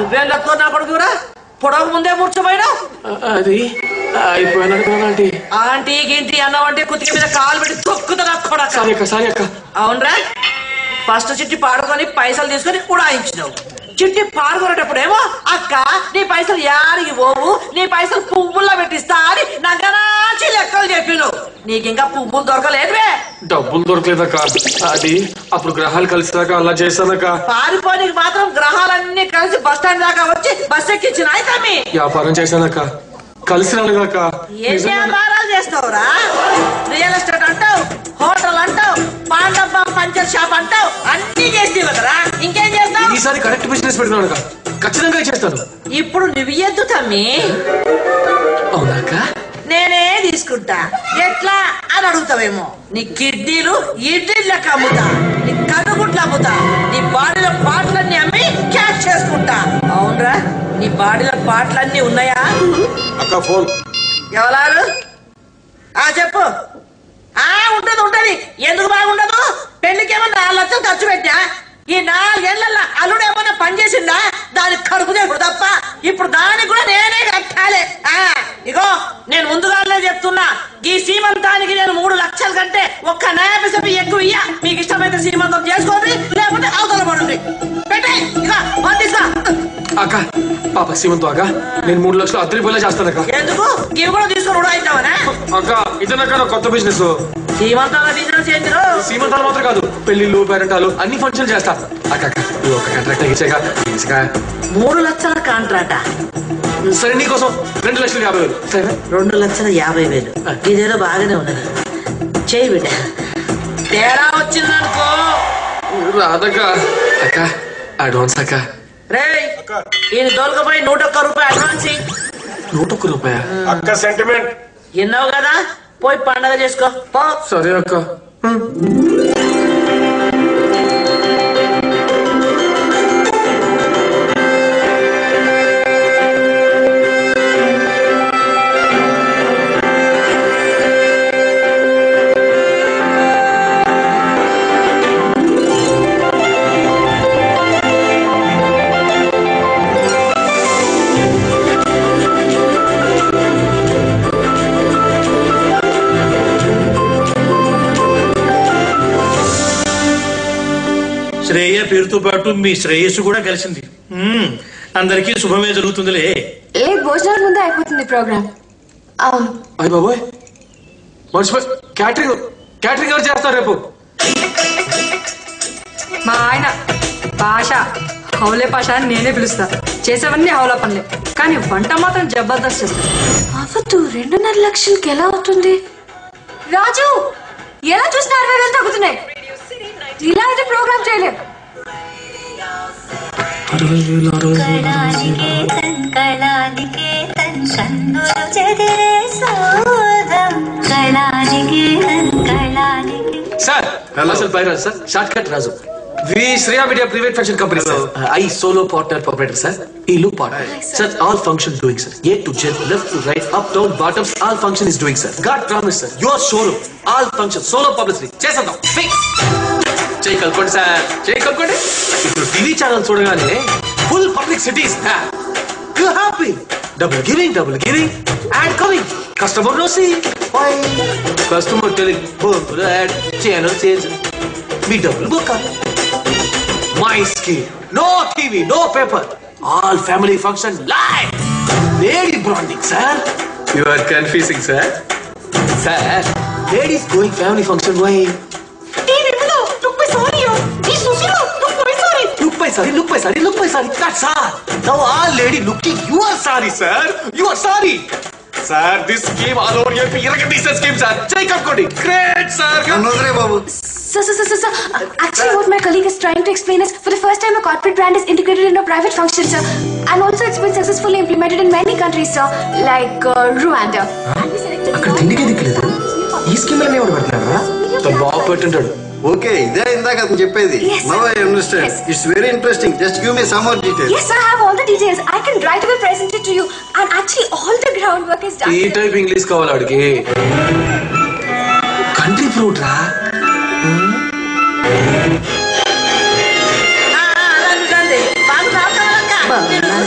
నువ్వేం లక్కువ నా కొడుకురా పొడవు ముందే మూర్చపోయినా అది అయిపోయినాడు ఆంటీ ఆంటీ గింటి అన్నావంటే కుతికి మీద కాలు పెట్టి తొక్కుతా కొడక సారీ అక్క సారీ అక్క అవునరా ఫస్ట్ చిట్టి పాడుకొని పైసలు తీసుకొని ఉడాయించినావు చిట్టి పాడుకునేటప్పుడేమో అక్క నీ పైసలు యారికి పోవు నీ పైసలు పువ్వుల్లో పెట్టిస్తా అని నగనాచి లెక్కలు చెప్పినావు నీకింకా పువ్వులు దొరకలేదువే డబ్బులు దొరకలేదక్క అది అప్పుడు గ్రహాలు కలిసినాక అలా చేశానక్క పారిపోనికి మాత్రం గ్రహాలన్నీ కలిసి బస్ స్టాండ్ దాకా వచ్చి బస్ ఎక్కించినాయి తమ్మి వ్యాపారం చేశానక్క కలిసి రాలేదక్క ఏం వ్యాపారాలు చేస్తావురా రియల్ ఎస్టేట్ అంటావు హోటల్ అంటావు పాండబ్బ పంచర్ షాప్ అంటావు అన్ని చేసి కదరా ఇంకేం చేస్తావు ఈసారి కరెక్ట్ బిజినెస్ పెడుతున్నాను అక్క ఖచ్చితంగా చేస్తాను ఇప్పుడు నువ్వు ఎద్దు తమ్మి అవునాక నేనే తీసుకుంటా ఎట్లా అని అడుగుతావేమో నీ కిడ్నీలు ఇడ్లీలు లెక్క అమ్ముతా నీ కనుగుట్లు అమ్ముతా నీ బాడీలో పాటలన్నీ అమ్మి క్యాష్ చేసుకుంటా అవునరా నీ బాడీలో పాటలన్నీ ఉన్నాయా అక్క ఫోన్ ఎవరు ఆ చెప్పు ఆ ఉంటది ఉంటది ఎందుకు బాగుండదు పెళ్లికేమో నాలుగు లక్షలు ఖర్చు పెట్టా ఈ నాలుగేళ్ల అల్లుడు ఏమన్నా పని చేసిందా దానికి కడుపు ఇప్పుడు తప్ప ఇప్పుడు దానికి కూడా నేనే కట్టాలి ఆ ఇగో నేను ముందుగానే చెప్తున్నా ఈ సీమంతానికి నేను మూడు లక్షల కంటే ఒక్క నయా పిసపి ఎక్కువ ఇయ్య మీకు ఇష్టమైతే సీమంతం చేసుకోండి లేకపోతే అవతల పడండి పెట్టే ఇక పంపిస్తా అక్క పాప సీమంతో అక్క నేను మూడు లక్షలు అద్దరి పోలే చేస్తానక్క ఎందుకు ఇవి కూడా తీసుకొని ఉడాయిద్దామనా అక్క ఇదనక్క నా కొత్త బిజినెస్ సీమంతాల బిజినెస్ ఏంటిరో సీమంతాలు మాత్రం కాదు పెళ్లిళ్ళు పేరెంటాలు అన్ని ఫంక్షన్ చేస్తా అక్క అక్క ఈ ఒక్క కాంట్రాక్ట్ ఇచ్చాక ప్లీజ్గా మూడు లక్షల కాంట్రాక్టా సరే నీకోసం రెండు లక్షల యాభై వేలు సరే రెండు లక్షల యాభై వేలు ఇదేదో బాగానే ఉన్నది చేయి బిడ్డ తేడా వచ్చిందనుకో రాదక్క అక్క అడ్వాన్స్ అక్క రే ఈయన దొరకపోయి నూట ఒక్క రూపాయి అడ్వాన్స్ ఇయ్యి. నూట ఒక్క రూపాయ అక్క సెంటిమెంట్ విన్నావు కదా పోయి పండగ చేసుకో పో సరే అక్క శ్రేయ పేరుతో పాటు మీ శ్రేయస్సు కూడా కలిసింది మ్మ్. అందరికీ శుభమే జరుగుతుందిలే ఏ భోజనాల ముందే అయిపోతుంది ప్రోగ్రామ్ అవును అయ్య బాబోయ్ మర్చిపోయి క్యాటరింగ్ క్యాటరింగ్ ఎవరు చేస్తారు రేపు మా ఆయన భాష హౌలే పాష అని నేనే పిలుస్తా చేసేవన్నీ హౌలా పనులే కానీ వంట మాత్రం జబర్దస్త్ చేస్తా అవద్దు రెండున్నర లక్షలకి ఎలా అవుతుంది రాజు ఎలా చూసినా అరవై వేలు తగ్గుతున్నాయి ఇలా అయితే ప్రోగ్రామ్ చేయలేం అరవై వేలు అరవై వేలు కళానికే తన్ కళానికే తన్ కన్నులు చెదిరే సోదం కళానికే తన్ కళానికే సార్ అసలు పై Raju sir short cut Raju V Shreya media private fashion company sir I solo partner proprietor sir ఈ look partner sir all function doing sir A to Z left to right up down bottoms all function is doing sir god promise sir your showroom all function solo publicity చేసేద్దాం fix చేయి కలుకోండి sir చేయి కలుకోండి ఇప్పుడు TV channel చూడగానే full public cities happy double giving double giving ad coming customer no see why customer telling ad channel change మీ డబ్బులు బొక్క my scheme no TV no paper all family function live lady branding sir you are confusing sir sir ladies going family function why Look by sorry, look by sorry, look by sorry. That's all. Now all lady looking, you are sorry, sir. You are sorry. Sir, this scheme all over your irrigation scheme, sir. Check up Cody. Great, sir. వదిలే బాబు So, so, so, so, so, actually what my colleague is trying to explain is for the first time a corporate brand is integrated in a private function, sir. And also it's been successfully implemented in many countries, sir, like uh, Rwanda. And we selected అక్కడ తిండికే దిక్కులేదు ఈ స్కీమ్లన్నీ ఎవడు పెడుతున్నారా బాగా పెట్టింటాడు okay ఇదే ఇందాక అతను చెప్పేది Yes, sir. Now I understand Yes. It's very interesting just give me some more details Yes, sir, I have all the details. I can right away present it to you. And actually all the groundwork is done. ఈ sir. Type English కావాలి వాడికి country fruit రా ఆ, ఆ, అలాగే కాదు. బాగా రావుతావా అక్క?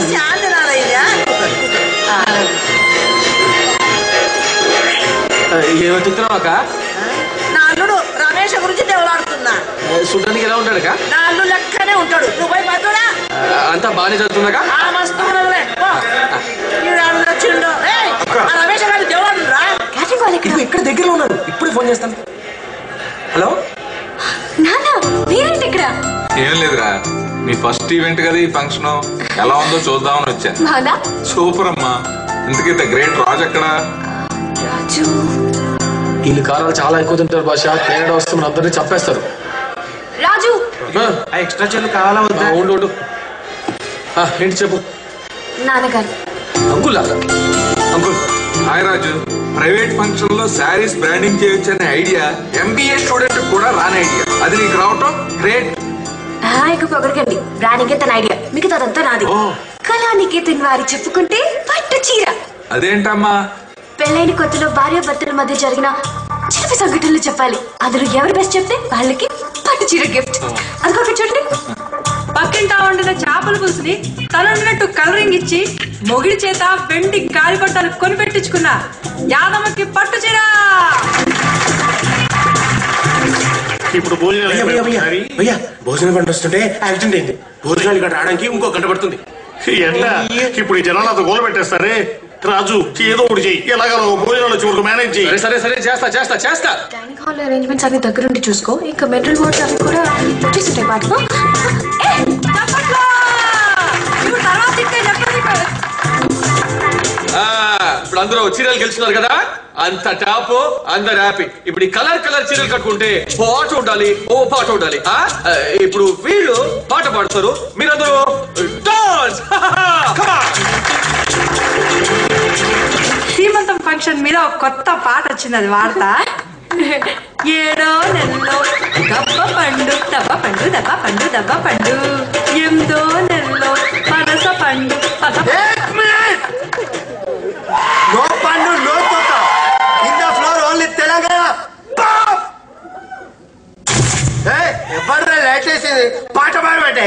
ఏమైనా తింటున్నావాక నా అల్లుడు రమేష్ గురించి దేవులాడుతున్నా చూడడానికి ఎలా ఉంటాడుగా నా అల్లు లెక్కనే ఉంటాడు నువ్వు పోయి పట్టుడా అంతా బాగానే చదువుతుండగా ఆ మస్తు ఉన్నదిలే. పో. ఈడు అల్లుడు వచ్చిండు. ఏయ్, ఆ రమేష్ గారి దేవులాడురా క్యాటరింగ్ వాళ్ళు ఇక్కడ ఇదిగో ఇక్కడ దగ్గరలో ఉన్నారు ఇప్పుడే ఫోన్ చేస్తాను హలో నాన్న మీరేంటి ఇక్కడ ఏం లేదురా మీ ఫస్ట్ ఈవెంట్ కదా ఈ ఫంక్షన్ ఎలా ఉందో చూద్దామని వచ్చా బాగా సూపర్ అమ్మా ఇంతకీ గ్రేట్ రాజు ఎక్కడ రాజు వీళ్ళు కారాలు చాలా ఎక్కువ తింటారు భాష కెనడా వస్తే మన అందరినీ చంపేస్తారు రాజు ఆ, ఆ ఎక్స్ట్రా చెల్లు కావాలా ఆ, వద్దా ఉండు ఉండు ఆ, ఏంటి చెప్పు నాన్నగారు uncle uncle hi Raju private function లో శారీస్ బ్రాండింగ్ చేయొచ్చు అనే ఐడియా ఎంబీఏ స్టూడెంట్ కూడా రాని ఐడియా అది నీకు రావటం గ్రేట్ ఇక పొగరకండి బ్రాండింగే తన ఐడియా మిగతాదంతా నాది ఓ. కళానికేతన్ వారి చెప్పుకుంటే పట్టు చీర అదేంటమ్మా పెళ్ళైన కొత్తలో భార్య భర్తల మధ్య జరిగిన చిలిపి సంఘటనలు చెప్పాలి అందులో ఎవరు బెస్ట్ చెప్తే వాళ్ళకి పట్టు చీర గిఫ్ట్ అదికొక చూడండి పక్కింటా వండిన చేపల పులుసుని తనండినట్టు కలరింగ్ ఇచ్చి మొగిడి చేత వెండి గాలిపట్టాలు కొనిపెట్టించుకున్న యాదమ్మకి పట్టు చీర ఇప్పుడు భోజనాలు భయ్యా భయ్యా భయ్యా అయిపోయాయి. భయ్యా భోజనం గంట వస్తుంటే యాక్సిడెంట్ అయింది భోజనాలు ఇక్కడ రావడానికి ఇంకో గంట పడుతుంది ఎట్లా ఇప్పుడు ఈ జనాలు అంత గోల పెట్టేస్తారే రాజు ఏదో ఒకటి చెయ్యి ఎలాగో భోజనాలు వచ్చి వరకు మేనేజ్ చెయ్యి సరే సరే సరే చేస్తా చేస్తా చేస్తా డైనింగ్ హాల్ అరేంజ్మెంట్స్ అన్ని దగ్గరుండి చూసుకో ఇంకా మెటల్ వాటర్ అవి కూడా చూసుంటాయి పాటలో చప్పట్లు! నువ్వు తర్వాత ఇంకా చెప్పండి ఆ, ఇప్పుడు అందరూ చీరలు గెలుచున్నారు కదా అంత టాప్ అందరు హ్యాపీ ఇప్పుడు ఈ కలర్ కలర్ చీరలు కట్టుకుంటే ఓ ఆట ఉండాలి ఓ పాట ఉండాలి ఆ ఆ, ఇప్పుడు వీళ్ళు పాట పాడతారు మీరందరూ డాన్స్ సీమంతం ఫంక్షన్ మీద ఒక కొత్త పాట వచ్చింది అది వాడతా ఏడో నెలలో దబ్బ పండు దబ్బ పండు దబ్బ పండు దబ్బ పండు ఎనిమిదో నెలలో పనస పండు పద నో పండు నో తోట in the floor only Telangana ఎవరు లైట్ వేసేది పాట పాడబట్టే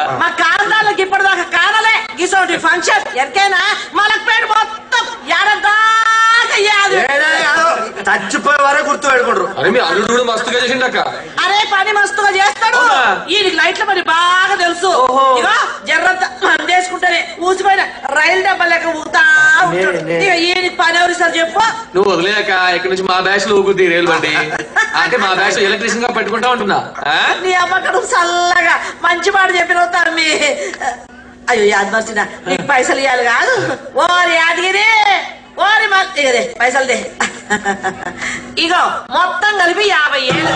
మా కాంతాలకి ఇప్పటిదాకా కానలే ఇసోటి ఫంక్షన్ ఎరికైనా మలక్ పేరు మొత్తం ఎడదాకా యాదు ఏడా యాదో, చచ్చిపోయే వరకు గుర్తు పెట్టుకుంటారు అరే మీ అల్లుడు కూడా మస్తుగా చేసిండక్క అరే పని మస్తుగా చేస్తాడు అవునా? ఈయనకి లైట్ల పని బాగా తెలుసు ఓహో. ఇగో జర్రంత మందేసుకుంటేనే ఊసిపోయిన రైలు డబ్బా లెక్క ఊగుతా ఉంటాడు నే, నే. ఇక ఈయనకి పని ఎవరు సార్ చెప్పు నువ్వు వదిలేక ఇక్కడి నుంచి మా బ్యాచ్ లో ఊగుద్ది రైలు బండి అంటే మా బ్యాచ్ ఎలక్ట్రీషియన్ గా పెట్టుకుంటా ఉంటున్నా ఆ? నీ అమ్మకడు చల్లగా మంచి మాట చెప్పిన తమ్మి అయ్యో యాద్ మర్చిన నీకు పైసలు ఇవ్వాలి కాదు ఓరి యాదగిరి ఓరి మా- ఇగదే పైసలు దే ఇగో మొత్తం కలిపి యాభై ఏళ్ళు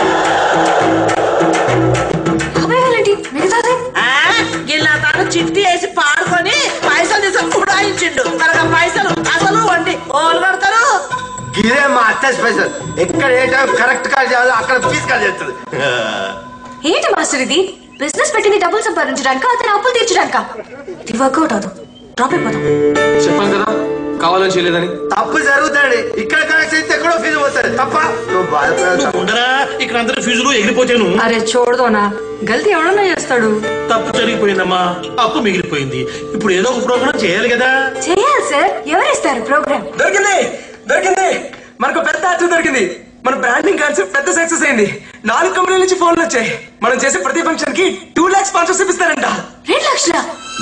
యాభై వేలేంటి మిగతాది ఆ, గిల్లా తాను చిట్టి వేసి పాడుకొని పైసలు తీసుకొని ఉడాయించిండు మరి ఆ పైసలు అసలు వండి ఓలు కడతారు ఇదే మా అత్త స్పెషల్ ఎక్కడ ఏ టైం కరెక్ట్ కాల్ చేయాలో అక్కడ ఫీజు కాల్ చేస్తుంది ఏంటి మాస్టర్ ఇది బిజినెస్ పెట్టింది డబ్బులు సంపాదించడానిక అతని అప్పులు తీర్చడానిక ఇది వర్కౌట్ అవుతుంది డ్రాప్ అయిపోదాం చెప్పాను కదా కావాలని చేయలేదని తప్పు జరుగుతాడు ఇక్కడ కరెక్ట్ చేస్తే ఎక్కడో ఫీజు పోతాడు తప్ప నువ్వు బాధపడాలి నువ్వు ఉండరా ఇక్కడ అందరి ఫీజులు ఎగిరిపోతాను అరే చూడదోనా గల్తీ ఎవడన్నా చేస్తాడు తప్పు జరిగిపోయిందమ్మా అప్పు మిగిలిపోయింది ఇప్పుడు ఏదో ఒక ప్రోగ్రామ్ చేయాలి కదా చేయాలి సార్ ఎవరిస్తారు ప్రోగ్రామ్ దొరికింది దొరికింది మనకు పెద్ద అర్థం దొరికింది మన బ్రాండింగ్ కాన్సెప్ట్ పెద్ద సక్సెస్ అయింది నాలుగు కంపెనీల నుంచి ఫోన్లు వచ్చాయి మనం చేసే ప్రతి ఫంక్షన్ కి టూ లాక్స్ స్పాన్సర్షిప్ ఇస్తారంట రెండు లక్షల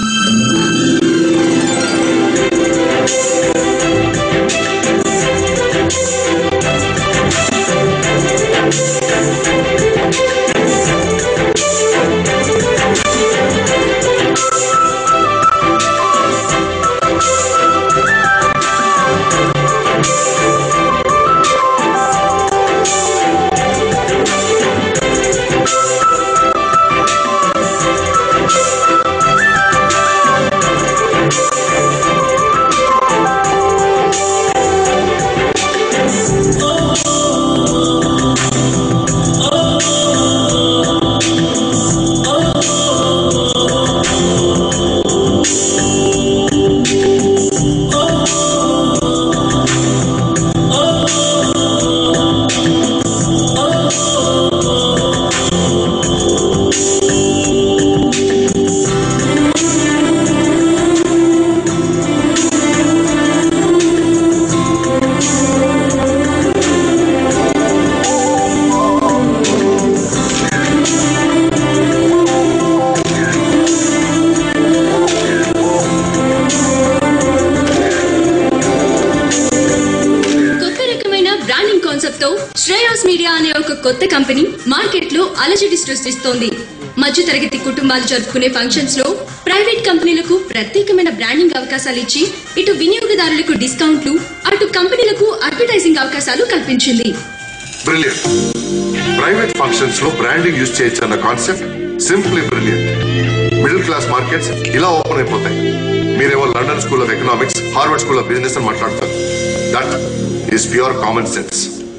కొత్త రకమైన బ్రాండింగ్ కాన్సెప్ట్ తో శ్రేయాస్ మీడియా అనే ఒక కొత్త కంపెనీ మార్కెట్ లో అలజడి సృష్టిస్తోంది మధ్యతరగతి కుటుంబాలు జరుపుకునే ఫంక్షన్స్ లో ప్రైవేట్ కంపెనీలకు ప్రత్యేకమైన బ్రాండింగ్ అవకాశాలు ఇచ్చి ఇటు వినియోగదారులకు డిస్కౌంట్లు అటు కంపెనీలకు అడ్వర్టైజింగ్ అవకాశాలు కల్పించింది బ్రిలియంట్ ప్రైవేట్ ఫంక్షన్స్ లో బ్రాండింగ్ యూజ్ చేయొచ్చు అన్న concept simply brilliant middle class markets ఇలా ఓపెన్ అయిపోతాయి మీరేమో London School of Economics Harvard School of Business అని మాట్లాడతారు that is pure common sense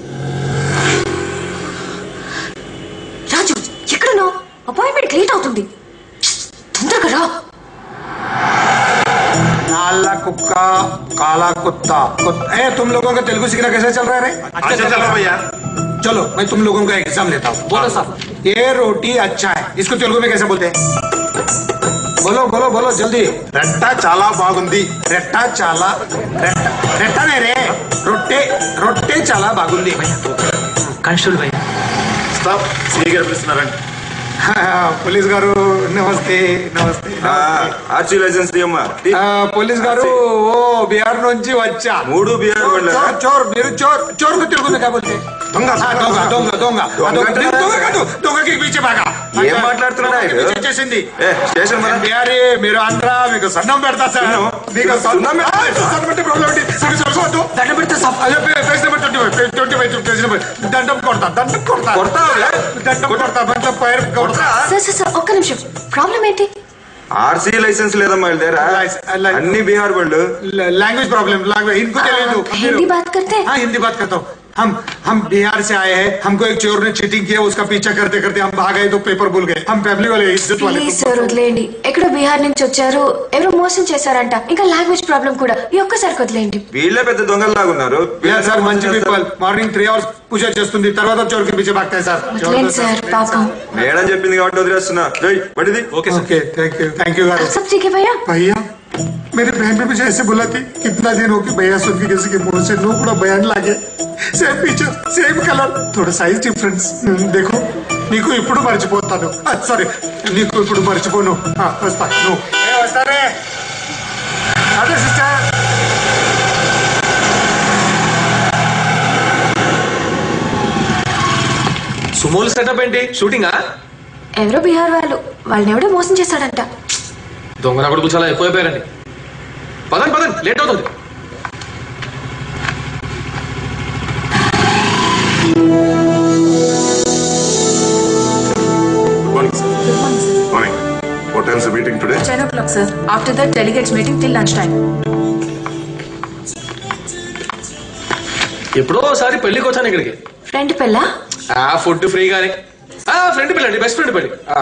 Raju ఎక్కడున్నావు అపాయింట్మెంట్ లేట్ అవుతుంది తొందరగా రా नाला कुक्का काला कुत्ता कुत- ए तुम लोगों का तेलुगु सीखना कैसे चल रहा है रे अच्छा चल रहा भैया चलो मैं तुम लोगों का एग्जाम लेता हूँ बोलो साहब ये रोटी अच्छा है इसको तेलुगु में कैसे बोलते हैं बोलो बोलो बोलो जल्दी రెట్ట చాలా బాగుంది రెట్టా చాలా రెట్ట రెట్టనే రే రొట్టె రొట్టె చాలా బాగుంది కానిస్టేబుల్ భయ్య స్టాప్ సిఐ గారు పిలుస్తున్నారండి పోలీస్ గారు నమస్తే నమస్తే ఆర్సీ లైసెన్స్ తీయమ్మా ఆ, పోలీస్ గారు ఓ బిహార్ నుంచి వచ్చా మూడు బిహార్ వాళ్ళ చోర్ చోర్ మీరు చోర్ చోర్ కు తెలుగు కాబోతే దొంగ, ఆ, దొంగ దొంగ దొంగ ఆ, దొంగ దొంగ అంటే మీరు దొంగ కాదు దొంగకి పీచే బాగా ఏం మాట్లాడుతున్నాడు ఆయన? దొంగకి పీచే చేసింది ఏ, స్టేషన్ మన- బిహారీ మీరు ఆంధ్ర మీకు సన్నం పెడతా సార్ సున్నం? మీకు సున్నం సన్నం పెడతా? సన్నం పెట్టి ప్రాబ్లం ఏంటి మీకు సరసవద్దు దండం పెడితే సార్ అదే page number twenty five twenty five page number దండం కొడతా దండం కొడతా కొడతావులే? దండం కొడతా బంట్ల పైర్ కొడతా సార్ సార్ సార్ ఒక్క నిమిషం ప్రాబ్లం ఏంటి ఆర్సీ లైసెన్స్ లేదమ్మా వీళ్ళ దగ్గర లైస్- లై- అన్ని బీహార్ వాళ్ళు लैंग्वेज प्रॉब्लम लैंग्वेज इनको तेलुगु हिंदी बात करते हैं हाँ हिंदी बात करता हूँ हम हम बिहार से आए हैं हमको एक चोर ने चीटिंग किया उसका पीछा करते करते हम भाग गए तो पेपर भूल गए हम फैमिली वाले इज्जत वाले ప్లీజ్ సార్ వదిలేయండి ఎక్కడో బీహార్ నుంచి వచ్చారు ఎవరో మోసం చేశారంట ఇంకా లాంగ్వేజ్ ప్రాబ్లం కూడా ఈ ఒక్కసారి వదిలేయండి వీళ్ళే పెద్ద దొంగల్లాగా ఉన్నారు సార్ మంచి పీపుల్ మార్నింగ్ త్రీ అవర్స్ పూజ చేస్తుంది తర్వాత చోర్ కి పీछे भागता है सर వదిలేండి సార్ పాపం మేడం చెప్పింది కాబట్టి వదిలేస్తున్నా రేయ్, బడిది okay okay thank you thank you guys सब ठीक है भैया भैया मेरी बहन भी मुझे ऐसे बोला थी कितना दिन हो कि भैया सुन के किसी के मुंह से नो కూడా बयान लागे సేమ్ ఫీచర్ సేమ్ కలర్ थोड़ा సైజ్ డిఫరెన్స్ देखो నీకు ఇప్పుడు మర్చిపోతాను సారీ నీకు ఇప్పుడు మర్చిపోను ఆ, వస్తా నువ్వు వస్తానే అదే సిస్టర్ సుమోలు సెటప్ ఏంటి షూటింగా ఎవరో బీహార్ వాళ్ళు వాళ్ళని ఎవడో మోసం చేశాడంట దొంగ కొడుకు చాలా ఎక్కువైపోయారండి పదండి పదండి లేట్ అవుతుంది Morning. What time's the meeting today? 10 o'clock, sir. After that, delegates meeting till lunchtime. ఎప్పుడో ఒకసారి పెళ్లికి వచ్చాను ఇక్కడికి ఫ్రెండ్ పెళ్ళా ఆ ఫుడ్ ఫ్రీగానే ఆ ఫ్రెండ్ పెళ్ళండి బెస్ట్ ఫ్రెండ్ పెళ్ళి ఆ,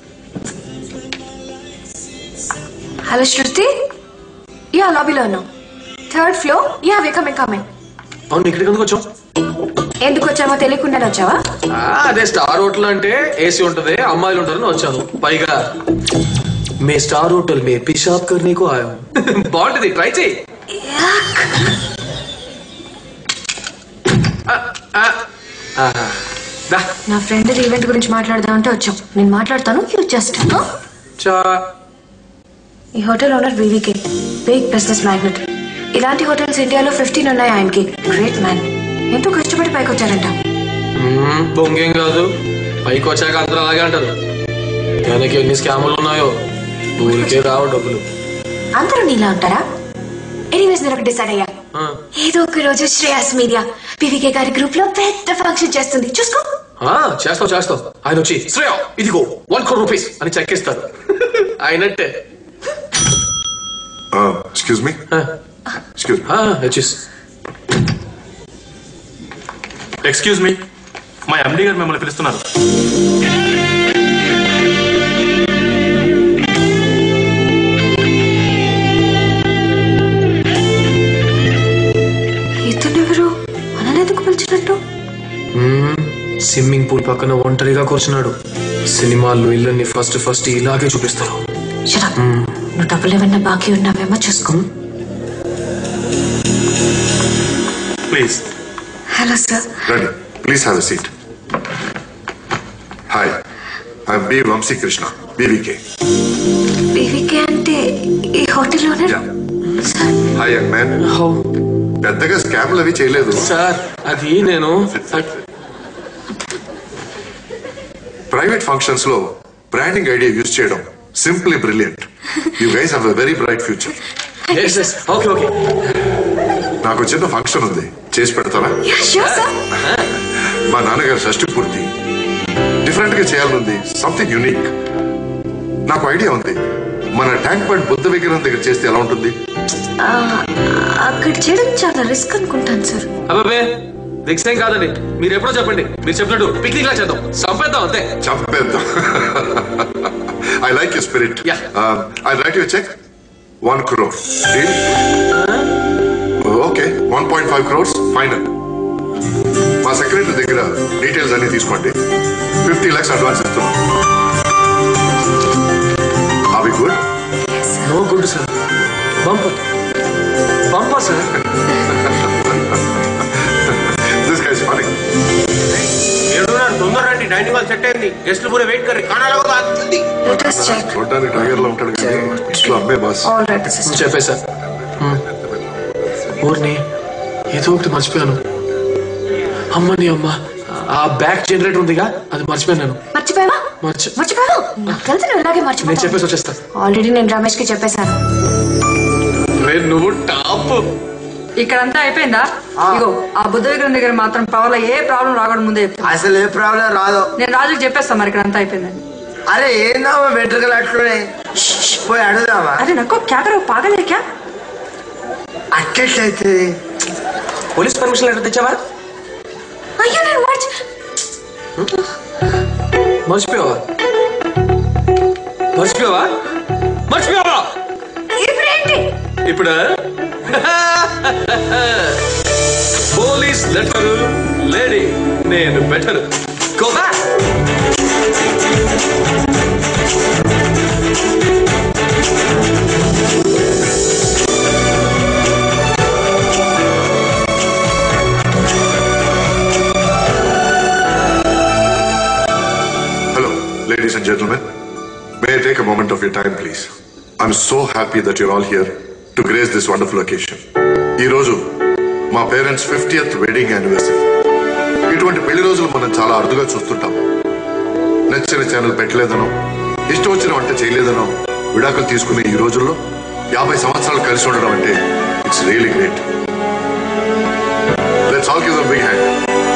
హలో శృతి యా లాబీలో ఉన్నాం third floor yeah we coming coming అవును ఇక్కడికి ఎందుకు వచ్చాం ఎందుకు వచ్చామో తెలియకుండా వచ్చావా ఆ, అదే స్టార్ హోటల్ అంటే ఏసీ ఉంటది అమ్మాయిలు ఉంటారని వచ్చాను పైగా మే స్టార్ హోటల్ మే పిషాబ్ కర్నీకు ఆయా బాగుంటుంది ట్రై చేయి ఆ, ఆ, ఆ, దా. నా ఫ్రెండ్ ఈవెంట్ గురించి మాట్లాడదామంటే వచ్చాం నేను మాట్లాడతాను యూ జస్ట్ చా ఈ hotel owner VVK big business magnate ఇలాంటి హోటల్స్ ఇండియాలో ఫిఫ్టీన్ ఉన్నాయి ఆయనకి గ్రేట్ మ్యాన్ ఎంతో కష్టపడి పైకి వచ్చారంట మ్మ్, బొంగేం కాదు పైకి వచ్చాక అందరూ అలాగే అంటారు వెనక ఎన్ని స్కాములు ఉన్నాయో ఊరికే రావు డబ్బులు అందరూ నీలా ఉంటారా ఎనీవేస్ నేను ఒకటి డిసైడ్ అయ్యా ఆ, ఏదో ఒక రోజు శ్రేయాస్ మీడియా పీవీకే గారి గ్రూప్ లో పెద్ద ఫంక్షన్ చేస్తుంది చూసుకో ఆ, చేస్తావు చేస్తావు ఆయన వచ్చి శ్రేయ ఇదిగో వన్ క్రోర్ రూపీస్ అని చెక్ ఇస్తారు అయినట్టే Uh, excuse me? Excuse me. HS excuse me మా ఎండి గారు మిమ్మల్ని పిలుస్తున్నారు ఇతను ఎవరు మనల్ని ఎందుకు పిలిచినట్టు స్విమ్మింగ్ పూల్ పక్కన ఒంటరిగా కూర్చున్నాడు సినిమాల్లో ఇళ్ళని ఫస్ట్ ఫస్ట్ ఇలాగే చూపిస్తారు Shut up. నువ్వు డబ్బులు ఏమన్నా బాకీ ఉన్నావేమో చూసుకో Please. Hello sir Ready. Please have a seat. Hi. I'm B. Vamsi Krishna, BVK. PVK అంటే ఈ hotel owner hi young man పెద్దగా స్కామ్లు అవి చేయలేదు సార్ అది నేను ప్రైవేట్ ఫంక్షన్స్ లో బ్రాండింగ్ ఐడియా యూజ్ చేయడం simply brilliant you guys have a very bright future okay okay నాకు చిన్న ఫంక్షన్ ఉంది చేసి పెడతారా మా నాన్నగారు షష్టి పూర్తి డిఫరెంట్ గా చేయాలనుంది సంథింగ్ యునిక్ నాకు ఐడియా ఉంది మన ట్యాంక్ బండ్ బుద్ధ విగ్రహం దగ్గర చేస్తే ఎలా ఉంటుంది అక్కడ చేయడం చాలా రిస్క్ అనుకుంటాను సార్ అబ్బాబే రిక్స్ ఏం కాదండి మీరు ఎప్పుడో చెప్పండి మీరు చెప్పినట్టు పిక్నిక్ లా చేద్దాం చంపేద్దాం అంతే చంపేద్దాం I like you spirit I write you cheque one crore okay one point five crores final మా సెక్రటరీ దగ్గర డీటెయిల్స్ అన్ని తీసుకోండి ఫిఫ్టీ లాక్స్ అడ్వాన్స్ ఇస్తున్నాం అవి good no good sir bumper bumper sir this guys funny తొందర రండి డైనింగ్ హాల్ సెట్ అయింది గెస్ట్లు పూరే వెయిట్ కర్రీ ఖానా లోగా ఆగుతుంది చూడడానికి టైగర్ లో ఉంటాడు కానీ ఇంట్లో అమ్మే బాస్ చెప్పే సార్ ఊరిని ఏదో ఒకటి మర్చిపోయాను అమ్మని అమ్మ ఆ బ్యాక్ జనరేటర్ ఉందిగా అది మర్చిపోయాను నేను మర్చిపోయావా మర్చి మర్చిపోయావా నాకు తెలుసు నువ్వు ఇలాగే నేను మర్చిపోతావు చెప్పేసి వచ్చేస్తా ఆల్రెడీ నేను రమేష్ కి చెప్పేశాను రే, నువ్వు టాప్ ఇక్కడంతా అయిపోయిందా ఇగో ఆ బుద్ధ విగ్రహం దగ్గర మాత్రం పవర్ లో ఏ ప్రాబ్లం రాకూడదు ముందే అసలు ఏ ప్రాబ్లం రాదు నేను రాజుకి చెప్పేస్తాను మరి ఇక్కడంతా అయిపోయిందని అరే ఏందామా వెంట్రుకలు అట్లనే పోయి అడుగుదామా అరే నాకు క్యాకరో పాగలే క్యా అట్లయితే పోలీస్ పర్మిషన్ లెటర్ తెచ్చావా మర్చిపోయావా మర్చిపోయావా మర్చిపోయావా ఇప్పుడేంటి ఇప్పుడు పోలీస్ లెటరు లేడీ నేను better Goa Hello, ladies and gentlemen. May I take a moment of your time, please? I'm so happy that you're all here to grace this wonderful occasion. ఈ రోజు మా పేరెంట్స్ ఫిఫ్టీయత్ వెడ్డింగ్ యానివర్సరీ ఇటువంటి పెళ్లి రోజులు మనం చాలా అరుదుగా చూస్తుంటాం నచ్చిన ఛానల్ పెట్టలేదనో ఇష్టం వచ్చిన వంట చేయలేదనో విడాకులు తీసుకునే ఈ రోజుల్లో యాభై సంవత్సరాలు కలిసి ఉండడం అంటే it's really great let's all give big hand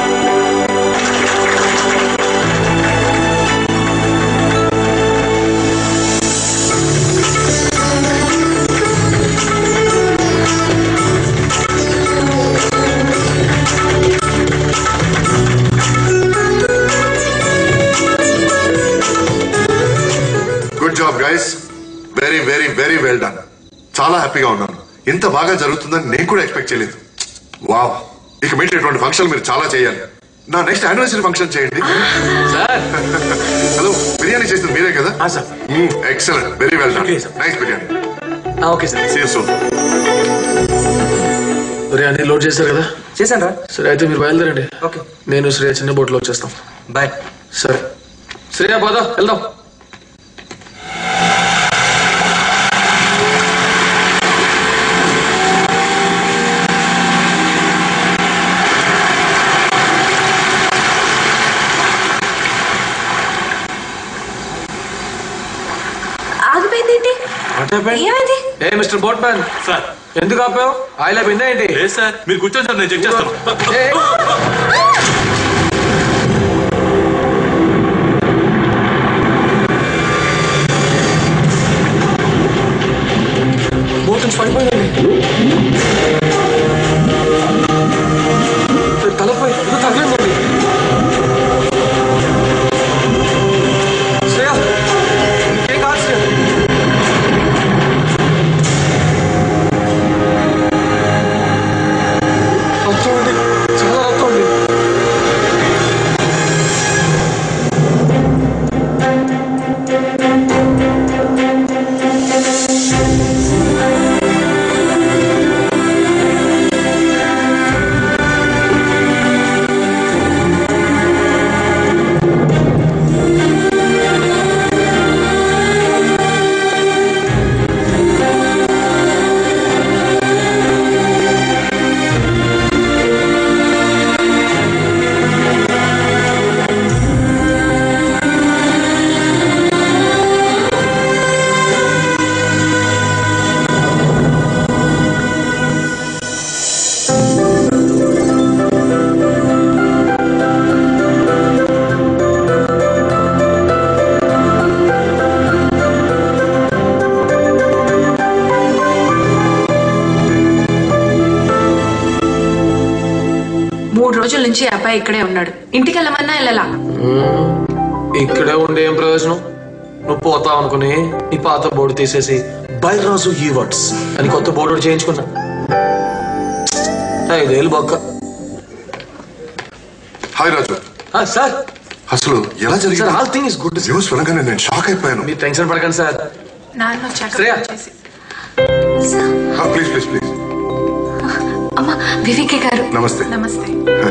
good job guys very very very well done చాలా హ్యాపీగా ఉన్నాను ఇంత బాగా జరుగుతుందని నేను కూడా ఎక్స్పెక్ట్ చేయలేదు వావ్ ఇక మీట్ ఇటువంటి ఫంక్షన్ మీరు చాలా చేయాలి నా నెక్స్ట్ యానివర్సరీ ఫంక్షన్ చేయండి హలో బిర్యానీ చేసింది మీరే కదా sir excellent very well done nice biryani okay sir see so ఒరే అన్ని లోడ్ చేశారు కదా చేశాను రా సరే అయితే మీరు బయలుదేరండి ఓకే నేను శ్రేయ చిన్న బోట్లో వచ్చేస్తాం బాయ్ సరే శ్రేయ పోదా వెళ్దాం ఆగిపోయింది ఏంటి ఏమైంది ఏ మిస్టర్ బోట్ మ్యాన్ సార్ ఎందుకు ఆపావు ఆయిల్ అయిపోయిందా ఏంటి లేదు సార్ మీరు కూర్చొని సార్ నేను చెక్ చేస్తాను బోట్ నుంచి పడిపోయిందండి తలపోయి ఇది తగ్గలేదండి శ్రేయ ఏం కాదు శ్రేయ రక్తం అండి చాలా రక్తం అండి మూడు రోజుల నుంచి ఆ అబ్బాయి ఇక్కడే ఉన్నాడు ఇంటికి వెళ్ళమన్నా వెళ్ళలా ఇక్కడే ఉండే ఏం ప్రయోజనం నువ్వు పోతావు అనుకుని నీ పాత బోర్డు తీసేసి బైరాజు ఈవర్ట్స్ అని కొత్త బోర్డు ఒకటి చేయించుకున్నా ఐదేళ్ళు బొక్క హాయ్ రాజు సార్ అసలు ఎలా జరిగింది sir all thing is good news వినగానే నేను షాక్ అయిపోయాను మీరు టెన్షన్ పడకండి సార్ నాన్న వచ్చాక శ్రేయ. చేసి ప్లీజ్ ప్లీజ్ ప్లీజ్ అమ్మా వివికే గారు నమస్తే నమస్తే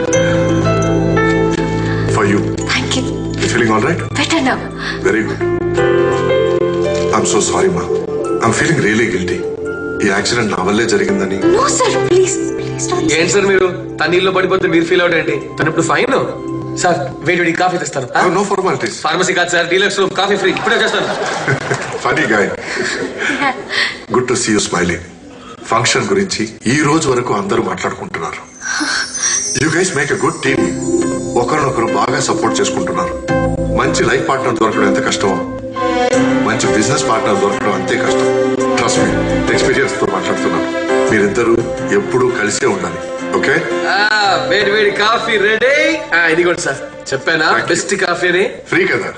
for you thank you feeling all right పెట్టండి very good I'm so sorry మా ఐఎమ్ ఫీలింగ్ రియలీ గిల్టీ ఈ యాక్సిడెంట్ నా వల్లే జరిగిందని నో సార్ ప్లీజ్ ప్లీజ్ ఏంటి సార్ మీరు తన్నీళ్ళు పడిపోతే మీరు ఫీల్ అవుట్ ఏంటి తను ఇప్పుడు ఫైన్ సార్ వేడి వేడి కాఫీ తెస్తాను నో ఫార్మాలిటీస్ ఫార్మసీ కాదు sir deluxe room coffee free ఇప్పుడే చేస్తాను funny guy good to see you smiling function గురించి ఈ రోజు వరకు అందరూ మాట్లాడుకుంటున్నారు you guys make a good team ఒకరినొకరు బాగా సపోర్ట్ చేసుకుంటున్నారు మంచి లైఫ్ పార్ట్నర్ దొరకడం ఎంత కష్టమో మంచి బిజినెస్ పార్ట్నర్ దొరకడం అంతే కష్టం ట్రస్ట్ మీ ఎక్స్పీరియన్స్ తో మాట్లాడుతున్నాను మీరిద్దరూ ఎప్పుడూ కలిసే ఉండాలి ఓకే వేడి వేడి కాఫీ రెడీ ఇది కూడా సార్ చెప్పానా బెస్ట్ కాఫీ అని ఫ్రీ కదా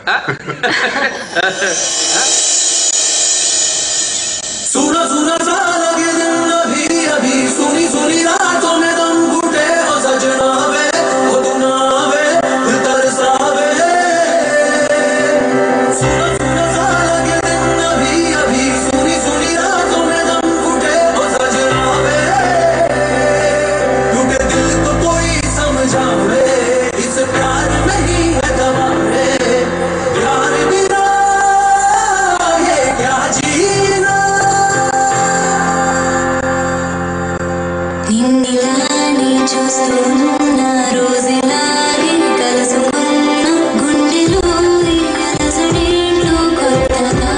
सुनो सुनो सा लगे दिन अभी अभी सुनी सुनी रातों में दम घुटे हो सजना वे हो तू ना वे फिर तरसावे सुनो सुनो सा लगे दिन अभी अभी सुनी सुनी रातों में दम घुटे हो सजना वे क्योंकि दिल को कोई समझावे इस प्यार नहीं है दवारे प्यार बिना ये क्या जीना నిన్నిలానే చూస్తున్నా రోజులాగే కలుసుకున్న గుండెలో ఈ అలసడేంటో కొత్తగా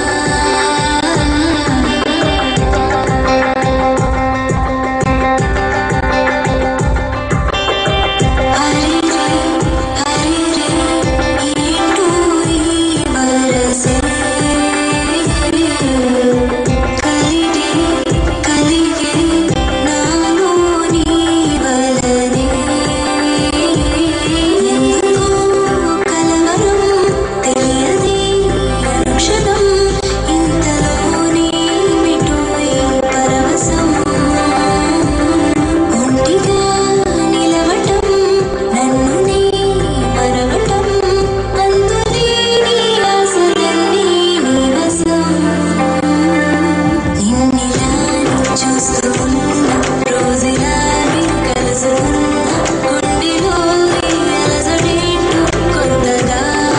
హరిరే హరిరే ఏంటో ఈ వరసే కలిగే కలిగే నాలో నీ వలనే ఎందుకో కలవరం తెలియని అనుక్షణం ఇంతలోనే మిటో ఈ పరవశం ఒంటిగా నిలవటం నన్ను నీ మరవటం అందునే నీ ఆశలన్నీ నీ వశం నిన్నిలాని చూస్తున్న రోజులాని కలుసుకున్న గుండెలో ఈ అలజడేంటో కొత్తగా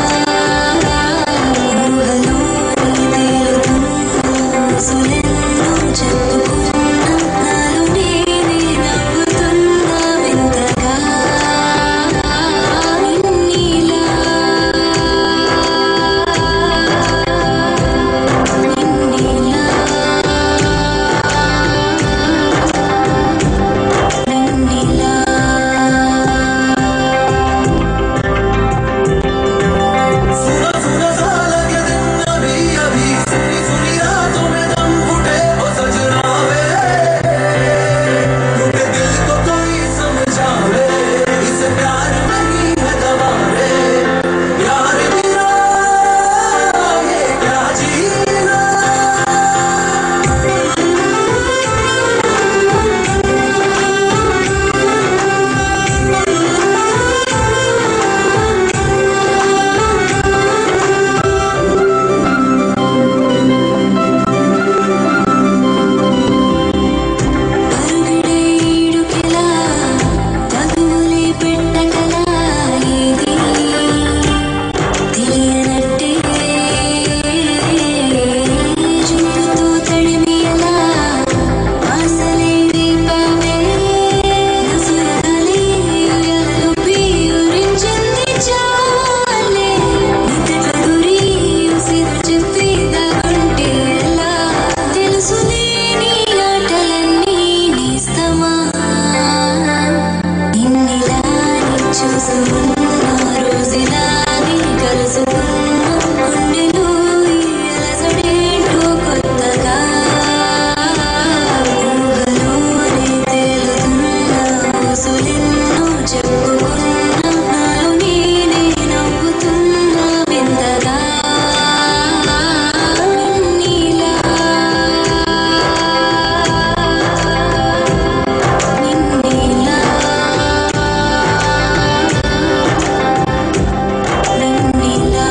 ఊహలో నీ తేలుతున్న ఊసులెన్నో చెప్పుకున్న నాలో నేనే నవ్వుతున్నా వింతగా నిన్నిలా सुनो सुनो सा लगे दिन अभी अभी सुनी सुनी रातों में दम घुटे हो सजना वे क्योंकि दिल को कोई समझावे इस प्यार नहीं है दवारे प्यार बिना ये क्या जीना పరుగిడేడుకెలా తగులే పెట్టకలా ఇది తెలియనట్టే చూపుతూ తడిమియలా ఆశలే వీపావే నసురాలే ఉయ్యాలలో పీయురించింది చాలే నిద్ర గురి ఉసిరు చెప్పి దాగుంటే ఎలా తెలుసులే నీ ఆటలన్నీ నేస్తమా ఇన్నిలాని చూసుకున్న రోజులాని కలుసుకున్న గుండెలో ఈ అలసడేంటో కొత్తగా ఊహలోనే తేలుతున్న ఊసులెన్నో చెప్పుకున్న నాలో నేనే నవ్వుతున్నా వింతగా నిన్నిలా నిన్నిలా నిన్నిలా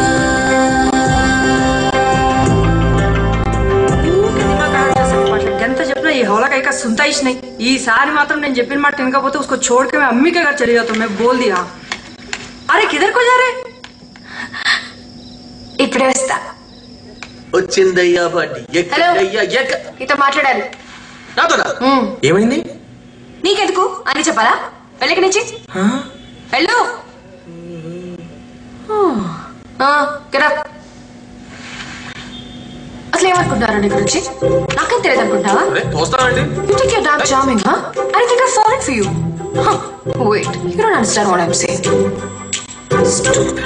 ఎంత చెప్పినా ఈ हौला सुनता ही नहीं ఈసారి మాత్రం నేను చెప్పిన మాట వినకపోతే उसको छोड़ के मैं अम्मी के घर चली जाता हूँ मैं बोल दिया अरे किधर को जा रहे ఇప్పుడే వస్తా వచ్చిందయ్యా బండి ఎక్కడయ్యా ఎక్క నీతో మాట్లాడాలి నాతోనా మ్మ్. ఏమైంది నీకెందుకు అని చెప్పాలా వెళ్ళకి నుంచి వెళ్ళు కదా అసలు ఏమనుకుంటున్నారు నీ గురించి నాకేం తెలియదు అనుకుంటావా అరే తోస్తానండి You think you're damn charming, huh? I think I've fallen for you. Huh. Wait, you don't understand what I'm saying. Stupid.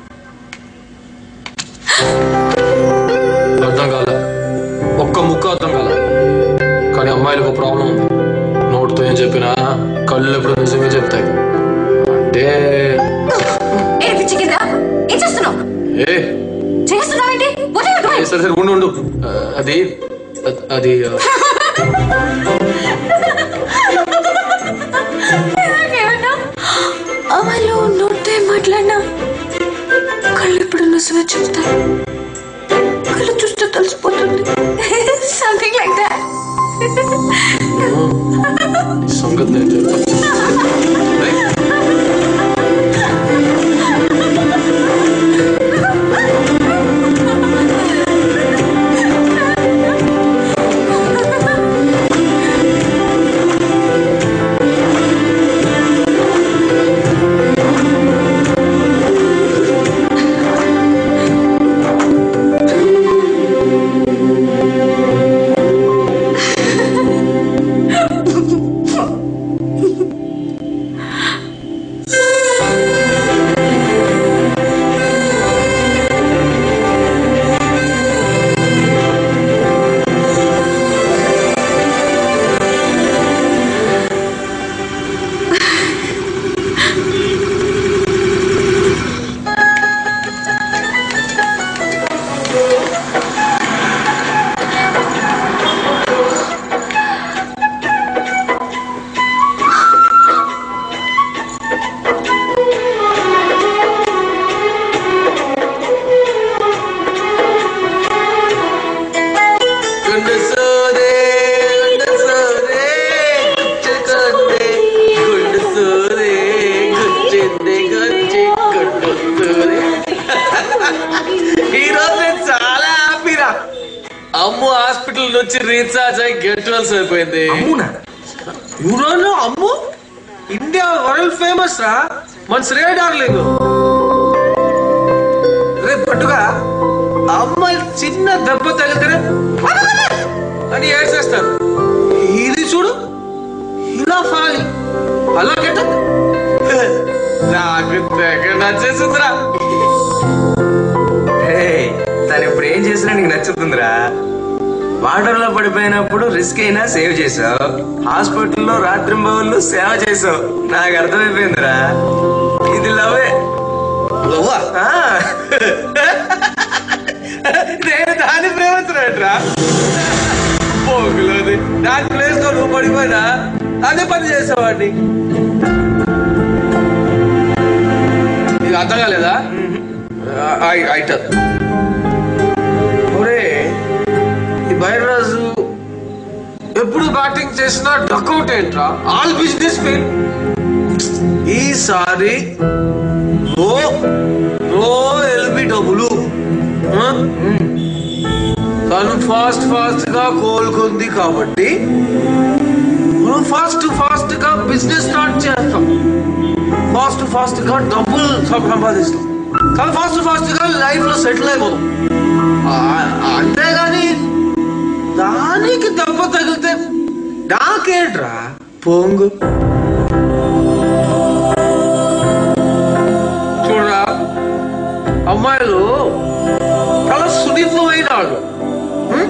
అర్థం కాలే ఒక్క ముక్క అర్థం కాలే కానీ అమ్మాయిలకు ప్రాబ్లం ఉంది నోటితో ఏం చెప్పినా కళ్ళు ఎప్పుడు నిజమే చెప్తాయి అంటే ఏ పిచ్చి కింద ఏం చేస్తున్నావు ఏ చేస్తున్నావేంటి What are you A, doing? సరే సరే ఉండు ఉండు ఆ, అది అ- అది ఆ, ఏమన్నా అమలు నోటే మాట్లాడినా కళ్ళు ఇప్పుడు నిజమే చెప్తాయి కళ్ళు చూస్తే తెలిసిపోతుంది సంథింగ్ లైక్ దాట్ ఈ సంగతి నేను చెప్తాను గుండు సోదే గుండు సోదే గుచ్చుకుందే గుండు సోదే గుచ్చింది గుచ్చి గుండు సోదే ఈరోజు నేను చాలా హ్యాపీరా అమ్ము హాస్పిటల్ నుంచి రీఛార్జ్ అయ్యి గెట్ వెల్స్ అయిపోయింది యూరోలో అమ్ము ఇండియా వరల్డ్ ఫేమస్ రా మన శ్రేయ డార్లింగ్ రేపు పట్టుగా అమ్మాయి చిన్న దెబ్బ తగిలితేనే అని ఏడ్చేస్తారు ఇది చూడు ఇలా ఫాలి అలా గెట నాకు తెగ నచ్చేసిందిరా హే, తను ఇప్పుడు ఏం చేసినా నీకు నచ్చుతుందిరా వాటర్ లో పడిపోయినప్పుడు రిస్క్ అయినా సేవ్ చేసావు హాస్పిటల్లో రాత్రింబవళ్ళు సేవ చేసావు నాకు అర్థమైపోయిందిరా ఇది లవే లవ్వా నేను దాన్ని ప్రేమించినట్రా పోగులోది దాని ప్లేస్ లో నువ్వు పడిపోయినా అదే పని చేసేవాడిని ఇది అర్థం కాలేదా ఐటమ్ ఒరే ఈ బైరాజు ఎప్పుడు బ్యాటింగ్ చేసినా డక్అవుట్ ఏంట్రా ఆల్ బిజినెస్ ఫెయిల్ ఈసారి నో నో ఎల్బి డబ్బులు ఆ? తను ఫాస్ట్ ఫాస్ట్ గా కోలుకుంది కాబట్టి మనం ఫాస్ట్ ఫాస్ట్ గా బిజినెస్ స్టార్ట్ చేస్తాం ఫాస్ట్ ఫాస్ట్ గా డబ్బులు సంపాదిస్తాం కానీ ఫాస్ట్ ఫాస్ట్ గా లైఫ్ లో సెటిల్ అయిపోతాం ఆ- అంతేగాని దానికి దెబ్బ తగిలితే నాకేంట్రా పొంగు చూడరా అమ్మాయిలు చాలా సున్నితమైన వాళ్ళు హ్మ్?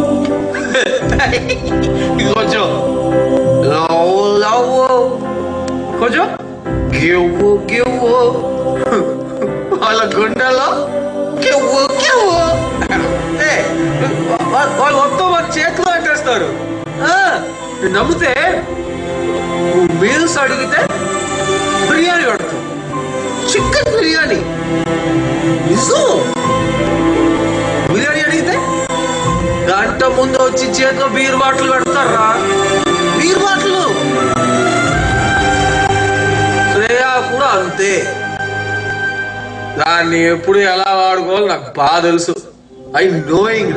కొంచెం లవ్ లవ్ కొంచెం గివ్వు గివ్వు వాళ్ళ గుండెలో గివ్వు గివ్వు ఏ, వా- వాళ్ళు మొత్తం మన చేతిలో పెట్టేస్తారు ఆ, నువ్వు నమ్మితే నువ్వు మీల్స్ అడిగితే బిర్యానీ పెడతావు చికెన్ బిర్యానీ నిజం బిర్యానీ అడిగితే గంట ముందు వచ్చి చేతిలో బీర్ బాటిల్ పెడతారా బీర్ బాటిల్ శ్రేయ కూడా అంతే దాన్ని ఎప్పుడు ఎలా వాడుకోవాలో నాకు బాగా తెలుసు ఐ నోయింగ్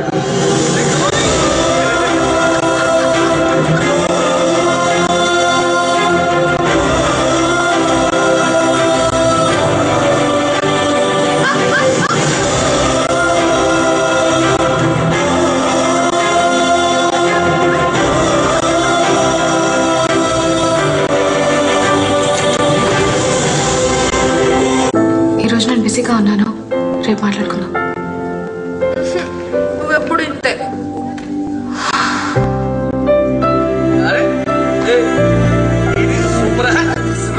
ఈ రోజు నేను బిజీగా ఉన్నాను రేపు మాట్లాడుకుందాం నువ్వెప్పుడు ఇంతే అరే ఏ, ఇది సూపర్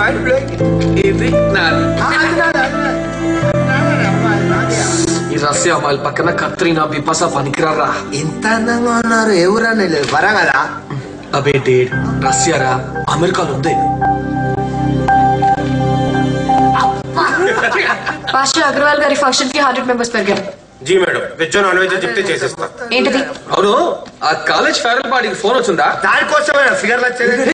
ఇది నాది ఈ రస్య అమ్మాయిల పక్కన కత్రినా బిపాస పనికిరారా ఇంత అందంగా ఉన్నారు ఎవరా వరగదా అబే డేడ్ రష్యారా అమెరికాలో ఉంది పాస్టర్ అగర్వాల్ గారి ఫంక్షన్ కి హండ్రెడ్ మెంబర్స్ పెరిగారు జీ మేడం వెజ్ నాన్ వెజ్ చెప్తే చేసేస్తా ఏంటిది అవును ఆ కాలేజ్ ఫేర్వెల్ పార్టీకి ఫోన్ వచ్చిందా దానికోసమే ఫిగర్లు వచ్చేది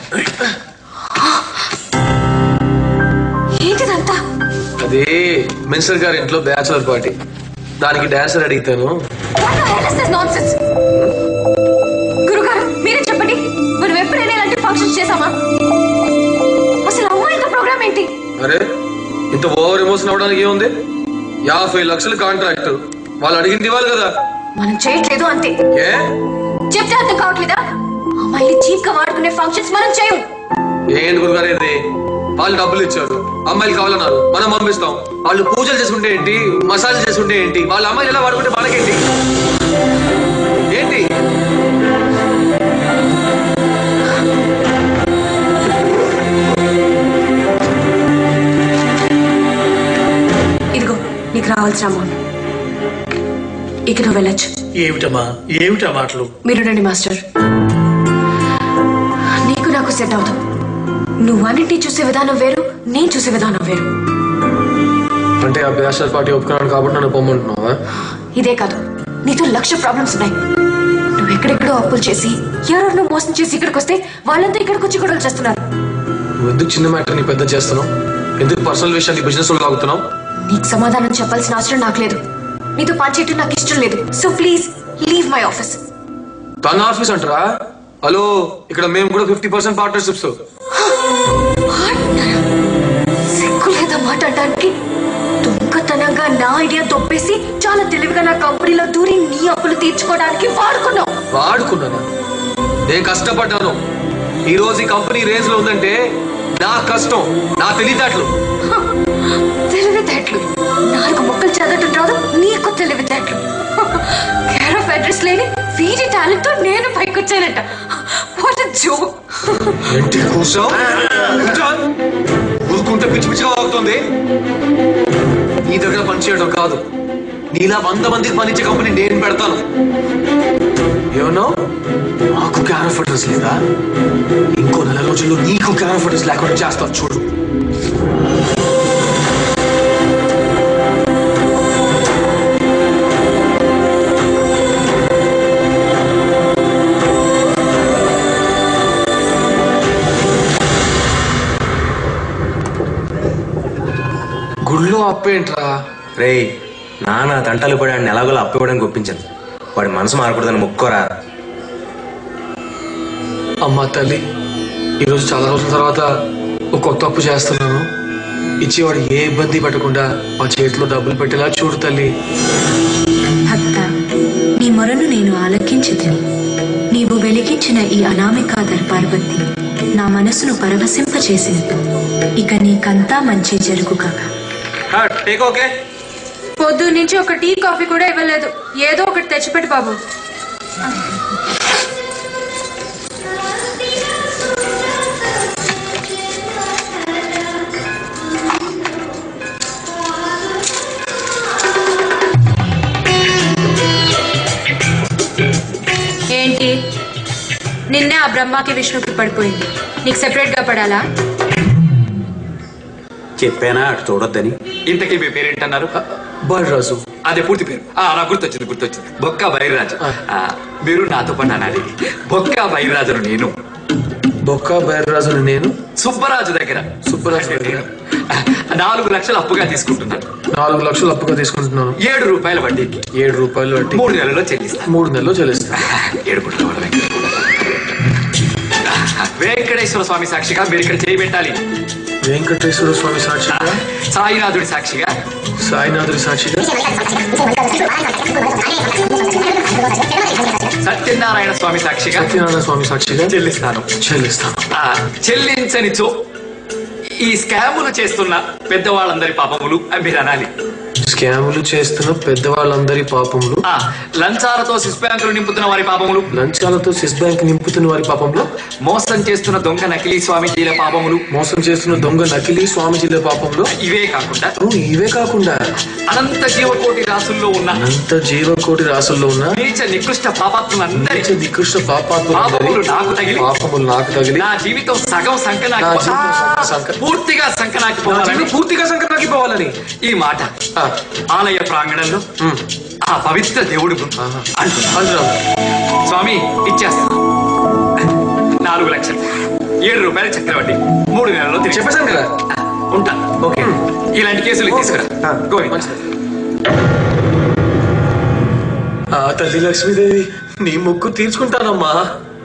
ఏంటిదంతా అదే మినిస్టర్ గారి ఇంట్లో బ్యాచులర్ పార్టీ దానికి డాన్సర్ అడిగితాను నాన్సెన్స్ గురుగారు మీరే చెప్పండి మనం ఎప్పుడైనా ఇలాంటి ఫంక్షన్స్ చేసామా అసలు అమ్మాయితో ప్రోగ్రామ్ ఏంటి అరే ఇంత ఓవర్ ఎమోషన్ అవడానికి ఏముంది యాభై లక్షలు కాంట్రాక్ట్ వాళ్ళు అడిగింది ఇవ్వాలి కదా మనం చేయట్లేదు అంతే ఏ చెప్తే అర్థం కావట్లేదా అమ్మాయిని చీప్ గా వాడుకునే ఫంక్షన్స్ మనం చేయం ఏంటి గురుగారు ఇది వాళ్ళు డబ్బులు ఇచ్చారు అమ్మాయిలు కావాలన్నారు మనం పంపిస్తాం వాళ్ళు పూజలు చేసుకుంటే ఏంటి మసాజ్ చేసుకుంటే ఏంటి వాళ్ళ అమ్మాయిలు ఎలా వాడుకుంటే మనకేంటి ఏంటి ఇదిగో నీకు రావాల్సిన అమౌంట్ ఇక నువ్వు వెళ్ళొచ్చు ఏమిటమ్మా ఏమిటా మాటలు మీరు రండి మాస్టర్ నీకు నాకు సెట్ అవుతాం నువ్వు అన్నింటినీ చూసే విధానం వేరు నేను చూసే విధానం వేరు అంటే ఆ బ్యాచలర్ పార్టీ ఒప్పుకున్నాను కాబట్టి నన్ను పొమ్మంటున్నావా ఇదే కాదు నీతో లక్ష ప్రాబ్లమ్స్ ఉన్నాయి నువ్వు ఎక్కడెక్కడో అప్పులు చేసి ఎవరెవరినో మోసం చేసి ఇక్కడికి వస్తే వాళ్ళంతా ఇక్కడికి వచ్చి గొడవలు చేస్తున్నారు నువ్వు ఎందుకు చిన్న మ్యాటర్ ని పెద్ద చేస్తున్నావు ఎందుకు పర్సనల్ విషయాన్ని బిజినెస్ లో లాగుతున్నావు నీకు సమాధానం చెప్పాల్సిన అవసరం నాకు లేదు నీతో పనిచేయటం నాకు ఇష్టం లేదు so please leave my office తన ఆఫీస్ అంటారా హలో ఇక్కడ మేము కూడా ఫిఫ్టీ పర్సెంట్ పార్ట్నర్షిప్స్ సిగ్గు లేదా మాట్లాడడానికి దొంగతనంగా నా ఐడియా తొప్పేసి చాలా తెలివిగా నా కంపెనీలో దూరి నీ అప్పులు తీర్చుకోవడానికి వాడుకున్నావు వాడుకున్నాను నేను కష్టపడ్డాను ఈ రోజు ఈ కంపెనీ రేంజ్ లో ఉందంటే నా కష్టం నా తెలివితేటలు తెలివితేటలు నాలుగు మొక్కలు చదవటం రాదు నీకు తెలివితేటలు కేర్ ఆఫ్ అడ్రస్ లేని వీరి టాలెంట్ తో నేను పైకొచ్చానంట వాట్ జో ఏంటి కూర్చో ఊరుకుంటే పిచ్చి పిచ్చిగా అవుతుంది నీ దగ్గర పనిచేయడం కాదు నీలా వంద మందికి పనిచ్చే కంపెనీ నేను పెడతాను ఏమన్నా నాకు క్యార్ ఆఫ్ అడ్రస్ లేదా ఇంకో నెల రోజుల్లో నీకు క్యార్ ఆఫ్ అడ్రస్ లేకుండా చేస్తాను చూడు గుళ్ళో అప్పేంట్రా రేయ్ నాన్న తంటలు పడి ఆయన ఎలాగోలా అప్పు ఇవ్వడానికి ఒప్పించాను వాడి మనసు మారకూడదని ముక్కోరా అమ్మా తల్లి ఈరోజు చాలా రోజుల తర్వాత ఒక కొత్త అప్పు చేస్తున్నాను ఇచ్చేవాడు ఏ ఇబ్బంది పెట్టకుండా మా చేతిలో డబ్బులు పెట్టేలా చూడు తల్లి భక్త నీ మొరను నేను ఆలకించితిని నీవు వెలిగించిన ఈ అనామికా దర్పార్వతి నా మనసును పరవశింపచేసింది ఇక నీకంతా మంచి జరుగు కాక టేక్ ఓకే పొద్దు నుంచి ఒక టీ కాఫీ కూడా ఇవ్వలేదు ఏదో ఒకటి తెచ్చిపెట్టు బాబు ఏంటి నిన్నే ఆ బ్రహ్మాకి విష్ణుకి పడిపోయింది నీకు సెపరేట్ గా పడాలా చెప్పానా అటు చూడొద్దని ఇంతకీ మీ పేరేంటన్నారు బలరాజు అదే పూర్తి పేరు ఆ నాకు గుర్తొచ్చింది గుర్తొచ్చింది బొక్క బైరాజు ఆ, మీరు నాతో పాటు అనాలి బొక్క బైరాజును నేను బొక్క బైర్రాజుని నేను సుబ్బరాజు దగ్గర సుబ్బరాజు దగ్గర నాలుగు లక్షలు అప్పుగా తీసుకుంటున్నాను నాలుగు లక్షలు అప్పుగా తీసుకుంటున్నాను ఏడు రూపాయల వడ్డీకి ఏడు రూపాయలు వడ్డీ మూడు నెలల్లో చెల్లిస్తాను మూడు నెలలు చెల్లిస్తా ఏడు పుట్ల వాళ్ళ వెంకటేశ్వర స్వామి సాక్షిగా మీరు ఇక్కడ చేయబెట్టాలి వెంకటేశ్వర స్వామి సాక్షిగా సాయినాథుడి సాక్షిగా సాయినాథుడి సాక్షిగా సత్యనారాయణ స్వామి సాక్షిగా సత్యనారాయణ స్వామి సాక్షిగా చెల్లిస్తాను చెల్లిస్తాను ఆ, చెల్లించనిచో ఈ స్కాములు చేస్తున్న పెద్దవాళ్ళందరి పాపములు అని మీరు అనాలి స్కాములు చేస్తున్న పెద్దవాళ్ళందరి పాపములు ఆ, లంచాలతో సిస్ బ్యాంకులు నింపుతున్న వారి పాపములు లంచాలతో సిస్ బ్యాంక్ నింపుతున్న వారి పాపంలో మోసం చేస్తున్న దొంగ నకిలీ స్వామీజీల పాపములు మోసం చేస్తున్న దొంగ నకిలీ స్వామిజీల పాపంలో ఇవే కాకుండా ఓ, ఇవే కాకుండా అనంత జీవకోటి రాసుల్లో ఉన్న అనంత జీవకోటి రాసుల్లో ఉన్న నీచ నికృష్ట పాపాత్ములందరి నీచ నికృష్ట పాపాత్ములందరి పాపములు నాకు తగిలి పాపములు నాకు తగిలి నా జీవితం సగం సంకనాకి నా జీవితం సగం సంక- పూర్తిగా సంకనాకి నా పోవాలని జీవితం పూర్తిగా సంకటానికి పోవాలని ఈ మాట ఆలయ ప్రాంగణంలో ఆ పవిత్ర దేవుడు అంటున్నాను స్వామి ఇచ్చేస్తాను నాలుగు లక్షలు ఏడు రూపాయల చక్రవడ్డీ మూడు నెలల్లో తిరిగి చెప్పేశాను కదా ఉంటా ఓకే ఇలాంటి కేసులు తీసుకురా గోవింద్ ఆ తల్లి లక్ష్మీదేవి నీ మొక్కు తీర్చుకుంటానమ్మా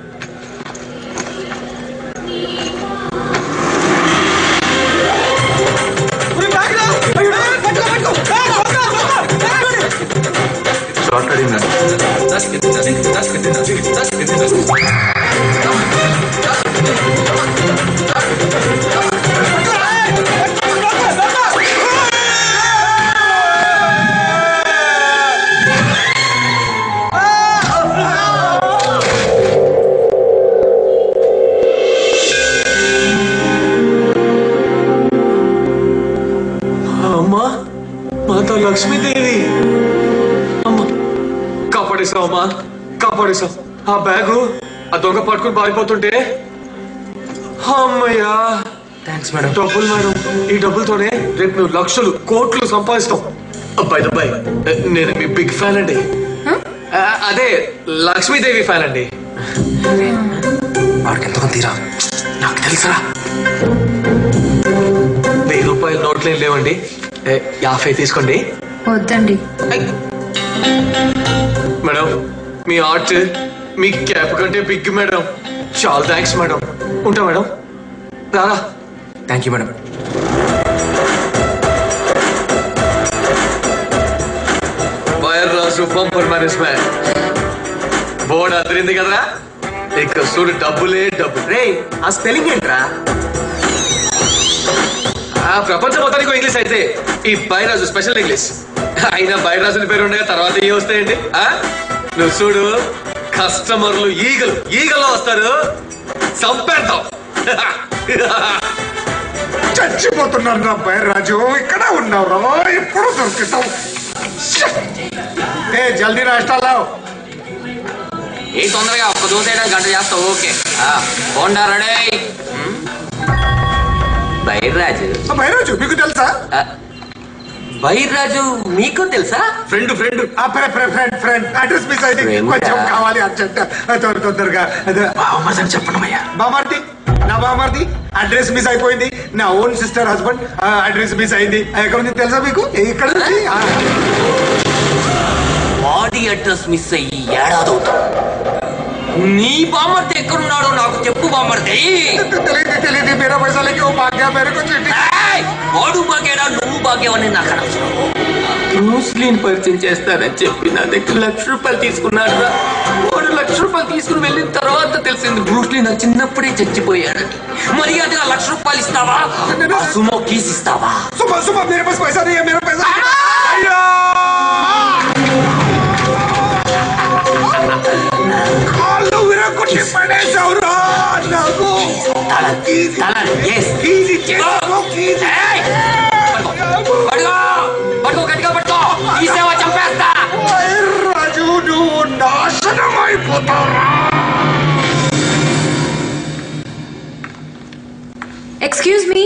షార్ట్ అడిగినా అమ్మా మాత లక్ష్మీదేవి అమ్మా కాపాడేశావు అమ్మా కాపాడేశావు ఆ బ్యాగు ఆ దొంగ పట్టుకుని పారిపోతుంటే అమ్మయ్యా థ్యాంక్స్ మేడం డబ్బులు మేడం ఈ డబ్బులతోనే రేపు నువ్వు లక్షలు కోట్లు సంపాదిస్తాం అబ్బాయి అబ్బాయి నేను మీ బిగ్ ఫ్యాన్ అండి ఆ, అదే లక్ష్మీదేవి ఫ్యాన్ అండి వాడికి ఎంతమంది తీరా నాకు తెలుసా వెయ్యి రూపాయల నోట్లు ఏం లేవండి ఏ, యాభై తీసుకోండి వద్దండి మేడం మీ ఆర్ట్ మీ క్యాప్ కంటే బిగ్ మేడం చాలా థ్యాంక్స్ మేడం ఉంటా మేడం రారా థ్యాంక్ యూ మేడం వైర్ రాసు పంపర్ మేనేజ్మెంట్ బోర్డు అదిరింది కదరా ఇక చూడు డబ్బులే డబ్బు రే ఆ స్పెల్లింగ్ ఏంట్రా ఆ ప్రపంచం మొత్తానికి ఇంగ్లీష్ అయితే ఈ బైరాజు స్పెషల్ ఇంగ్లీష్ అయినా బైరాజుల పేరు ఉండగా తర్వాత ఏ వస్తాయండి ఆ? నువ్వు చూడు కస్టమర్లు ఈగలు ఈగల్లో వస్తారు చంపేద్దాం చచ్చిపోతున్నాను రా బైరాజు ఇక్కడ ఉన్నావు రా ఎప్పుడు దొరుకుతావు ఏ జల్దీ రాష్ట్రాలు ఏ తొందరగా ఒక్క దోసేయడం గంట చేస్తావు okay Honda ready Byrraju Byraju మీకు తెలుసా బైర్రాజు మీకు తెలుసా friend friend friend friend address miss అయింది Friend. కొంచెం కావాలి అర్జెంట్ తొందర తొందరగా బామర్ది చెప్పండి అయ్యా బామర్ది నా బామర్ది అడ్రస్ మిస్ అయిపోయింది నా own sister husband address miss అయింది ఎక్కడ ఉంది తెలుసా మీకు ఇక్కడ నుంచి ఆ, బాడీ అడ్రస్ మిస్ అయ్యి ఏడాది అవుతుంది నీ బామర్ది ఎక్కడున్నాడో నాకు చెప్పు బామర్ది తెలియదు తెలియదు మేరా పైసా లేకే ఓ భాగ్య మేరే को चिट्ठी ఏయ్! వాడు బాగేడా నువ్వు బాగేవని నాకు అనవసరం బ్రూస్లీని పరిచయం చేస్తానని చెప్పి నా దగ్గర లక్ష రూపాయలు తీసుకున్నాడు రా వాడు లక్ష రూపాయలు తీసుకుని వెళ్ళిన తర్వాత తెలిసింది బ్రూస్లీ నా చిన్నప్పుడే చచ్చిపోయాడని మర్యాదగా లక్ష రూపాయలు ఇస్తావా ఆ సుమో కీస్ ఇస్తావా सुबह सुबह मेरे पास पैसा नहीं है मेरा पैसा अय्यो! కాళ్ళు విరగొట్టి పడేశావురా నాకు కీజీ చేసుకో, కీజీ. పట్టుకో గట్టిగా పట్టుకో ఈ సేవ చంపేస్తా రాజు నువ్వు నాశనం అయిపోతావురా ఎక్స్క్యూజ్ మీ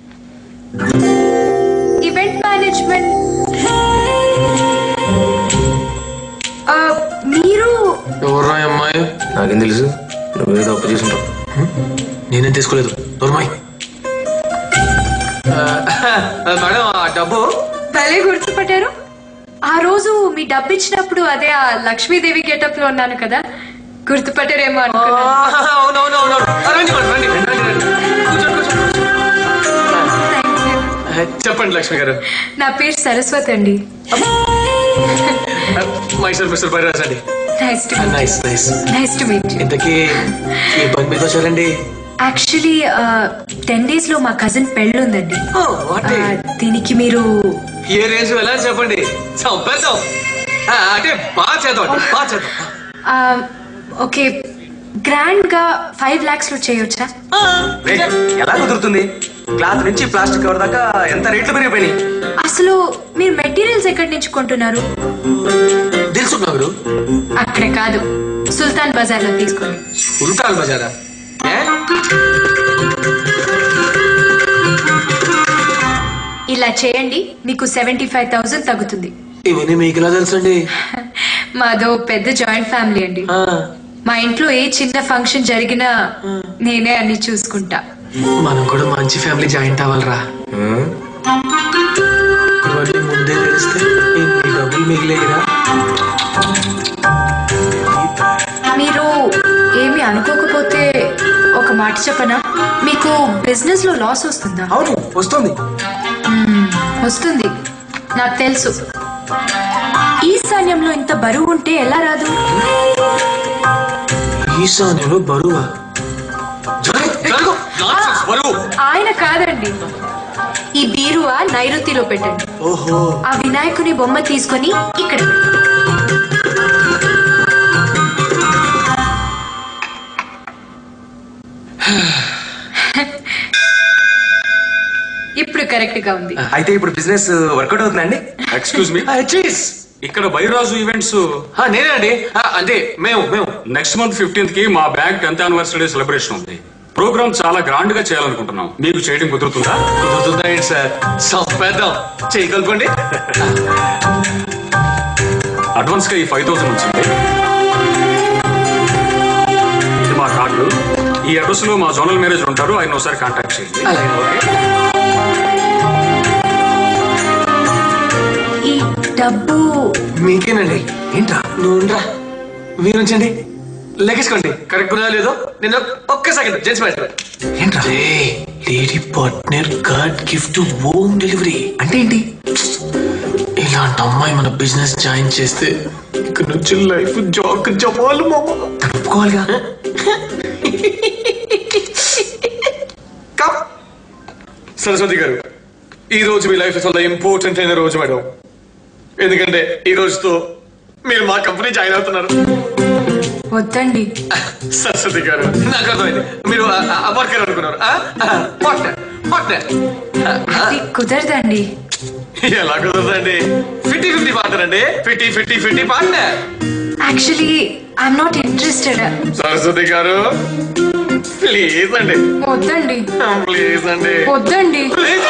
ఈవెంట్ మేనేజ్మెంట్ మీరు ఎవర్రా ఈ అమ్మాయి నాకేం తెలుసు నువ్వేదో అప్పు చేసుంటావు నేనేం తీసుకోలేదు నోర్మాయ్ మేడం ఆ డబ్బు భలే గుర్తుపట్టారు ఆ రోజు మీ డబ్బు ఇచ్చినప్పుడు అదే ఆ లక్ష్మీదేవి గెటప్ లో ఉన్నాను కదా గుర్తుపట్టారేమో అనుకున్నాను అవునవునవును రండి మేడం రండి రండి రండి కూర్చోండి కూర్చోండి చెప్పండి లక్ష్మి గారు నా పేరు సరస్వతి అండి మైసూర్ మిస్టర్ బైరాజ్ అండి nice to nice nice nice to meet ఇంతకీ ఏ పని మీద వచ్చారండి యాక్చువల్లీ టెన్ డేస్ లో మా కజిన్ పెళ్ళి ఉందండి వాటే? ఆ, దీనికి మీరు ఏ రేంజ్ వెళ్ళాలి చెప్పండి చంపేద్దాం ఆ, అంటే బాగా చేద్దాం అండి, బాగా చేద్దాం ఆ, ఓకే గ్రాండ్ గా ఫైవ్ లాక్స్ లో చేయొచ్చా రే, ఎలా కుదురుతుంది క్లాత్ నుంచి ప్లాస్టిక్ కవర్ దాకా ఎంత రేట్లు పెరిగిపోయినాయి అసలు మీరు మెటీరియల్స్ ఎక్కడి నుంచి కొంటున్నారు తెలుసు నగరు అక్కడ కాదు సుల్తాన్ బజార్ లో తీసుకోండి సుల్తాన్ బజారా ఏ? ఇలా చేయండి మీకు సెవెంటీ ఫైవ్ థౌసండ్ తగ్గుతుంది ఇవన్నీ మీకు ఎలా తెలుసండి మాదో పెద్ద జాయింట్ ఫ్యామిలీ అండి మా ఇంట్లో ఏ చిన్న ఫంక్షన్ జరిగినా నేనే అన్ని చూసుకుంటా మనం కూడా మంచి ఫ్యామిలీ జాయింట్ అవ్వాలరా ఇవన్నీ ముందే తెలిస్తే ఇన్ని డబ్బులు మిగిలేరా మీరు ఏమి అనుకోకపోతే ఒక మాట చెప్పనా మీకు బిజినెస్ లో లాస్ వస్తుందా అవును వస్తుంది వస్తుంది నాకు తెలుసు ఈశాన్యంలో ఇంత బరువు ఉంటే ఎలా రాదు ఈశాన్యంలో బరువా జరగ జరగ Nonsense, బరువు ఆయన కాదండి ఈ బీరువా నైరుతిలో పెట్టండి ఓహో ఆ వినాయకుని బొమ్మ తీసుకొని ఇక్కడ పెట్టండి. ఇప్పుడు కరెక్ట్ గా ఉంది అయితే ఇప్పుడు బిజినెస్ వర్కౌట్ అవుతుందండి ఎక్స్క్యూజ్ మీ చీజ్ ఇక్కడ బైరాజు ఈవెంట్స్ నేనే అండి ఆ, అంటే మేము మేము నెక్స్ట్ మంత్ ఫిఫ్టీన్త్ కి మా బ్యాంక్ టెన్త్ యానివర్సరీ సెలబ్రేషన్ ఉంది ప్రోగ్రామ్ చాలా గ్రాండ్ గా చేయాలనుకుంటున్నాం మీకు చేయడం కుదురుతుందా కుదురుతుందా ఏంటి సార్ చంపేద్దాం చేయగలుగుకోండి అడ్వాన్స్ గా ఈ ఫైవ్ థౌసండ్ వచ్చింది ఇది మా కార్డు ఈ అడ్రస్ లో మా జోనల్ మేనేజర్ ఉంటారు ఆయన ఒకసారి కాంటాక్ట్ చేయండి ఈ డబ్బు మీకేనండి ఏంటా నువ్వు రా మీరుంచండి లెక్కేసుకోండి కరెక్ట్ ఉందా లేదో నేను ఒక్క సెకండ్ జెంట్స్ మ్యాటర్ ఏంట్రా lady partner card gift home delivery అంటే ఏంటి ఇలాంటి అమ్మాయి మన బిజినెస్ జాయిన్ చేస్తే ఇక్కడ నుంచి లైఫ్ జాక్ జమాలు మామ ఒప్పుకోవాలిగా కమ్. సరస్వతి గారు ఈ రోజు మీ లైఫ్ చాలా ఇంపార్టెంట్ అయిన రోజు మేడం ఎందుకంటే ఈ రోజుతో మీరు మా కంపెనీ జాయిన్ అవుతున్నారు వద్దండి సరస్వతి గారు నాకు అర్థమైంది మీరు వర్కర్ అనుకున్నారు పార్ట్నర్ పార్ట్నర్ అది కుదరదండి ఎలా కుదరదండి ఫిఫ్టీ ఫిఫ్టీ పార్ట్నర్ అండి fifty fifty fifty partner actually I'm not interested Saraswati గారు ప్లీజ్ అండి వద్దండి ప్లీజ్ అండి వద్దండి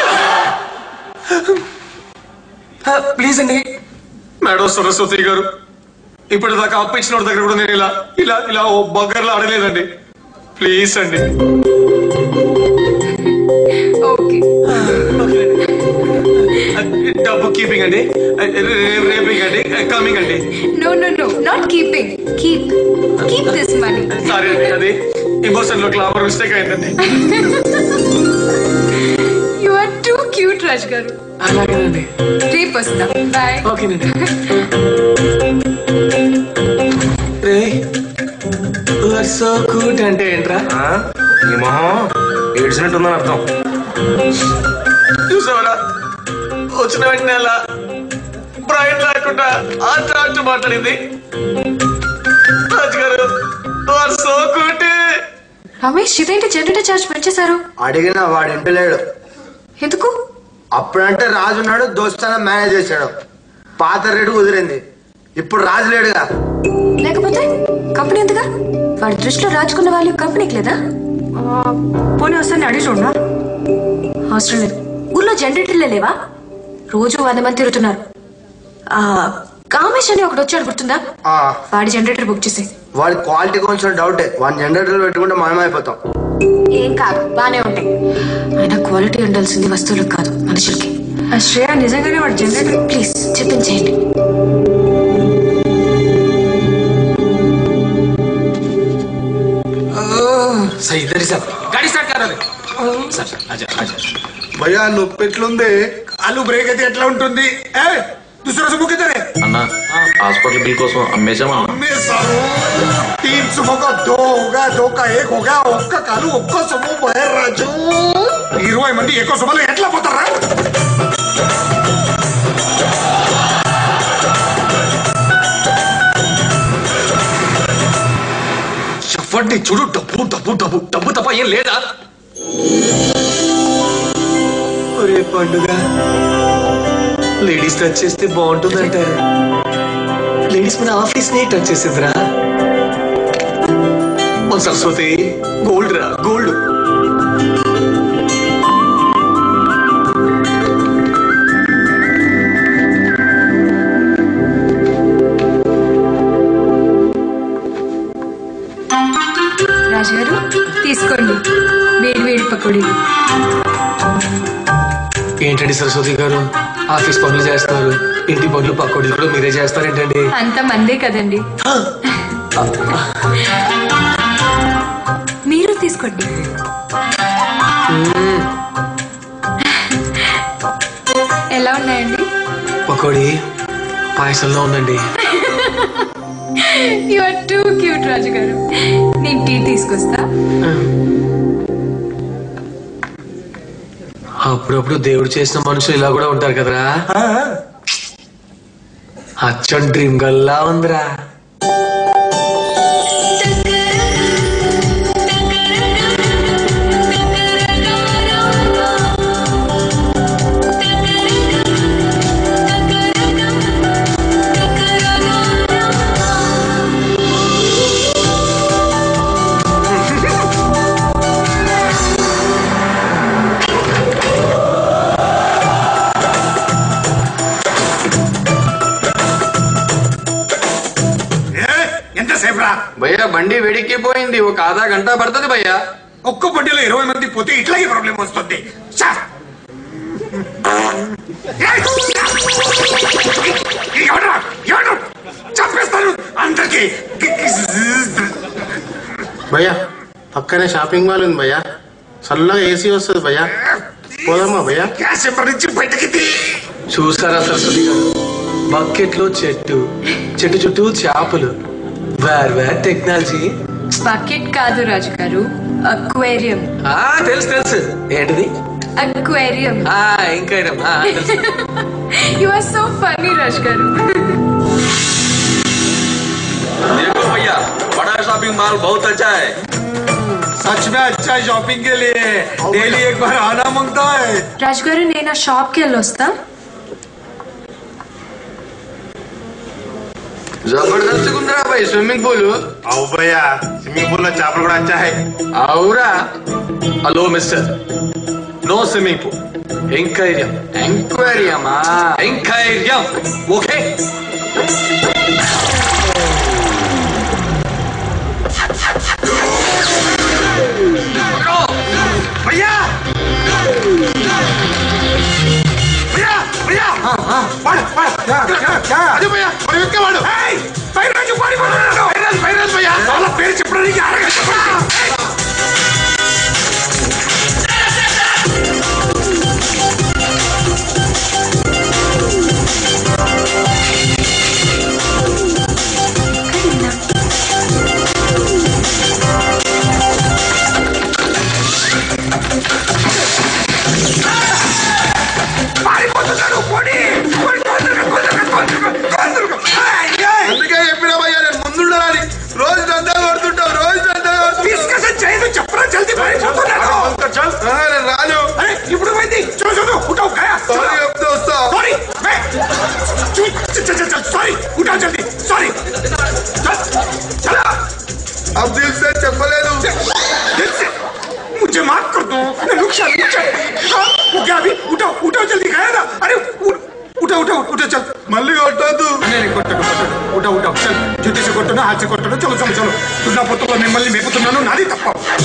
ప్లీజ్ అండి మేడం సరస్వతి గారు ఇప్పటిదాకా అప్పు ఇచ్చిన వాడి దగ్గర కూడా నేను ఇలా ఇలా ఇలా ఓ బగ్గర్లో అడగలేదండి ప్లీజ్ అండి ఓకే డబ్బు కీపింగ్ అండి రేపింగ్ అండి కమింగ్ అండి no no no not keeping keep keep this money sorry అండి అది ఇమోషన్ లో గ్లామర్ మిస్టేక్ అయిందండి you are too cute Raj గారు అలాగేనండి రేపు వస్తా బాయ్ ఓకేనండి రే సో కూట్ అంటే ఏంట్రా ఈ మొహం ఏడ్చినట్టుందని అర్థం చూసావరా వచ్చిన వెంటనే అలా బ్రైట్ లేకుండా ఆట ఆట మాట్లాడింది రాజు గారు సో కూట్ రమేష్ ఇదేంటి జనరేటర్ చార్జ్ పెంచేశారు అడిగిన వాడు ఇంటి లేడు ఎందుకు అప్పుడంటే రాజు ఉన్నాడు దోస్తాన మేనేజ్ చేశాడు పాత రేటు కుదిరింది ఇప్పుడు రాజు లేడుగా లేకపోతే కంపెనీ ఎందుగా వాడి దృష్టిలో రాజుకున్న వాళ్ళు కంపెనీకి లేదా పోనీ వస్తాను అడిగి చూడనా అవసరం లేదు ఊర్లో జనరేటర్లే లేవా రోజు వంద మంది తిరుగుతున్నారు ఆ, కామేష్ అని ఒకటి వచ్చాడు గుర్తుందా ఆ, వాడి జనరేటర్ బుక్ చేసి వాడి క్వాలిటీ కొంచెం డౌటే వాడి జనరేటర్ పెట్టుకుంటే మనమైపోతాం ఏం కాదు బానే ఉంటాయి ఆయన క్వాలిటీ ఉండాల్సింది వస్తువులకు కాదు మనుషులకి ఆ శ్రేయ నిజంగానే వాడు జనరేటర్ ప్లీజ్ చెప్పించేయండి सही इधर ही सर गाड़ी स्टार्ट कर रहे सर सर आजा आजा భయ్యా నొప్పి ఎట్లుంది కాలు బ్రేక్ అయితే ఎట్లా ఉంటుంది ఏ दूसरा सुबह किधर है అన్న హాస్పిటల్ బిల్ కోసం అమ్మేశామన్నా मैं सारो तीन सुबह का दो होगा दो का एक होगा ఒక్క కాలు ఒక్క సుబు బయర్ రాజు ఇరవై మంది ఎక్కువ సుబలు ఎట్లా పోతారా చెప్పండి చూడు డబ్బు డబ్బు డబ్బు డబ్బు తప్ప ఏం లేదా ఒరే పండుగ లేడీస్ టచ్ చేస్తే బాగుంటుంది అంటారు లేడీస్ మన ఆఫీస్ ని టచ్ చేసిందిరా మన సరస్వతి గోల్డ్ రా గోల్డ్ రాజుగారు తీసుకోండి వేడి వేడి పకోడీలు ఏంటండి సరస్వతి గారు ఆఫీస్ పనులు చేస్తారు ఇంటి పనులు పక్కోడి కూడా మీరే చేస్తారేంటండి అంత మందే కదండి మీరు తీసుకోండి ఎలా ఉన్నాయండి పకోడి పాయసంలో ఉందండి you are too cute Raju గారు నేను టీ తీసుకొస్తా అప్పుడప్పుడు దేవుడు చేసిన మనుషులు ఇలా కూడా ఉంటారు కదరా అచ్చం డ్రీమ్ గల్లా ఉందిరా ఎంతసేపు రా భయ్యా బండి వేడెక్కిపోయింది ఒక ఆధా గంట పడుతుంది భయ్యా ఒక్క బండిలో ఇరవై మంది పోతే ఇట్లాగే ప్రాబ్లం వస్తుంది చా. ఏయ్! ఎవడ్రా? ఎవడు? చంపేస్తాను అందరికి భయ్యా పక్కనే షాపింగ్ మాల్ ఉంది భయ్యా చల్లగా ఏసీ వస్తుంది భయ్యా పోదామా భయ్యా గ్యాస్ ఎప్పటి నుంచి బయటకి తీ. చూసారా సరస్వతి గారు బకెట్లో చెట్టు చెట్టు చుట్టూ చేపలు వేర్ వేర్ టెక్నాలజీ బకెట్ కాదు రాజు గారు అక్వేరియం ఆ తెలుసు తెలుసు ఏంటిది అక్వేరియం ఆ ఇంకా ఏం? ఆ, తెలుసు. You are so funny Raju గారు देखो भैया बड़ा शॉपिंग मॉल बहुत अच्छा है सच में अच्छा है शॉपिंग के लिए डेली एक बार आना मांगता है రాజు గారు నేను ఆ షాప్కి వెళ్ళి వస్తా జబర్దస్త్ ఉందిరా భాయ్ స్విమ్మింగ్ పూల్ అవు భయ్యా స్విమ్మింగ్ పూల్ లో చేపలు కూడా వచ్చాయి అవురా hello mister no swimming pool aquarium ఎంక్వైరియమా ఎంకైర్యం ఓకే भैया भैया भैया వాడు వాడు అదే భయ్యా మరి వెనక వాడు ఏయ్ బైరాజు పాడి పడుతున్నాడు బైరాజు బైరాజు భయ్యా వాళ్ళ పేరు చెప్పడానికి అరగంట పారిపోతున్నాడు పొడి అందుకే చెప్పినా భయ్యా నేను ముందుండాలని రోజు దందా కొడుతుంటావు రోజు దందా డిస్కషన్ చేయదు చెప్పరా జల్దీ పారిపోతున్నాడు నేను రాను అరే ఇప్పుడు పోయింది చలో చలో ఉठाओ गया సారీ చెప్తే వస్తా सॉरी मैं चल चल चल सॉरी उठाओ जल्दी सॉरी चल चला अब दिल से చెప్పలేదు दिल से मुझे माफ कर दो मैं नुकसान नुकसान हाँ वो क्या अभी उठाओ उठाओ जल्दी गया ना अरे उ- उठाओ उठाओ उठाओ चल మళ్ళీ కొట్టద్దు नहीं नहीं కొట్టను కొట్టను ఉఠా ఉఠా చల్ జుట్టు से కొట్టను హాత్ से కొట్టను చలో చలో చలో దున్నా పొత్తులో మిమ్మల్ని మేపుతున్నాను నాది తప్ప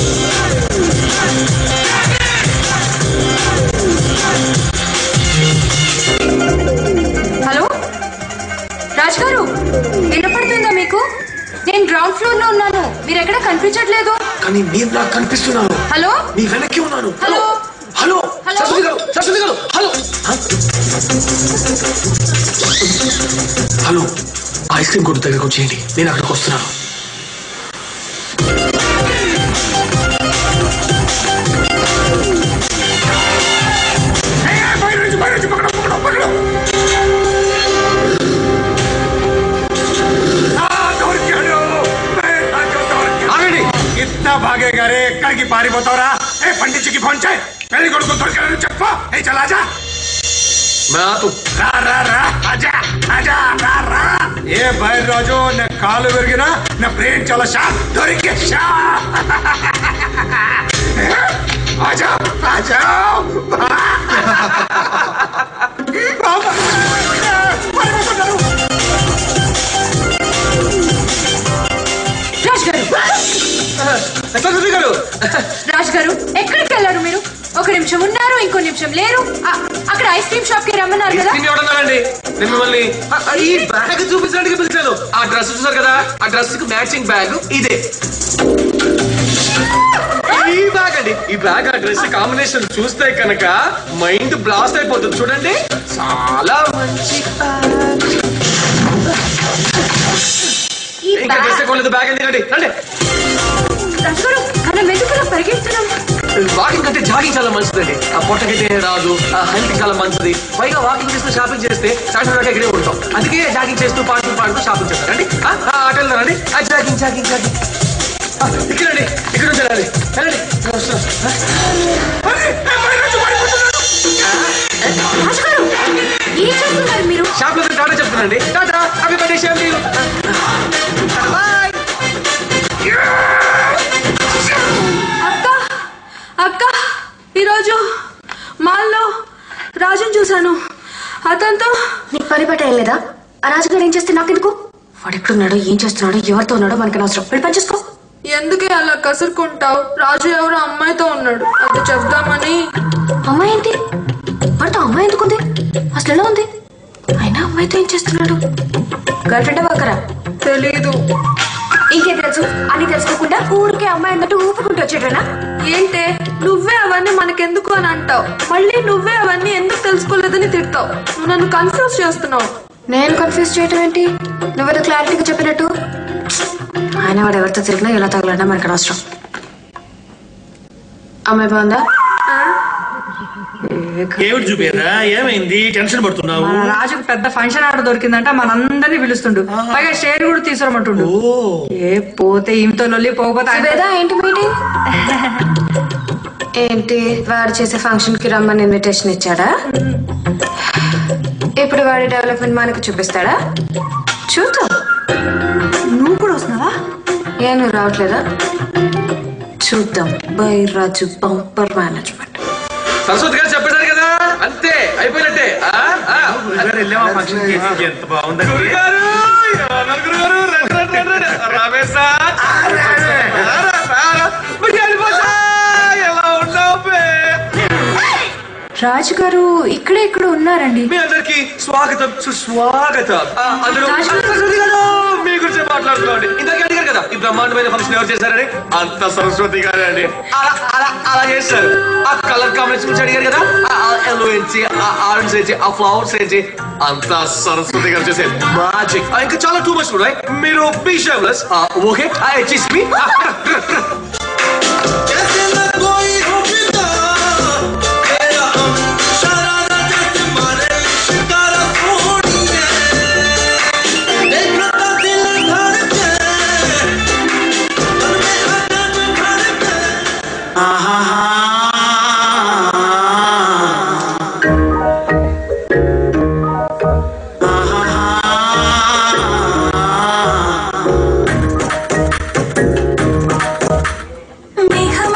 హలో రాజ్ గారు వినపడుతుందా మీకు నేను గ్రౌండ్ ఫ్లోర్ లో ఉన్నాను మీరు ఎక్కడ కనిపించట్లేదు కానీ మీరు నాకు కనిపిస్తున్నారు హలో మీ వెనక్కి ఉన్నాను హలో హలో సరస్వతి గారు సరస్వతి గారు హలో హలో ఐస్ క్రీమ్ కొట్టు దగ్గరకు వచ్చేయండి నేను అక్కడికి వస్తున్నాను ఆగండి ఇంత భాగేగా రే ఎక్కడికి పారిపోతావురా ఏ పండించికి ఫోన్ చేయి పెళ్లి కొడుకు దొరికాడని చెప్పు ఏ చలాజా రా రా రా ఆజా ఆజా రా రా ఏ బయలు రోజు నా కాలు విరిగినా నా బ్రెయిన్ చాలా షా దొరికే షా ఆజా ఆజా రాజ్ గారు సరస్వతి గారు రాజ్ గారు ఎక్కడికి వెళ్ళారు మీరు ఒక నిమిషం ఉన్నారు ఇంకో నిమిషం లేరు ఆ- అక్కడ ఐస్ క్రీమ్ షాప్ కి రమ్మన్నారు కదా దీన్ని ఎవడన్నారండి నేను మిమ్మల్ని ఆ, ఆ, ఈ బ్యాగ్ చూపించడానికి పిలిచాను ఆ డ్రెస్ చూసారు కదా ఆ డ్రెస్ కి మ్యాచింగ్ బ్యాగ్ ఇదే ఈ బ్యాగ్ అండి ఈ బ్యాగ్ ఆ డ్రెస్ కాంబినేషన్ చూస్తే కనుక మైండ్ బ్లాస్ట్ అయిపోతుంది చూడండి చాలా మంచి ఈ ఇంకా బ్యాగ్- డ్రెస్ కొనలేదు బ్యాగ్ ఎందుకండి రండి రాజ్ గారు మనం ఎందుకు ఇలా పరిగెడుతున్నాం వాకింగ్ కంటే జాగింగ్ చాలా మంచిదండి ఆ పొట్టకైతే రాదు ఆ హెల్త్ చాలా మంచిది పైగా వాకింగ్ చేస్తూ షాపింగ్ చేస్తే సాయంత్రం దాకా ఇక్కడే ఉంటాం అందుకే జాగింగ్ చేస్తూ పాడుతూ పాడుతూ షాపింగ్ చేస్తారండి అటు వెళ్తారండి ఆ జాగింగ్ జాగింగ్ జాగింగ్ ఆ, ఇక్కడండి ఇక్కడ నుంచి వెళ్ళాలి వెళ్ళండి నేను వస్తున్నాను. రాజ్ గారు ఏం చేస్తున్నారు మీరు షాప్ లో టాటా చెప్తున్నానండి టాటా అవి పడేసాం మీరు అక్క అక్క ఈరోజు మాల్లో రాజుని చూశాను అతనితో నీకు పని పట్ట లేదా ఆ రాజుగారు ఏం చేస్తే నాకెందుకు వాడు ఎక్కడున్నాడో ఏం చేస్తున్నాడో ఎవరితో ఉన్నాడో మనకి అవసరం వెళ్ళి పని చేసుకో ఎందుకే అలా కసురుకుంటావు రాజు ఎవరో అమ్మాయితో ఉన్నాడు అది చెప్దామని అమ్మాయి ఏంటి వాడితో అమ్మాయి ఎందుకుంది అసలు ఎలా ఉంది అయినా అమ్మాయితో ఏం చేస్తున్నాడు గర్ల్ ఫ్రెండ్ వాకరా తెలీదు ఇంకేం తెలుసు అని తెలుసుకోకుండా ఊరికే అమ్మాయి అన్నట్టు ఊపుకుంటూ వచ్చేటనా ఏంటే నువ్వే అవన్నీ మనకెందుకు అని అంటావు మళ్ళీ నువ్వే అవన్నీ ఎందుకు తెలుసుకోలేదని తిడతావు నువ్వు నన్ను కన్ఫ్యూజ్ చేస్తున్నావు నేను కన్ఫ్యూజ్ చేయటం ఏంటి నువ్వేదో క్లారిటీగా చెప్పినట్టు ఆయన వాడు ఎవరితో తిరిగినా ఎలా తగలన్నా మనకి అవసరం అమ్మాయి బాగుందా ఏమిటి చూపారా ఏమైంది టెన్షన్ పడుతున్నావు మన రాజుకు పెద్ద ఫంక్షన్ ఆర్డర్ దొరికిందంట మనందరినీ పిలుస్తుండు పైగా షేర్ కూడా తీసుకురమ్మంటుండు ఏ పోతే ఈమెతో లొల్లి పోకపోతే ఆయన- సుబేదా ఏంటి మీటింగ్ ఏంటి వాడు చేసే ఫంక్షన్ కి రమ్మని ఇన్విటేషన్ ఇచ్చాడా ఇప్పుడు వాడి డెవలప్మెంట్ మనకు చూపిస్తాడా చూద్దాం నువ్వు కూడా వస్తున్నావా ఏ నువ్వు రావట్లేదా చూద్దాం బైరాజు బంపర్ మేనేజ్మెంట్ సరస్వతి గారు చెప్పేశారు కదా అంతే అయిపోయినట్టే ఆ, ఆ. ఎంత బాగుంది గురుగారు, ఎవరన్నారు గురుగారు? రండి, రండి, రండి, రండి. రమేష్ సార్. రా, రా, రా. మరి వెళ్ళిపోతా. ఎలా ఉన్నావు బే? రాజు గారు ఇక్కడే ఇక్కడ ఉన్నారండి మీ అందరికి స్వాగతం సుస్వాగతం ఆ, అందరూ రాజు గారు. సరస్వతి గారు మీ గురించి మాట్లాడుతున్నాండి ఇందాక అడిగారు కదా ఈ బ్రహ్మాండమైన ఫంక్షన్ ఎవరు చేశారని అంత సరస్వతి గారే అండి అలా అలా అలా చేస్తారు ఆ కలర్ కాంబినేషన్ గురించి అడిగారు కదా ఆ ఎల్లో ఏంచి ఆ ఆరెంజ్ ఏంచి ఆ ఫ్లవర్స్ ఏంచి అంత సరస్వతి గారు చేసే మ్యాజిక్ ఇంకా చాలా టూ మచ్ కూడా మీరు be shameless okay excuse me మేఘమ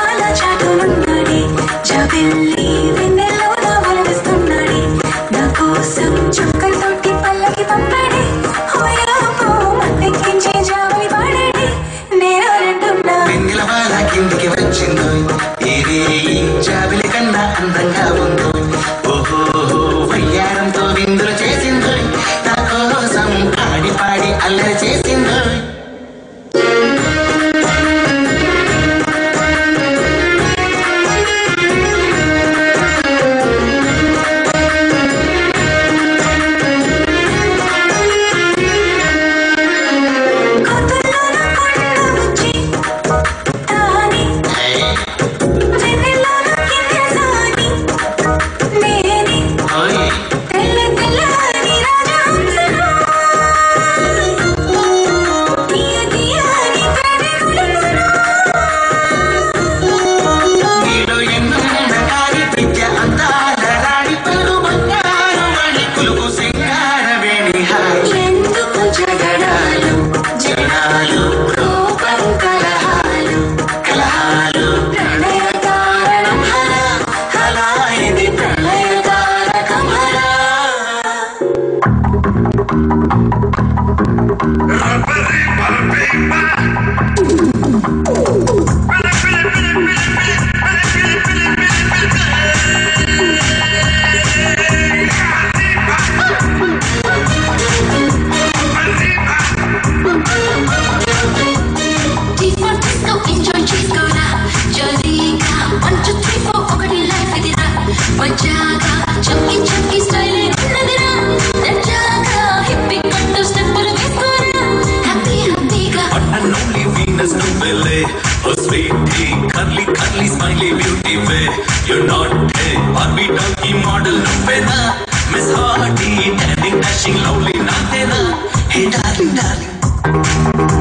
dashing, lovely, నాదేనా హే డార్లింగ్ డార్లింగ్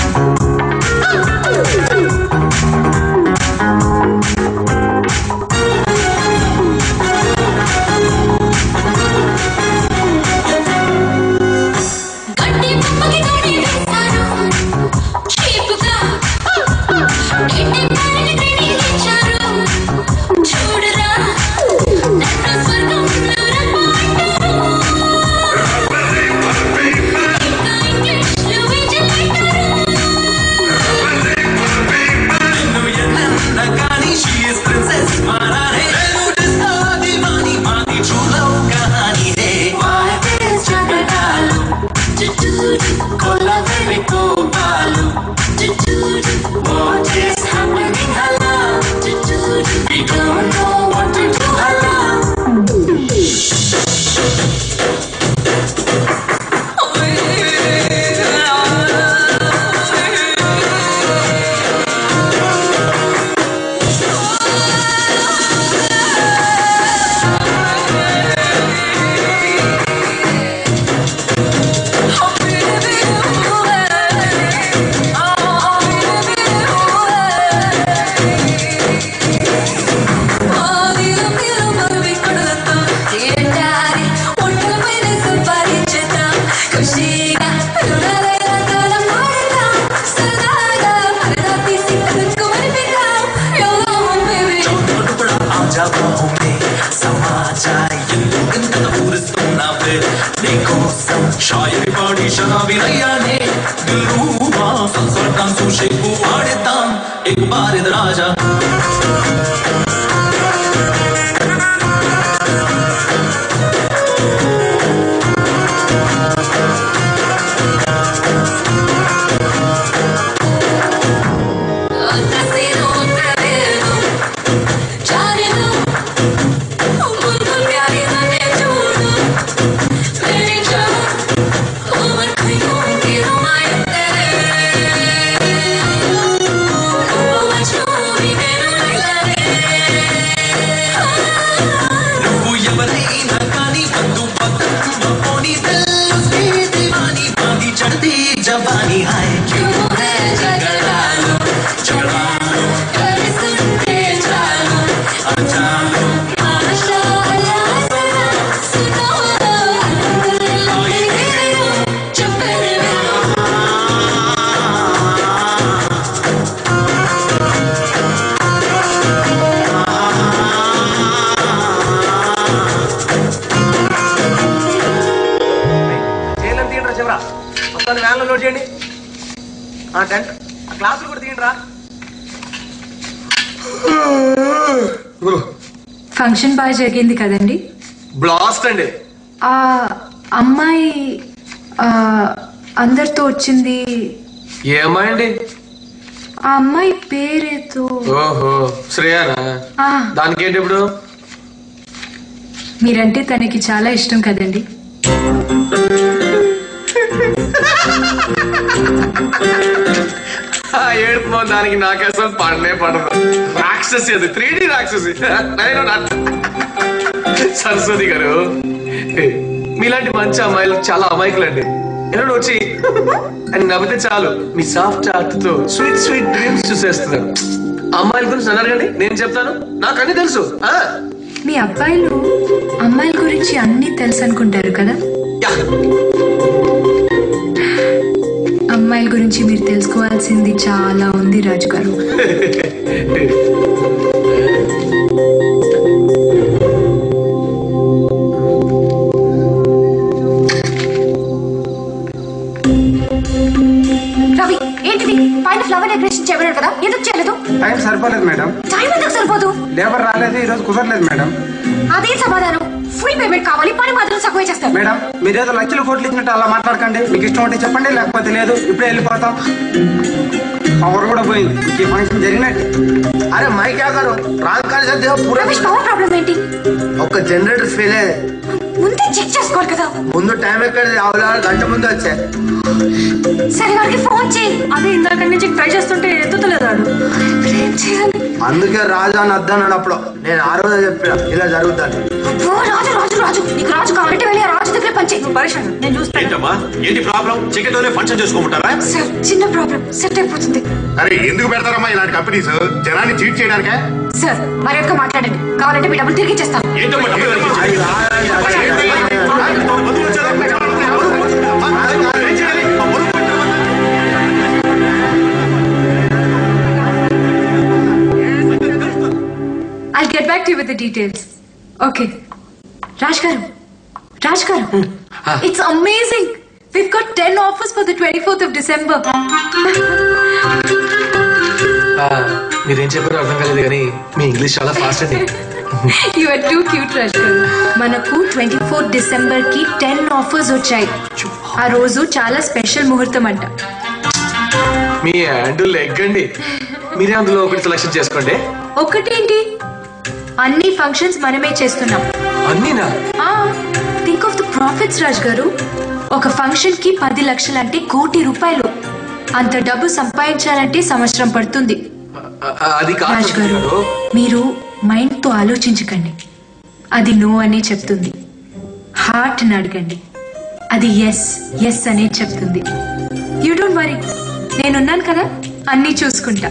గడ్డి పప్పకి గడి వేశారు చీపుగా ఎండి కాలికి తిని ఇచ్చారు చూడరా నన్ను స్వర్గంలో రమ్మంటారు ఇంకా ఇంగ్లీష్లో వింటూ నిన్ను ఎన్నన్నా కానీ she is princess మహారాణి నేను డిస్కో దీవాని మాది true love కహానీ హే వాయిస్ చక్రకాలు కొలవెరి కోపాలు What is happening hello We don't know what to do hello ఖుషీగా రుణాలైన కాలం మారుతాం సరదాగా పరదా తీసి కలుసుకొని పెట్టాం You're home, baby. కూడా ఆజా బాహుమే సమాచార ఎందుకు ఇంతగా ఊరిస్తున్నావే నీకోసం షాయరి పాడి షరాబిరయ్యానే దిల్రూబా సంసార్ డాన్సు షేపు ఆడేద్దాం ఎక్ బార్ ఇది రాజా Trasero, trasero, చారెను, ముందు ప్యారి నన్నే చూడు. మేరీ జాన్, ఉమర్ ఖయ్యూం కి రుమాయత్ తెరే. నువ్వు మజ్నూని, నేను లైలానే. నువ్వు ఎవరైనా కానీ వద్దు వద్దమ్మ పోనీ తెల్లు శ్రీదివాని పాది చడితే జవాని హాయ్ క్యూ హై జగడాలు, జగడాలు కలిసుంటే చాలు. అచాలు మాషా అల్లాహ్ సనా, సునోలో, అల్హమ్దులిల్లాహ్ ఇదిగో, చెప్పేది విను. చేయలేం తీయండి చివరా మొత్తాన్ని వ్యాన్లో లోడ్ చేయండి ఆ టెంట్ ఆ క్లాసులు కూడా తీయండి రా ఫంక్షన్ బాగా జరిగింది కదండి బ్లాస్ట్ అండి ఆ అమ్మాయి ఆ, అందరితో వచ్చింది ఏమండి ఆ అమ్మాయి పేరేతో ఓహో శ్రేయానా ఆ, దానికేంటి ఇప్పుడు మీరంటే తనకి చాలా ఇష్టం కదండి ఆ ఏడుపు మొహం దానికి నాకు అసలు పడనే పడదు రాక్షసి అది త్రీ డి రాక్షసి నేను నా- సరస్వతి గారు మీలాంటి మంచి అమ్మాయిలు చాలా అమాయకులండి ఎవరు వచ్చి అని నవ్వితే చాలు మీ సాఫ్ట్ హార్ట్ తో స్వీట్ స్వీట్ డ్రీమ్స్ చూసేస్తున్నారు అమ్మాయిల గురించి అడగండి నేను చెప్తాను నాకు అన్ని తెలుసు ఆ మీ అబ్బాయిలు అమ్మాయిల గురించి అన్నీ తెలుసు అనుకుంటారు కదా అమ్మాయిల గురించి మీరు తెలుసుకోవాల్సింది చాలా ఉంది రాజు గారు రవి ఏంటిది పైన ఫ్లవర్ డెకరేషన్ చేయమన్నాడు కదా ఎందుకు చేయలేదు టైం సరిపోలేదు మేడం టైం ఎందుకు సరిపోదు లేబర్ రాలేదు ఈ రోజు కుదరలేదు మేడం అదేం సమాధానం ఫుల్ పేమెంట్ కావాలి పని మాత్రం తక్కువ చేస్తారు మేడం మీరు ఏదో లక్షల కోట్లు ఇచ్చినట్టు అలా మాట్లాడకండి మీకు ఇష్టం ఉంటే చెప్పండి లేకపోతే లేదు ఇప్పుడే వెళ్ళిపోతాం పవర్ కూడా పోయింది ఈ ఫంక్షన్ జరిగినట్టు అరే మై క్యా కరో రాంగ్ కాల్ చేస్తే పూరా పవర్ ప్రాబ్లం ఏంటి ఒక జనరేటర్ ఫెయిల్ అయ్యేది ముందే చెక్ చేసుకోవాలి కదా ముందు టైం ఎక్కడ అవలా గంట ముందు వచ్చా సరే వాడికి ఫోన్ చేయి అదే ఇందాక నుంచి ట్రై చేస్తుంటే ఎత్తుతలేదు వాడు ఏం చేయాలి అందుకే రాజు అని వద్దన్నాడు అప్పుడు నేను ఆ రోజు చెప్పిన ఇలా జరుగుతాను అబ్బో, రాజు రాజు రాజు నీకు రాజు కావాలంటే వెళ్ళి ఆ రాజు దగ్గర వదిలే పంచే నేను చూస్తాను ఏంటమ్మా ఏంటి ప్రాబ్లం చికెన్ లోనే ఫంక్షన్ చేసుకోమంటారా సార్ చిన్న ప్రాబ్లం సెట్ అయిపోతుంది అరే ఎందుకు పెడతారమ్మా ఇలాంటి కంపెనీస్ జనాన్ని చీట్ చేయడానికే సార్ మరి యొక్క మాట్లాడండి కావాలంటే మీ డబ్బులు తిరిగి ఇచ్చేస్తాను ఏంటమ్మా డబ్బులు వెనక్కి I'll get back to you with the details. Okay. Raj garu. Raj garu. It's amazing. We've got 10 offers for the 24th of December. ఆ, మీరేం చెప్పారో అర్థం కాలేదు కానీ మీ ఇంగ్లీష్ చాలా ఫాస్ట్ అండి you are too cute, Raj garu. మనకు 24th డిసెంబర్ కి 10 ఆఫర్స్ వచ్చాయి ఆ రోజు చాలా స్పెషల్ ముహూర్తం అంట మీ హ్యాండిల్ ఎగ్గండి మీరే అందులో ఒకటి సెలెక్షన్ చేసుకోండి ఒకటేంటి అన్ని ఫంక్షన్స్ మనమే చేస్తున్నాం అన్నీనా think of the profits Raj గారు ఒక ఫంక్షన్ కి పది లక్షలంటే కోటి రూపాయలు అంత డబ్బు సంపాదించాలంటే సంవత్సరం పడుతుంది ఆ, ఆ, అది కాదు రాజ్ గారు మీరు మైండ్ తో ఆలోచించకండి అది నో అనే చెప్తుంది హార్ట్ ని అడగండి అది ఎస్ ఎస్ అనే చెప్తుంది యూ డోంట్ వరీ నేనున్నాను కదా అన్నీ చూసుకుంటా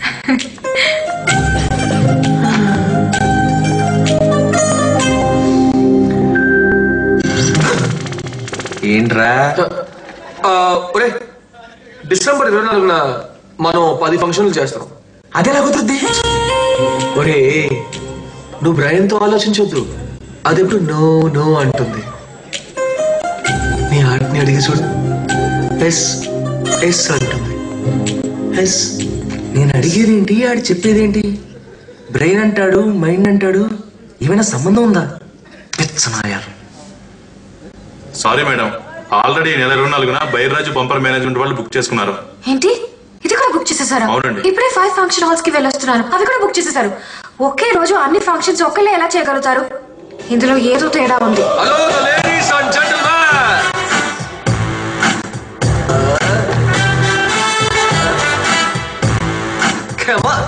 ఏంట్రా ఆ, ఒరే డిసెంబర్ ఇరవై నాలుగున మనం పది ఫంక్షన్లు చేస్తాం అదేలా కుదురుద్ది ఒరే నువ్వు బ్రయంతో ఆలోచించొద్దు అదెప్పుడు నో నో అంటుంది నీ హార్ట్ని అడిగి చూడు ఎస్ ఎస్ అంటుంది ఎస్ నేను అడిగేదేంటి ఆడు చెప్పేదేంటి బ్రెయిన్ అంటాడు మైండ్ అంటాడు ఏమైనా సంబంధం ఉందా పిచ్చనాయాలు సారీ మేడం ఆల్రెడీ నెల ఇరవై నాలుగున బైర్రాజు బంపర్ మేనేజ్మెంట్ వాళ్ళు బుక్ చేసుకున్నారు ఏంటి ఇది కూడా బుక్ చేసేసారా అవునండి. ఇప్పుడే ఫైవ్ ఫంక్షన్ హాల్స్ కి వెళ్ళొస్తున్నాను అవి కూడా బుక్ చేసేసారు ఒకే రోజు అన్ని ఫంక్షన్స్ ఒక్కలే ఎలా చేయగలుగుతారు ఇందులో ఏదో తేడా ఉంది hello ladies and gentlemen Come on.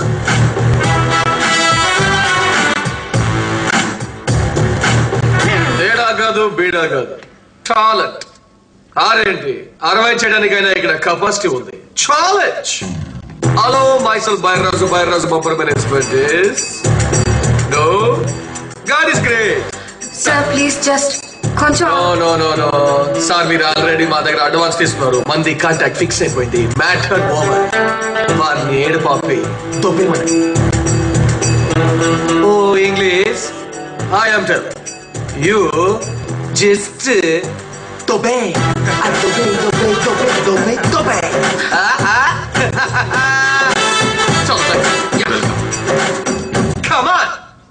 తేడా కాదు బీడా కాదు టాలెంట్ ఆరేంటి అరవై చేయడానికైనా ఇక్కడ కెపాసిటీ ఉంది ఛాలెంజ్ హలో మైసల్ Byraju Byraju bumper management no God is great sir please just కొంచెం no no no no sir మీరు ఆల్రెడీ మా దగ్గర అడ్వాన్స్ తీసుకున్నారు మంది కాంటాక్ట్ ఫిక్స్ అయిపోయింది మ్యాటర్ ఓవర్ వారిని ఏడు పాపి తొప్పిమని ఓ English I am tell you just తొబే తొబే తొబే తొబే తొబే తొబే Come on!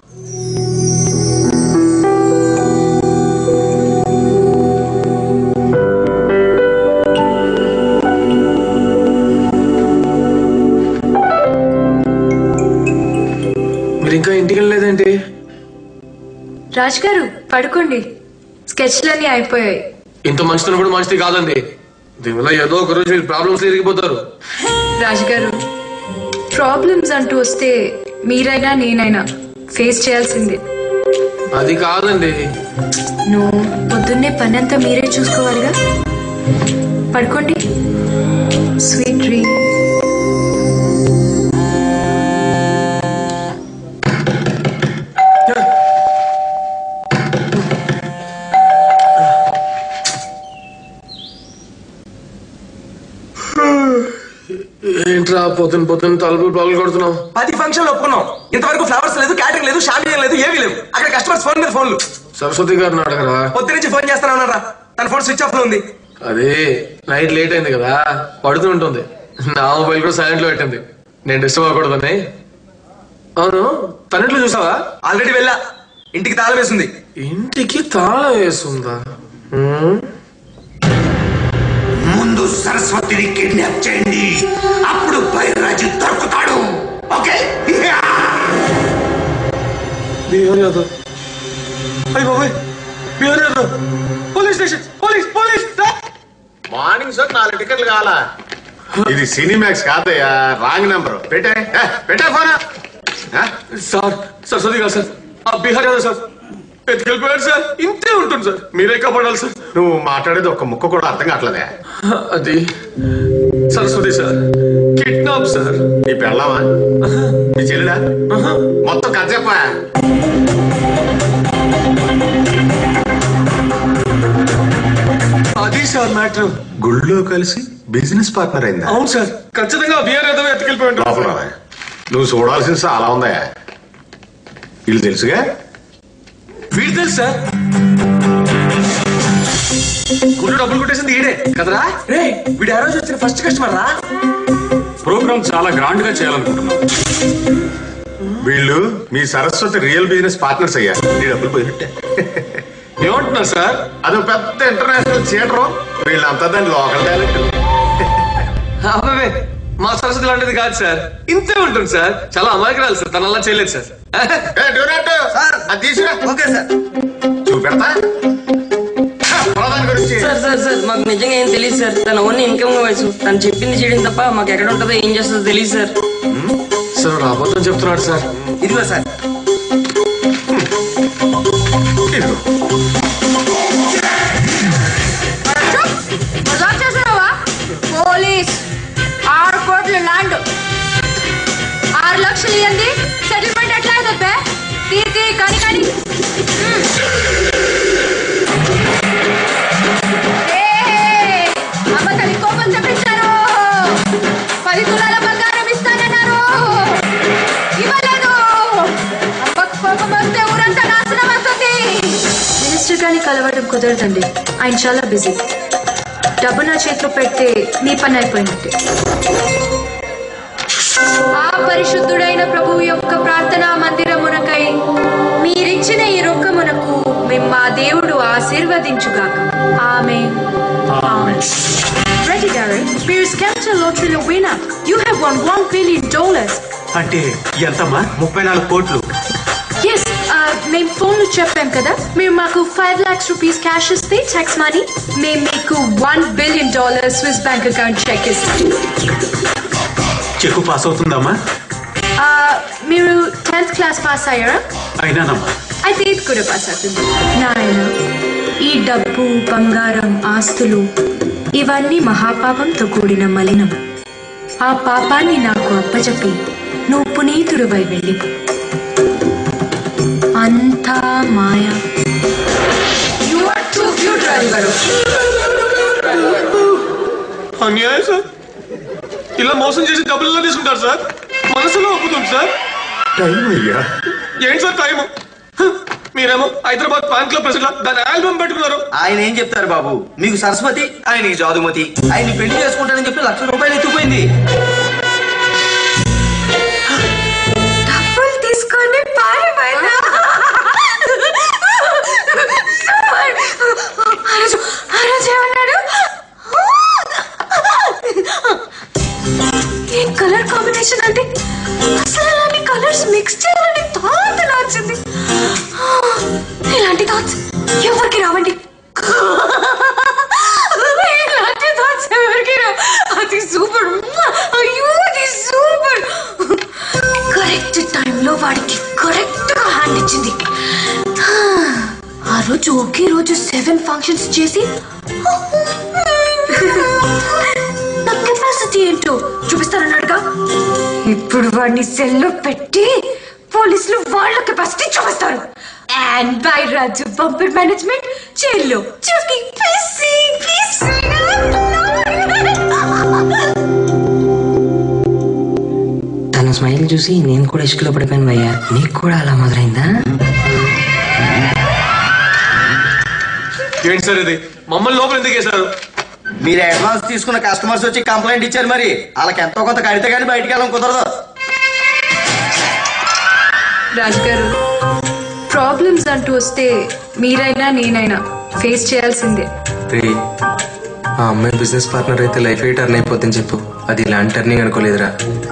మీరు ఇంకా ఇంటికి వెళ్ళలేదేంటి రాజ్ గారు పడుకోండి స్కెచ్లన్నీ అయిపోయాయి ఇంత మంచితనం కూడా మంచిది కాదండి దీనివల్ల ఏదో ఒక రోజు మీరు ప్రాబ్లమ్స్ తిరిగిపోతారు రాజ్ గారు ప్రాబ్లమ్స్ అంటూ వస్తే మీరైనా నేనైనా ఫేస్ చేయాల్సిందే అది కాదండి నువ్వు పొద్దున్నే పని అంతా మీరే చూసుకోవాలిగా పడుకోండి స్వీట్ డ్రీమ్ ఏంట్రా పొద్దున పొద్దున తలుపులు పగలు కొడుతున్నావు పది ఫంక్షన్లు ఒప్పుకున్నాం ఇంతవరకు ఫ్లవర్స్ లేదు క్యాటరింగ్ లేదు షాపింగ్ లేదు ఏమీ లేవు అక్కడ కస్టమర్స్ ఫోన్ మీద ఫోన్లు సరస్వతి గారిని అడగరా పొద్దు నుంచి ఫోన్ చేస్తానే ఉన్నారా తన ఫోన్ స్విచ్ ఆఫ్ లో ఉంది అదే నైట్ లేట్ అయింది కదా పడుతూ ఉంటుంది నా మొబైల్ కూడా సైలెంట్ లో పెట్టింది నేను డిస్టర్బ్ అవ్వకూడదని అవును తనిట్లో చూసావా ఆల్రెడీ వెళ్ళా ఇంటికి తాళం వేసింది ఇంటికి తాళం వేస్తుందా హ్మ్? ముందు సరస్వతిని కిడ్నాప్ చేయండి అప్పుడు బైరాజు దొరుకుతాడు ఓకే బిహార్ యాదవ్ అయ్యి బాబాయ్ Bihar Yadav police station police police morning sir నాలుగు టికెట్లు కావాలా ఇది సినిమాక్స్ కాదయ్యా రాంగ్ నెంబర్ పెట్టే ఏ, పెట్టే ఫోన్ సార్ సరస్వతి గారు సార్ ఆ, బిహార్ యాదవ్ సార్ ఎత్తుకెళ్ళిపోయాడు సార్ ఇంతే ఉంటుంది సార్ మీరే కాపాడాలి సార్ నువ్వు మాట్లాడేది ఒక ముక్క కూడా అర్థం కావట్లేదే అది సరస్వతి సార్ కిడ్నాప్ సార్ నీ పెళ్ళామా నీ చెల్లిడా మొత్తం కథ చెప్పా అది సార్ మ్యాటర్ గుళ్ళో కలిసి బిజినెస్ పార్ట్నర్ అయిందా అవును సార్ ఖచ్చితంగా బిఆర్ ఏదో ఎత్తుకెళ్ళిపోయి లోపల రా. నువ్వు చూడాల్సిన చాలా ఉందా వీళ్ళు తెలుసుగా వీడు తెలుసు సార్ గుళ్ళు డబ్బులు కొట్టేసింది ఈడే కదరా రే వీడు ఆ రోజు వచ్చిన ఫస్ట్ కస్టమర్ రా ప్రోగ్రామ్ చాలా గ్రాండ్ గా చేయాలనుకుంటున్నాం వీళ్ళు మీ సరస్వతి రియల్ బిజినెస్ పార్ట్నర్స్ అయ్యా నీ డబ్బులు పోయినట్టే ఏమంటున్నారు సార్ అది పెద్ద ఇంటర్నేషనల్ థియేటర్ వీళ్ళంతా దాని లోకల్ టాలెంట్ అబ్బాబే మా సరస్వతి లాంటిది కాదు సార్ ఇంతే ఉంటుంది సార్ చాలా అమాయకురాలు సార్ తన అలా చేయలేదు సార్ అది తీసుకురా ఓకే సార్ చూపెడతా గురించి సార్ సార్ సార్ మాకు నిజంగా ఏం తెలియదు సార్ తన ఓన్ ఇన్కమ్ వయసు తను చెప్పింది చేయడం తప్ప మాకు ఎక్కడ ఉంటుందో ఏం చేస్తుందో తెలియదు సార్ సార్ రాబోతం చెప్తున్నాడు సార్ ఇదిగో సార్ మజాక్ చేస్తున్నావా పోలీస్ ఆరు కోట్ల ల్యాండ్ ఆరు లక్షలు ఇవ్వండి సెటిల్మెంట్ ఎట్లా అవుతుంది తీ తీ కానీ కానీ ఏయ్, అమ్మ తల్లి కోపం చూపించారు పది తులాల బంగారం ఇస్తానన్నారు ఇవ్వలేదు అమ్మకు కోపం వస్తే ఊరంతా నాశనం అవుతుంది మినిస్టర్ గారిని కలవడం కుదరదండి ఆయన చాలా బిజీ డబ్బు నా చేతిలో పెడితే మీ పని అయిపోయినట్టే ఆ పరిశుద్ధుడైన ప్రభువు యొక్క ప్రార్థనా మందిరమునకై మీరిచ్చిన ఈ రొక్కమునకు మేము మా దేవుడు ఆశీర్వదించుగాక ఆమె Ready, Darren. Beer's Capital Lottery winner. You have won one billion dollars. అంటే ఎంతమ్మా ముప్పై నాలుగు కోట్లు ఎస్ మేము ఫోన్లో చెప్పాం కదా మీరు మాకు ఫైవ్ లాక్స్ రూపీస్ క్యాష్ ఇస్తే ట్యాక్స్ మనీ మేము మీకు one billion dollar Swiss bank account cheque ఇస్తాం చెక్కు పాస్ అవుతుందమ్మా Uh, మీరు టెన్త్ క్లాస్ పాస్ అయ్యారా అయినానమ్మా అయితే ఇది కూడా పాస్ అవుతుంది నాయన ఈ డబ్బు బంగారం ఆస్తులు ఇవన్నీ మహాపాపంతో కూడిన మలినం ఆ పాపాన్ని నాకు అప్పచెప్పి నువ్వు పునీతుడువై వెళ్ళిపో అంతా మాయ You are too cute, Raju garu. అన్యాయం సార్ ఇలా మోసం చేసి డబ్బులు ఎలా తీసుకుంటారు సార్ మనసులో ఒప్పుతుంది సార్ టైం అయ్యా ఏంటి సార్ టైం మీరేమో హైదరాబాద్ ఫ్యాన్ క్లబ్ ప్రెసిడెంట్ దాని ఆల్బమ్ పెట్టుకున్నారు ఆయన ఏం చెప్తారు బాబు మీకు సరస్వతి ఆయనకి జాదుమతి ఆయన పెళ్లి చేసుకుంటానని చెప్పి లక్ష రూపాయలు ఎత్తుకుపోయింది డబ్బులు తీసుకొని పారిపోయిందా ఆ రోజు ఆ రోజు ఏమన్నాడు ఏం కలర్ కాంబినేషన్ అంటే అసలు అలాంటి కలర్స్ మిక్స్ చేయాలని థాట్ ఎలా వచ్చింది ఇలాంటి థాట్స్ ఎవరికి రావండి ఇలాంటి థాట్స్ ఎవరికి రా అది సూపర్ అయ్యో అది సూపర్ కరెక్ట్ టైంలో వాడికి కరెక్ట్ గా హ్యాండ్ ఇచ్చింది ఆ రోజు ఒకే రోజు సెవెన్ ఫంక్షన్స్ చేసి నా కెపాసిటీ ఏంటో చూపిస్తారన్నాడుగా ఇప్పుడు వాడిని సెల్లో పెట్టి పోలీసులు వాళ్ళ కెపాసిటీ చూపిస్తారు and Bairaju bumper management జైల్లో చూకి పిసి తన స్మైల్ చూసి నేను కూడా ఇసుకలో పడిపోయాను భయ్యా నీకు కూడా అలా మొదలైందా ఏంటి సార్ ఇది మమ్మల్ని లోపల ఎందుకు వేశారు మీరు అడ్వాన్స్ తీసుకున్న కస్టమర్స్ వచ్చి కంప్లైంట్ ఇచ్చారు మరి వాళ్ళకి ఎంతో కొంత కడితే కానీ బయటికి వెళ్ళడం కుదరదు రాజు గారు ప్రాబ్లమ్స్ అంటూ వస్తే మీరైనా నేనైనా ఫేస్ చేయాల్సిందే రే ఆ అమ్మాయి బిజినెస్ పార్ట్నర్ అయితే లైఫ్ ఏ టర్న్ అయిపోతుంది చెప్పు అది ఇలాంటి టర్నింగ్ అనుకోలేదురా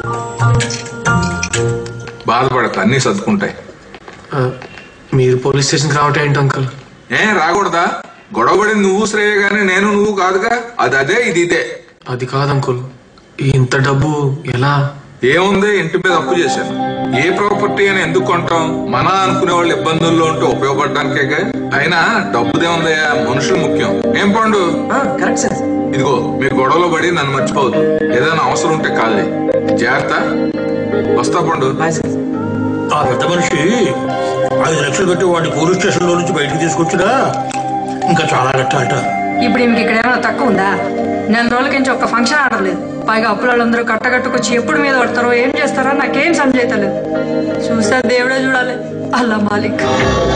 బాధపడక అన్ని సర్దుకుంటాయి మీరు పోలీస్ స్టేషన్కి రావటం ఏంటి అంకుల్ ఏం రాకూడదా గొడవపడి నువ్వు శ్రేయ గాని నేను నువ్వు కాదుగా అది అదే ఇది ఇదే అది కాదు అంకుల్ ఇంత డబ్బు ఎలా ఏముంది ఇంటి మీద అప్పు చేశాను ఏ ప్రాపర్టీ అని ఎందుకు కొంటాం మన అనుకునే వాళ్ళు ఇబ్బందుల్లో ఉంటే ఉపయోగపడడానికే అయినా డబ్బుదేముందయ్యా మనుషులు ముఖ్యం ఏం పండు కరెక్ట్ సార్ ఇదిగో మీ గొడవలో పడి నన్ను మర్చిపోవద్దు ఏదైనా అవసరం ఉంటే కాలే జాగ్రత్త వస్తా పండు ఆ పెద్ద మనిషి ఐదు లక్షలు పెట్టి వాడిని పోలీస్ స్టేషన్ లో నుంచి బయటకు తీసుకొచ్చినా ఇంకా చాలా కట్టాలట ఇప్పుడు ఈమెకి ఇక్కడ ఏమైనా తక్కువ ఉందా నెల రోజులకించి ఒక్క ఫంక్షన్ ఆడలేదు పైగా అప్పులందరూ కట్టగట్టుకొచ్చి ఎప్పుడు మీద పడతారో ఏం చేస్తారో నాకేం సంజయితలేదు చూసా దేవుడే చూడాలి అల్లా మాలిక్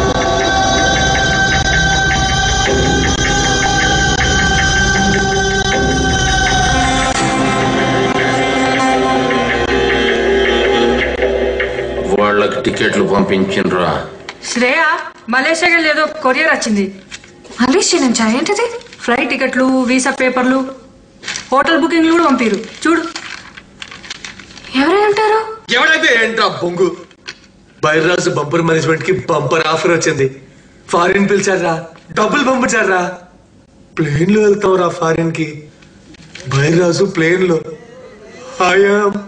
వాళ్ళకి టికెట్లు పంపించిండ్రా శ్రేయ మలేషియాకి లేదో కొరియర్ వచ్చింది మలేషియా నుంచా ఏంటిది ఫ్లైట్ టికెట్లు వీసా పేపర్లు హోటల్ బుకింగ్లు కూడా పంపిరు చూడు ఎవరై ఉంటారు ఎవడైతే ఏంట్రా బొంగు బైర్రాజు బంపర్ మేనేజ్మెంట్ కి బంపర్ ఆఫర్ వచ్చింది ఫారిన్ పిలిచారా డబ్బులు పంపించారా ప్లేన్ లో వెళ్తావురా ఫారిన్ కి బైర్రాజు ప్లేన్ లో ఐఎమ్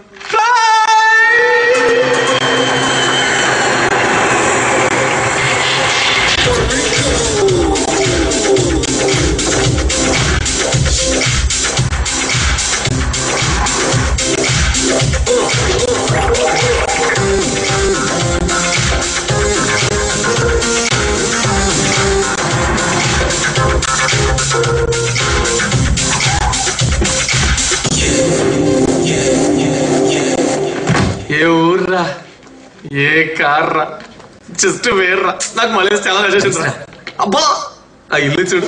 ఏ ఊర్రా ఏ కార్ రా జస్ట్ వేర్రా నాకు మళ్ళీ చాలా నచ్చేసింది అబ్బా ఆ ఇల్లు చూడు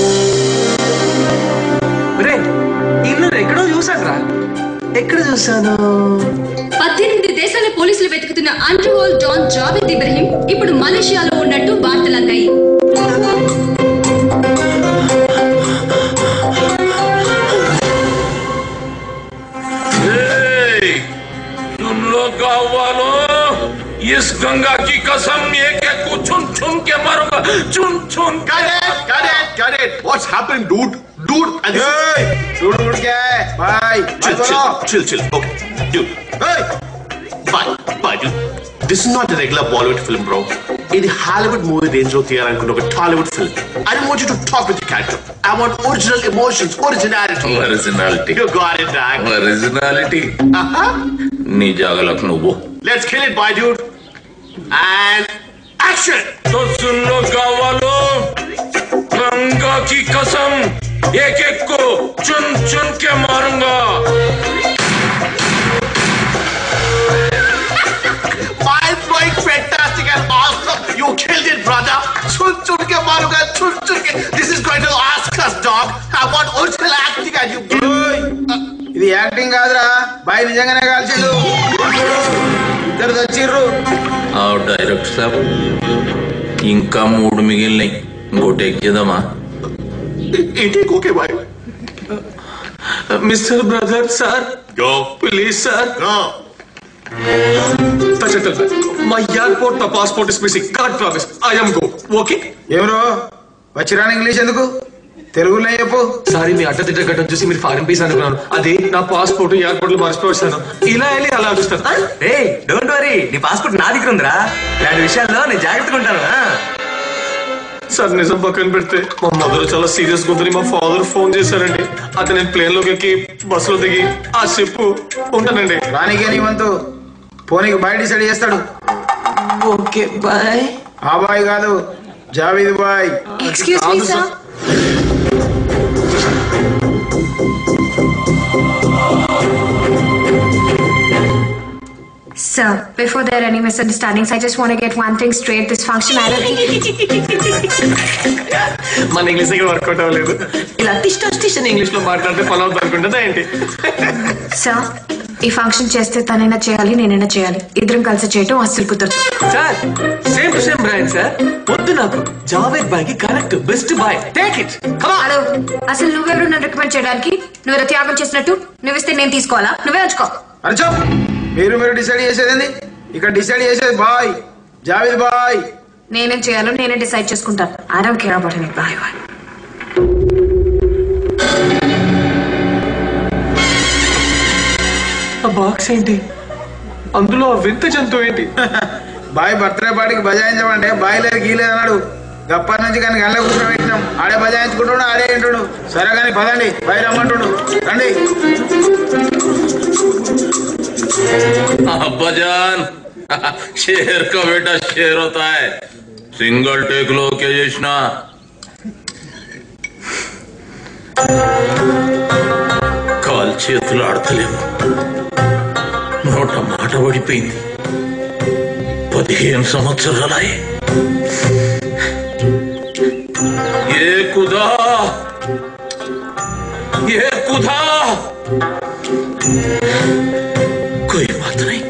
రే ఇల్లు ఎక్కడో చూసాను రా ఎక్కడ చూసాను పద్దెనిమిది దేశాల పోలీసులు వెతుకుతున్న underworld don Javed Ibrahim ఇప్పుడు మలేషియాలో ఉన్నట్టు వార్తలందాయి ए, तुम लोग गाँव वालों इस गंगा की कसम एक एक को चुन चुन के मारूंगा चुन चुन Got it, got it, got it. What's happening, dude? Dude, and this Hey, dude, dude, क्या है? Bye. Chill, Bye, chill, बोलो. chill, chill. Okay, dude. Hey, bye, bye, dude. This is not a regular Bollywood film, bro. ఇది Hollywood movie range లో తీయాలనుకున్న ఒక Tollywood film I want you to talk with character I want original emotions originality originality you got it dog originality నీ జాగలకు నువ్వు let's kill it boy dude and action तो सुन लो गाँव वालों गंगा की कसम एक एक को चुन चुन के मारूंगा Mind blowing, fantastic and awesome. You killed it, brother. Chun chun ke maruga, chun chun ke. This is going to Oscars, dog. I want original acting and you ఇది యాక్టింగ్ కాదురా బాయ్ నిజంగానే కాల్చిండు ఇద్దరు తెచ్చిర్రు ఆ డైరెక్టర్ సాబ్ ఇంకా మూడు మిగిలినాయి ఇంకోటి ఎక్కిద్దామా ఇంటికి okay bye mister brother sir go please sir go my airport the passport is missing God promise I am go okay ఎవరు వచ్చిరాని ఇంగ్లీష్ ఎందుకు తెలుగులో చెప్పు సారీ మీ అడ్డ తిట్ట గడ్డం చూసి మీరు ఫారెన్ పీస్ అనుకున్నాను అది నా పాస్పోర్ట్ ఎయిర్పోర్ట్ లో మర్చిపోయాను ఇలా వెళ్ళి అలా చూస్తాను రే డోంట్ వరీ నీ పాస్పోర్ట్ నా దగ్గర ఉందిరా ఇలాంటి విషయాల్లో నేను జాగ్రత్తగా ఉంటాను ఆ? సార్ నిజం పక్కన పెడితే మా మదర్ చాలా సీరియస్ ఉందని మా ఫాదర్ ఫోన్ చేశారండి అతను నేను ప్లేన్ లోకి ఎక్కి బస్సులో దిగి ఆ చెప్పు ఉంటానండి రానికే నీ వంతు పోనీకి బాయ్ డిసైడ్ చేస్తాడు ఓకే బాయ్ ఆ బాయ్ కాదు జావేద్ బాయ్ excuse me sir Sir, before there are any misunderstandings, I just want to get one thing straight. This function, I don't మన ఇంగ్లీష్ దగ్గర వర్కౌట్ అవ్వలేదు ఇలా టిస్ట్ టిస్ట్ ఇంగ్లీష్ లో మాట్లాడితే ఫాలో అవుతుంది అనుకుంటుందా ఏంటి సార్ ఈ ఫంక్షన్ చేస్తే తనైనా చేయాలి నేనైనా చేయాలి ఇద్దరం కలిసి చేయటం అస్సలు కుదరదు sir same to same brand sir వద్దు నాకు జావేద్ బాయ్ కి కరెక్ట్ బెస్ట్ బాయ్ టేక్ ఇట్ హలో అసలు నువ్వెవరు నన్ను రికమెండ్ చేయడానికి నువ్వెవరు త్యాగం చేసినట్టు నువ్విస్తే నేను తీసుకోవాలా నువ్వే ఉంచుకో అరచో మీరు మీరు డిసైడ్ చేసేది ఇక్కడ డిసైడ్ చేసేది బాయ్ జావేద్ బాయ్ నేనేం చేయాలో నేనే డిసైడ్ చేసుకుంటాను I don't care about any బాయ్ బాయ్ ఆ బాక్స్ ఏంటి అందులో ఆ వింత జంతువు ఏంటి బాయ్ బర్త్డే పార్టీకి బజాయించమంటే బాయ్ లేదు గీలేదు అన్నాడు గప్పటి నుంచి కానీ గల్ల కూర్చోబెట్టినాం ఆడే బజాయించుకుంటాడు ఆడే వింటాడు సరే కానీ పదండి బాయ్ రమ్మంటాడు రండి अब्बाजान शेर का बेटा शेर होता है सिंगल टेक लो क्या చేసినా కాలు చేతులు ఆడతలేవు నోట మాట పడిపోయింది పదిహేను సంవత్సరాలే ఏ కుదా ఏ కుదా कोई बात नहीं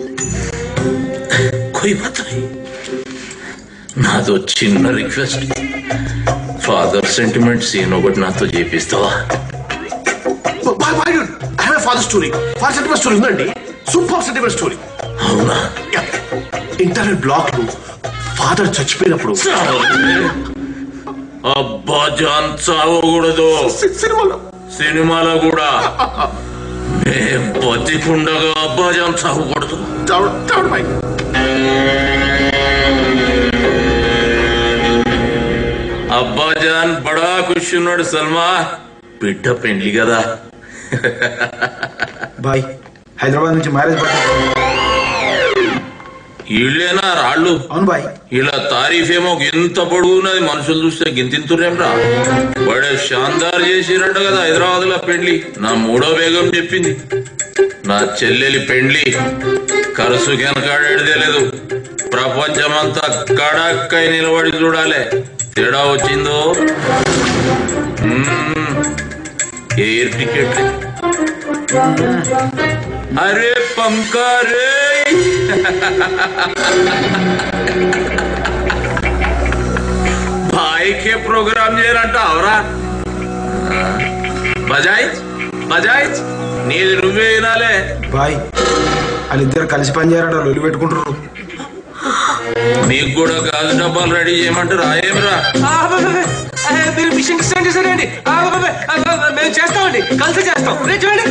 कोई बात नहीं నాదో చిన్న రిక్వెస్ట్ ఫాదర్ సెంటిమెంట్ సీన్ ఒకటి నాతో చేపిస్తావా Why, why not? I have a father story. Father sentiment story ఉందండి సూపర్ సెంటిమెంట్ స్టోరీ అవునా ఇంటర్నెట్ బ్లాక్ లో ఫాదర్ చచ్చిపోయినప్పుడు అబ్బా జాన్ చావకూడదు సినిమాలో సినిమాలో కూడా మేం బతికుండగా అబ్బా జాన్ చావకూడదు అబ్బా జాన్ బడా ఖుషి ఉన్నాడు సల్మా బిడ్డ పెండ్లి కదా బాయ్ హైదరాబాద్ నుంచి మ్యారేజ్ వీళ్ళేనా రాళ్ళు అవును బాయ్ ఇలా తారీఫేమో ఇంత పొడుగున్నది మనుషులు చూస్తే గింతింతురేమ్రా వాడే షాందార్ చేసిరంట కదా హైదరాబాద్ లో పెండ్లి నా మూడో బేగం చెప్పింది నా చెల్లెలి పెండ్లి కరుసు వెనకాడేదే లేదు ప్రపంచమంతా కడక్కై నిలబడి చూడాలి తేడా వచ్చిందో మ్మ్. ఎయిర్ టికెట్ అరే పంకా రే भाई के प्रोग्राम చేయాలంట అవరా బజాయ్ బజాయ్ నీది నువ్వే వినాలే బాయ్ వాళ్ళిద్దరు కలిసి పనిచేయరాడు లొలి పెట్టుకుంటారు నీకు కూడా గాజు డబ్బాలు రెడీ చేయమంటారు ఏమిరా మీరు మిషన్ స్టార్ట్ చేశారండి ఆ, బాబాయ్, ఆ, బాబాయ్, మేము చేస్తామండి కలిసి చేస్తాం రేపు చూడండి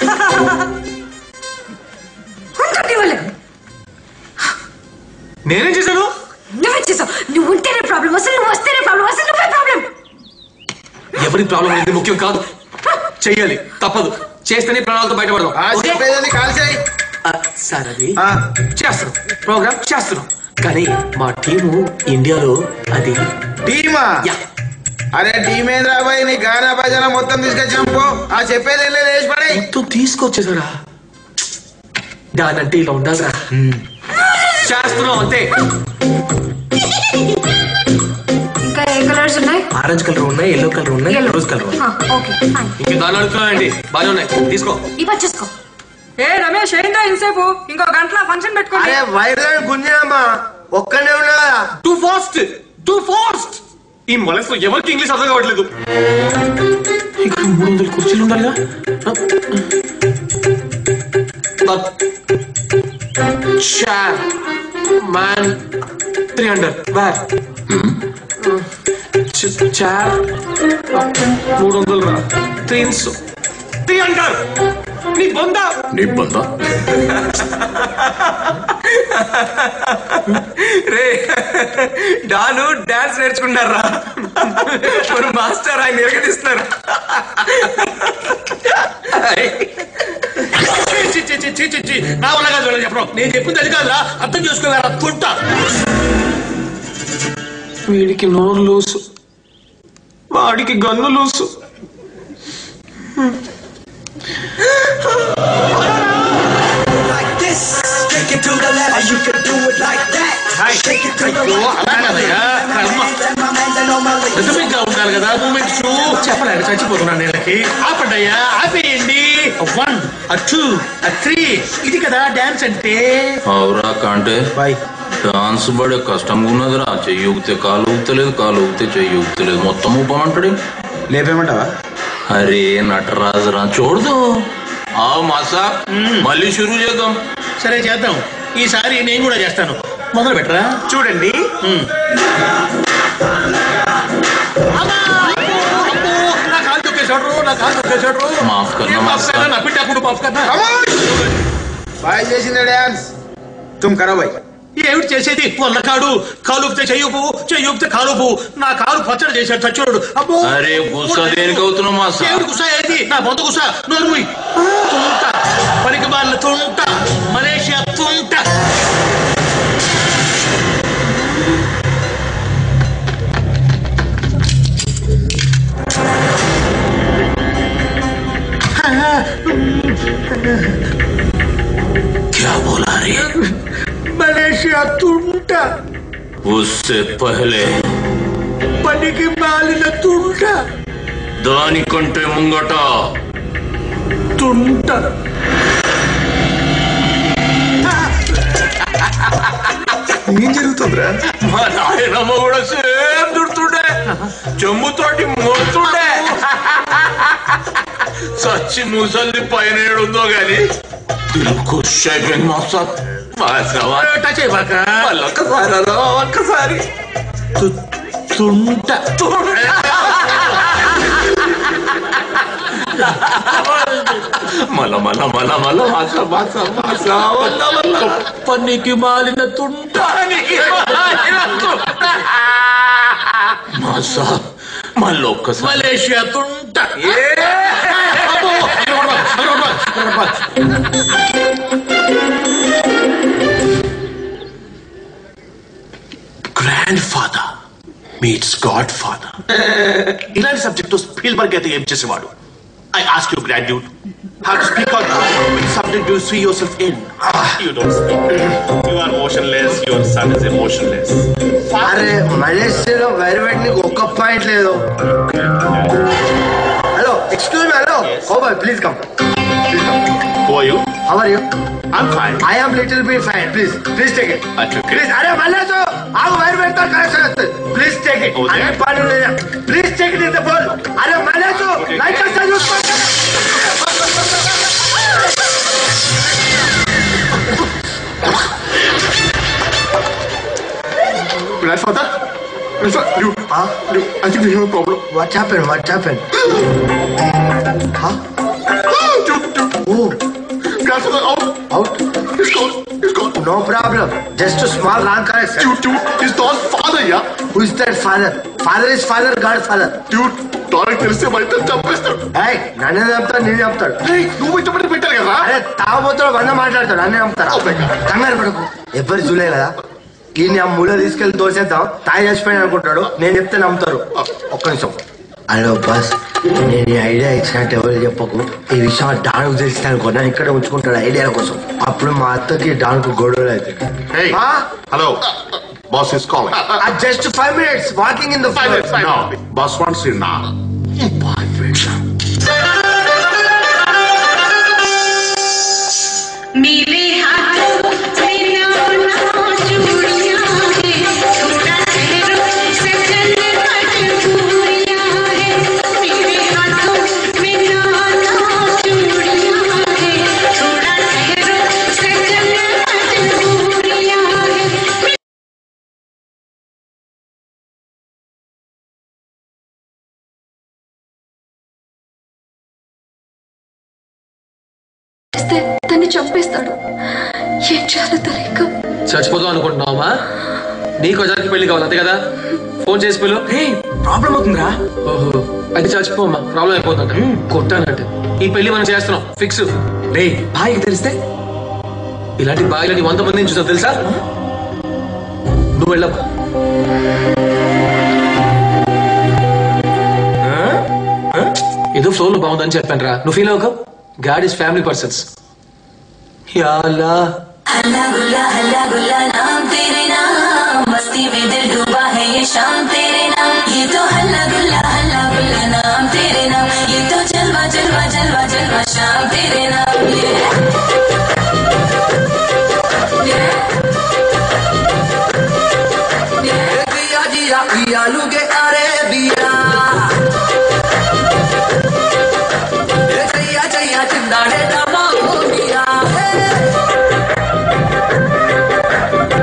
నేనేం చేశాను నువ్వే చేసావు నువ్వు ఉంటేనే ప్రాబ్లం అసలు నువ్వు వస్తేనే ప్రాబ్లం అసలు నువ్వే ప్రాబ్లం ఎవరి ప్రాబ్లం అనేది ముఖ్యం కాదు చెయ్యాలి తప్పదు చేస్తేనే ప్రాణాలతో బయటపడదాం ఓకే? చెప్పేది కాల్చేయి ఆ, సార్ అది చేస్తున్నాం ప్రోగ్రామ్ చేస్తున్నాం కానీ మా టీము ఇండియాలో అది టీమా అరే టీమ్ ఏంద్రా బాయ్ నీ గానా భజన మొత్తం తీసుకొచ్చాం పో ఆ చెప్పేది ఏం లేదు వేసి పడే మొత్తం తీసుకొచ్చేసారా దానంటే ఇలా ఉండాలిరా చేస్తున్నాం అంతే ఇంకా ఏ కలర్స్ ఉన్నాయి ఆరెంజ్ కలర్ ఉన్నాయి ఎల్లో కలర్ ఉన్నాయి రోజ్ కలర్ ఉన్నాయి ఓకే ఫైన్ ఇంకా దాని అడుగుతున్నాయండి బాగానే ఉన్నాయి తీసుకో ఇవ్వ చేసుకో ఏ రమేష్ ఏంటో ఇంతసేపు ఇంకో గంటల ఫంక్షన్ పెట్టుకోండి అరే వైర్లను గుంజినమ్మా ఒక్కనే ఉన్నా కదా టూ ఫాస్ట్ టూ ఫాస్ట్ ఈ మనసులో ఎవరికి ఇంగ్లీష్ అర్థం కావట్లేదు ఇక్కడ మూడు వందల కుర్చీలు ఉండాలిగా chair man three hundred where chair మూడు వందలు రా త్రీ త్రీ హండ్రెడ్ నీ బొందా నీ బందా రే డాను డాన్స్ నేర్చుకుంటారా మరి మాస్టర్ ఆయన నిరగదీస్తున్నారు చి, చి, చి, చి, చి, చి. నా వల్ల కాదు వీళ్ళకి చెప్పడం నేను చెప్పింది అది కాదురా అర్థం చేసుకోగలరా తుంటా వీడికి నోరు లూసు వాడికి gun loose like this. Shake it to the left, you can do it like that. Shake it to the right. Rhythmic గా ఉండాలి కదా మూమెంట్స్ చెప్పలేండి చచ్చిపోతున్నాను వీళ్ళకి ఆపండయ్యా ఆపేయండి వన్ టూ త్రీ ఇది కదా డాన్స్ అంటే అవురా కాంటే డాన్స్ బడే కష్టంగా ఉన్నదిరా చెయ్యి ఊగితే కాలు ఊగుతలేదు కాలు ఊగితే చెయ్యి ఊగుతలేదు మొత్తం ఊపమంటాడు లేపేమంటావా అరే నటరాజురా చూడదు ఆ మాసా మళ్ళీ షురూ చేద్దాం సరే చేద్దాం ఈసారి నేను కూడా చేస్తాను మొదలు పెట్టరా చూడండి నా కాలు తొక్కేశాడు నా కాలు తొక్కేశాడు మాఫ్ కన్నా ఏం మాఫ్ మాస్టర్. కన్నా నా పిట్టాకుడు మాఫ్ కన్నా బాయ్ చేసింది డాన్స్ తుమ్ కరో బాయ్ ఏమిటి చేసేది వల్ల కాడు కాలుపితే చెయ్యపు చెయ్యొప్తే కాలుపు నా కాలు పచ్చడి చేశాడు చచ్చోడు అబ్బో అరే గుస్సా దేనికి అవుతున్నావు మా సార్? ఏమిటి గుసా ఏది నా బొంద గుసా నోరుముయ్ తుంట పనికి బాల తుంట మలేషియా తుంట क्या बोला रे మలేషియా తుంట उससे पहले పనికి మాలిన తుంట దానికంటే ముంగట తుంట ఏం జరుగుతుందిరా మా నాయనమ్మ కూడా సేమ్ దుడుతుండే చెమ్ముతోటి మోస్తుండే సచ్చి ముసల్ది పైన ఏడుందో గాని దిల్ ఖుష్ అయిపోయింది మా సార్ మా సవా- టచ్ అయిపోక మళ్ళీ ఒక్కసారి అదో ఒక్కసారి తుంట మళ్ళ మళ్ళ మళ్ళ మళ్ళ మాస మాస మాస వల్ల వల్ల పనికి మాలిన తుంట మాస మళ్ళీ ఒక్కసారి మలేషియా తుంట grandfather meets godfather ఇలాంటి సబ్జెక్ట్ తో స్పీల్బర్గ్ అయితే ఏం చేసేవాడు I ask you graduate how to speak out which subject you see yourself in You don't speak. You are motionless. Your son is emotionless. అరే మలేషియాలో వైర్వేట్ నీకు ఒక్క point లేదు hello excuse me hello oh boy please come Who are you? How are you I'm fine. I am little be fine please please take it I took it. Please అరే మల్లేసు ఆగు wire పెడతా connection వస్తుంది please take it Okay. అరే పని లేదా please take it in the bowl అరే Mallesu light వస్తా చూసుకో Grandfather? Grandfather, you, you, I think we have a problem. What happened? What happened? huh? Oh. Grandfather, out. Out? He's gone. He's gone. No problem. Just a small wrong correction. Dude, dude, he's not father, yeah? Who is that father? Father is father, God father. Dude, Tarak తెలిస్తే మా ఇద్దరు చంపేస్తాడు ఏయ్ నన్ను చంపుతాడు నేను చంపుతాడు నువ్వు ఇష్టపడి పెట్టారు కదా అరే తాగబోతాడు వంద మాట్లాడతాడు నన్ను చంపుతాడు కంగారు పడకు ఎవ్వరు చూలే కదా ఈయన ఆ మూల తీసుకెళ్లి తోసేద్దాం తాగి చచ్చిపోయాను అనుకుంటాడు నేను చెప్తే నమ్ముతారు ఒక్క నిమిషం హలో బస్ నేను ఈ ఐడియా ఇచ్చినట్టు ఎవరు చెప్పకు ఈ విషయం ఆ డాన్కు తెలిస్తే అనుకో నన్ను ఇక్కడే ఉంచుకుంటాడు ఐడియా కోసం అప్పుడు మా అత్తకి డాన్కు గొడవలు అవుతాయి Hey, hello. Boss is calling. Just five minutes walking in the Five minutes, five No, boss wants you now. मेरे हाथों में ना चूड़ियां हैं थोड़ा ठहरो सजन मजबूरियां हैं मेरे हाथों में ना चूड़ियां हैं थोड़ा ठहरो सजन मजबूरियां हैं చేస్తే తన్ని చంపేస్తాడు ఏం చేయాలో తెలియక చచ్చిపోతాం అనుకుంటున్నావా నీకు అజానికి పెళ్లి కావాలి అంతే కదా ఫోన్ చేసి పిలు ప్రాబ్లం అవుతుందిరా ఓహో అది చచ్చిపోమ్మా ప్రాబ్లం అయిపోతుందంట కొట్టానంటే ఈ పెళ్లి మనం చేస్తున్నాం ఫిక్స్ రే బాయికి తెలిస్తే ఇలాంటి బాయిలని వంద మందిని చూసావు తెలుసా నువ్వు వెళ్ళమ్మా ఏదో ఫ్లోలో బాగుందని చెప్పాను రా నువ్వు ఫీల్ అవ్వక గాడ్ ఇస్ ఫ్యామిలీ పర్సన్స్ యాలా हल्ला गुल्ला हल्ला गुल्ला नाम तेरे नाम मस्ती में दिल डूबा है ये शाम तेरे नाम ये तो हल्ला गुल्ला हल्ला गुल्ला नाम तेरे नाम ये तो जलवा जलवा जलवा जलवा शाम तेरे नाम ये बिया जिया आलू के अरे बिया चैया चैया चिंदाड़े दबा हो बिया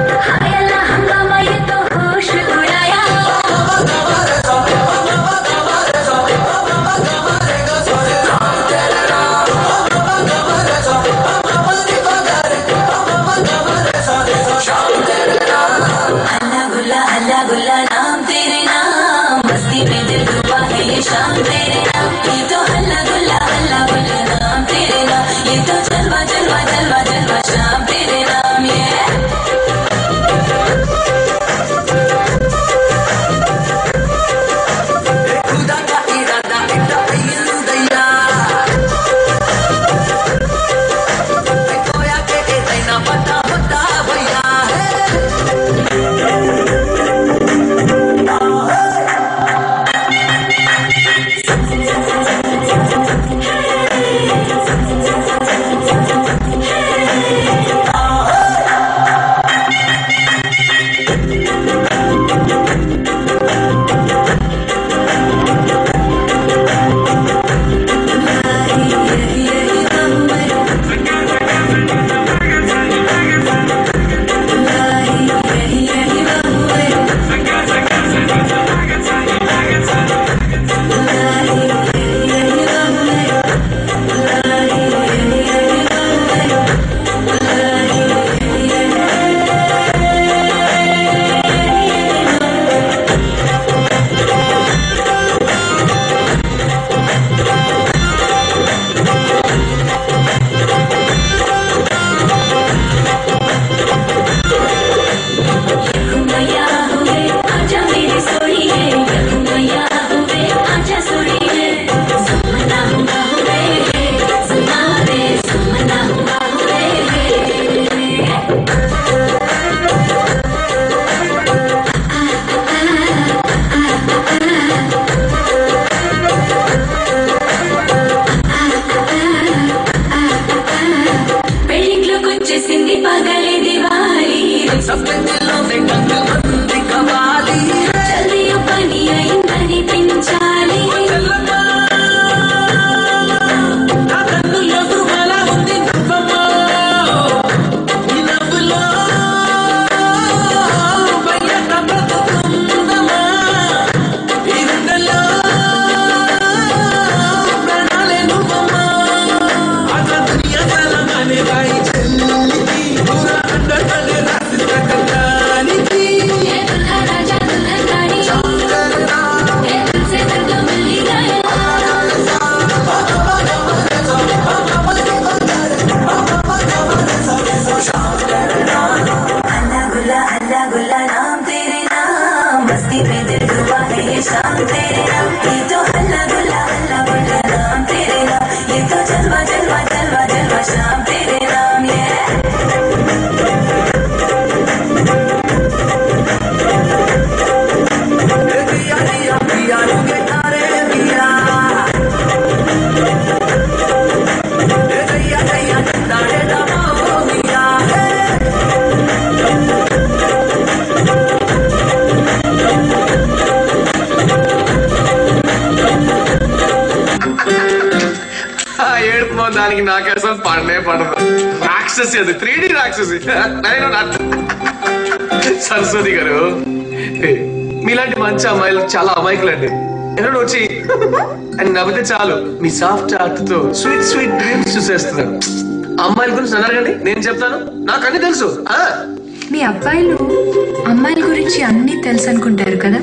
ఆ ఏడుపు మొహం దానికి నాకు అసలు పడనే పడదు రాక్షసి అది త్రీ డి రాక్షసి నేను నా- సరస్వతి గారు మీలాంటి మంచి అమ్మాయిలు చాలా అమాయకులండి ఎవరైనా వచ్చి అని నవ్వితే చాలు మీ సాఫ్ట్ హార్ట్ తో స్వీట్ స్వీట్ డ్రీమ్స్ చూసేస్తున్నారు అమ్మాయిల గురించి నన్ను అడగండి నేను చెప్తాను నాకు అన్ని తెలుసు ఆ, మీ అబ్బాయిలు అమ్మాయిల గురించి అన్నీ తెలుసు అనుకుంటారు కదా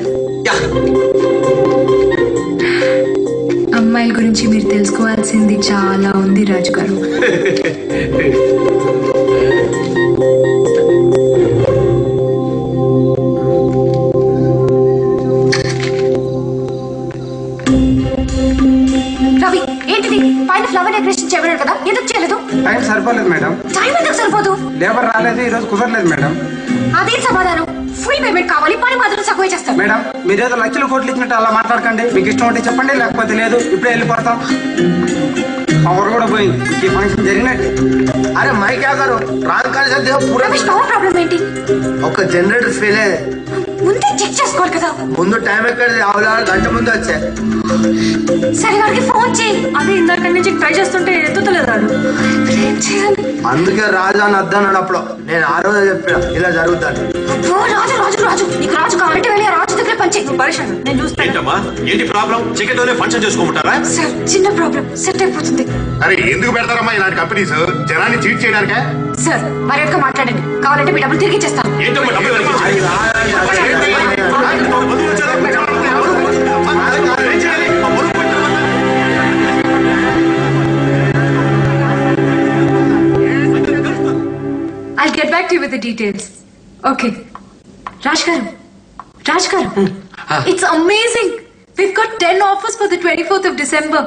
అమ్మాయిల గురించి మీరు తెలుసుకోవాల్సింది చాలా ఉంది రాజు గారు రవి ఏంటిది పైన ఫ్లవర్ డెకరేషన్ చేయలేదు కదా ఎందుకు చేయలేదు టైం సరిపోలేదు మేడం టైం ఎందుకు సరిపోదు లేబర్ రాలేదు ఈరోజు కుదరలేదు మేడం అదేం సమాధానం ఫుల్ పేమెంట్ కావాలి పని మాత్రం తక్కువ చేస్తాం మేడం మీరేదో లక్షల కోట్లు ఇచ్చినట్టు అలా మాట్లాడకండి మీకు ఇష్టం ఉంటే చెప్పండి లేకపోతే లేదు ఇప్పుడే వెళ్ళిపోతాం పవర్ కూడా పోయింది ఈ ఫంక్షన్ జరిగినట్టు అరే మై క్యా కరో రాంగ్ కాల్ సే పూరా పవర్ ప్రాబ్లం ఏంటి ఒక జనరేటర్ ఫెయిల్ అయ్యేది ముందే చెక్ చేసుకోవాలి కదా ముందు టైం ఎక్కడిది ఆవుల గంట ముందు వచ్చే సరే వాడికి ఫోన్ చేయి అదే ఇందాక నుంచి ట్రై చేస్తుంటే ఎత్తుతలేదు వాడు ఏం చేయాలి అందుకే రాజు అని వద్దన్నాడు అప్పుడు నేను ఆ రోజే చెప్పిన ఇలా జరుగుతుంది అబ్బో, రాజు రాజు రాజు నీకు రాజు కావాలంటే వెళ్ళి ఆ రాజు దగ్గర పని చేయి పరిశాను నేను చూస్తాను ఏంటమ్మా ఏంటి ప్రాబ్లం చికెన్ లోనే ఫంక్షన్ చేసుకోమంటారా సార్ చిన్న ప్రాబ్లం సెట్ అయిపోతుంది అరే ఎందుకు పెడతారమ్మా ఇలాంటి కంపెనీస్ జనాన్ని చీట్ చేయడానికే సార్ మర్యాదగా మాట్లాడండి కావాలంటే మీ డబ్బులు తిరిగి ఇచ్చేస్తాను ఏంటమ్మా డబ్బులు వెనక్కి I'll get back to you with the details. Okay. Raj garu. Raj garu. It's amazing. We've got 10 offers for the 24th of December.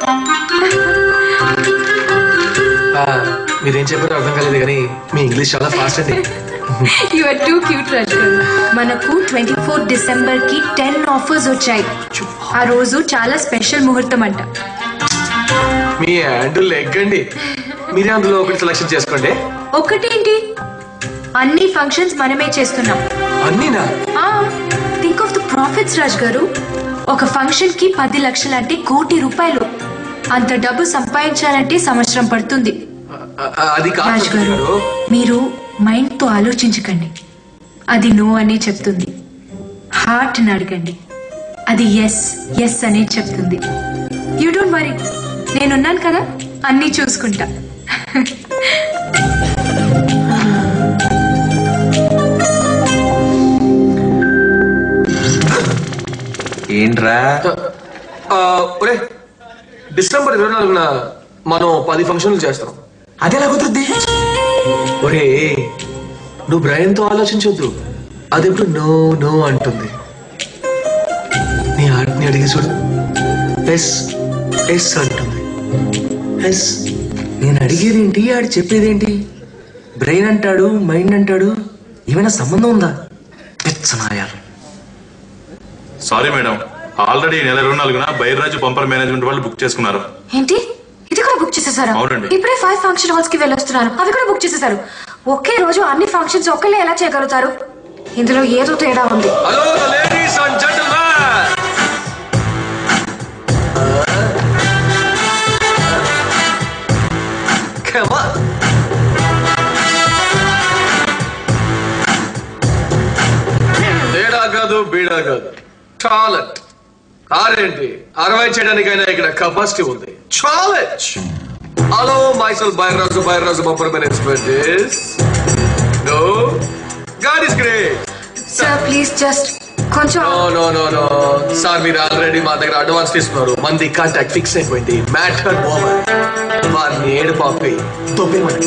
ఆ, మీరేం చెప్పారో అర్థం కాలేదు కానీ మీ ఇంగ్లీష్ చాలా ఫాస్ట్ అండి you are too cute, Raj garu. మనకు 24th డిసెంబర్ కి 10 ఆఫర్స్ వచ్చాయి ఆ రోజు చాలా స్పెషల్ ముహూర్తం అంట మీ హ్యాండిల్ ఎగ్గండి మీరే అందులో ఒకటి సెలెక్షన్ చేసుకోండి ఒకటేంటి అన్ని ఫంక్షన్స్ మనమే చేస్తున్నాం అన్నీనా think of the profits Raj గారు ఒక ఫంక్షన్ కి పది లక్షలు అంటే కోటి రూపాయలు అంత డబ్బు సంపాదించాలంటే సంవత్సరం పడుతుంది ఆ, ఆ, అది కాదు రాజ్ సరస్వతి గారు గారు మీరు మైండ్ తో ఆలోచించకండి అది నో అనే చెప్తుంది హార్ట్ ని అడగండి అది ఎస్ ఎస్ అనే చెప్తుంది యూ డోంట్ వరీ నేనున్నాను కదా అన్నీ చూసుకుంటా ఏంట్రా ఆ, ఒరే డిసెంబర్ ఇరవై నాలుగున మనం పది ఫంక్షన్లు చేస్తాం అది ఎలా కుదురుద్ది ఒరే నువ్వు బ్రెయిన్ తో ఆలోచించొద్దు అది ఎప్పుడు నో నో అంటుంది నీ హార్ట్ని అడిగి చూడు ఎస్ ఎస్ అంటుంది ఎస్ నేను అడిగేదేంటి ఆడు చెప్పేదేంటి బ్రెయిన్ అంటాడు మైండ్ అంటాడు ఏమైనా సంబంధం ఉందా పెచ్చనాయాలు సారీ మేడం ఆల్రెడీ నెల ఇరవై నాలుగున బైర్రాజు పంపర్ మేనేజ్మెంట్ వాళ్ళు బుక్ చేసుకున్నారు ఏంటి ఇది కూడా బుక్ చేసేసారా అవునండి. ఇప్పుడే ఫైవ్ ఫంక్షన్ హాల్స్ కి వెళ్ళొస్తున్నాను అవి కూడా బుక్ చేసేసారు ఒకే రోజు అన్ని ఫంక్షన్స్ ఒక్కళ్ళే ఎలా చేయగలుగుతారు ఇందులో ఏదో తేడా ఉంది hello ladies and gentlemen Come on. తేడా కాదు బీడా కాదు టాలెంట్ ఆరేంటి అరవై చేయడానికైనా ఇక్కడ కెపాసిటీ ఉంది ఛాలెంజ్ హలో మైసల్ Byraju Byraju bumper management no God is great sir please just కొంచెం no no no no sir మీరు ఆల్రెడీ మా దగ్గర అడ్వాన్స్ తీసుకున్నారు మంది కాంటాక్ట్ ఫిక్స్ అయిపోయింది మ్యాటర్ ఓవర్ వారిని ఏడు పాపి తొప్పేమండి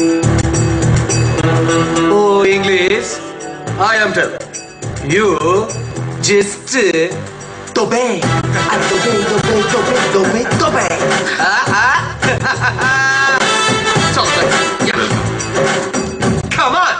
oh English I am tell you just తొబే తొబే తొబే తొబే తొబే తొబే Come on!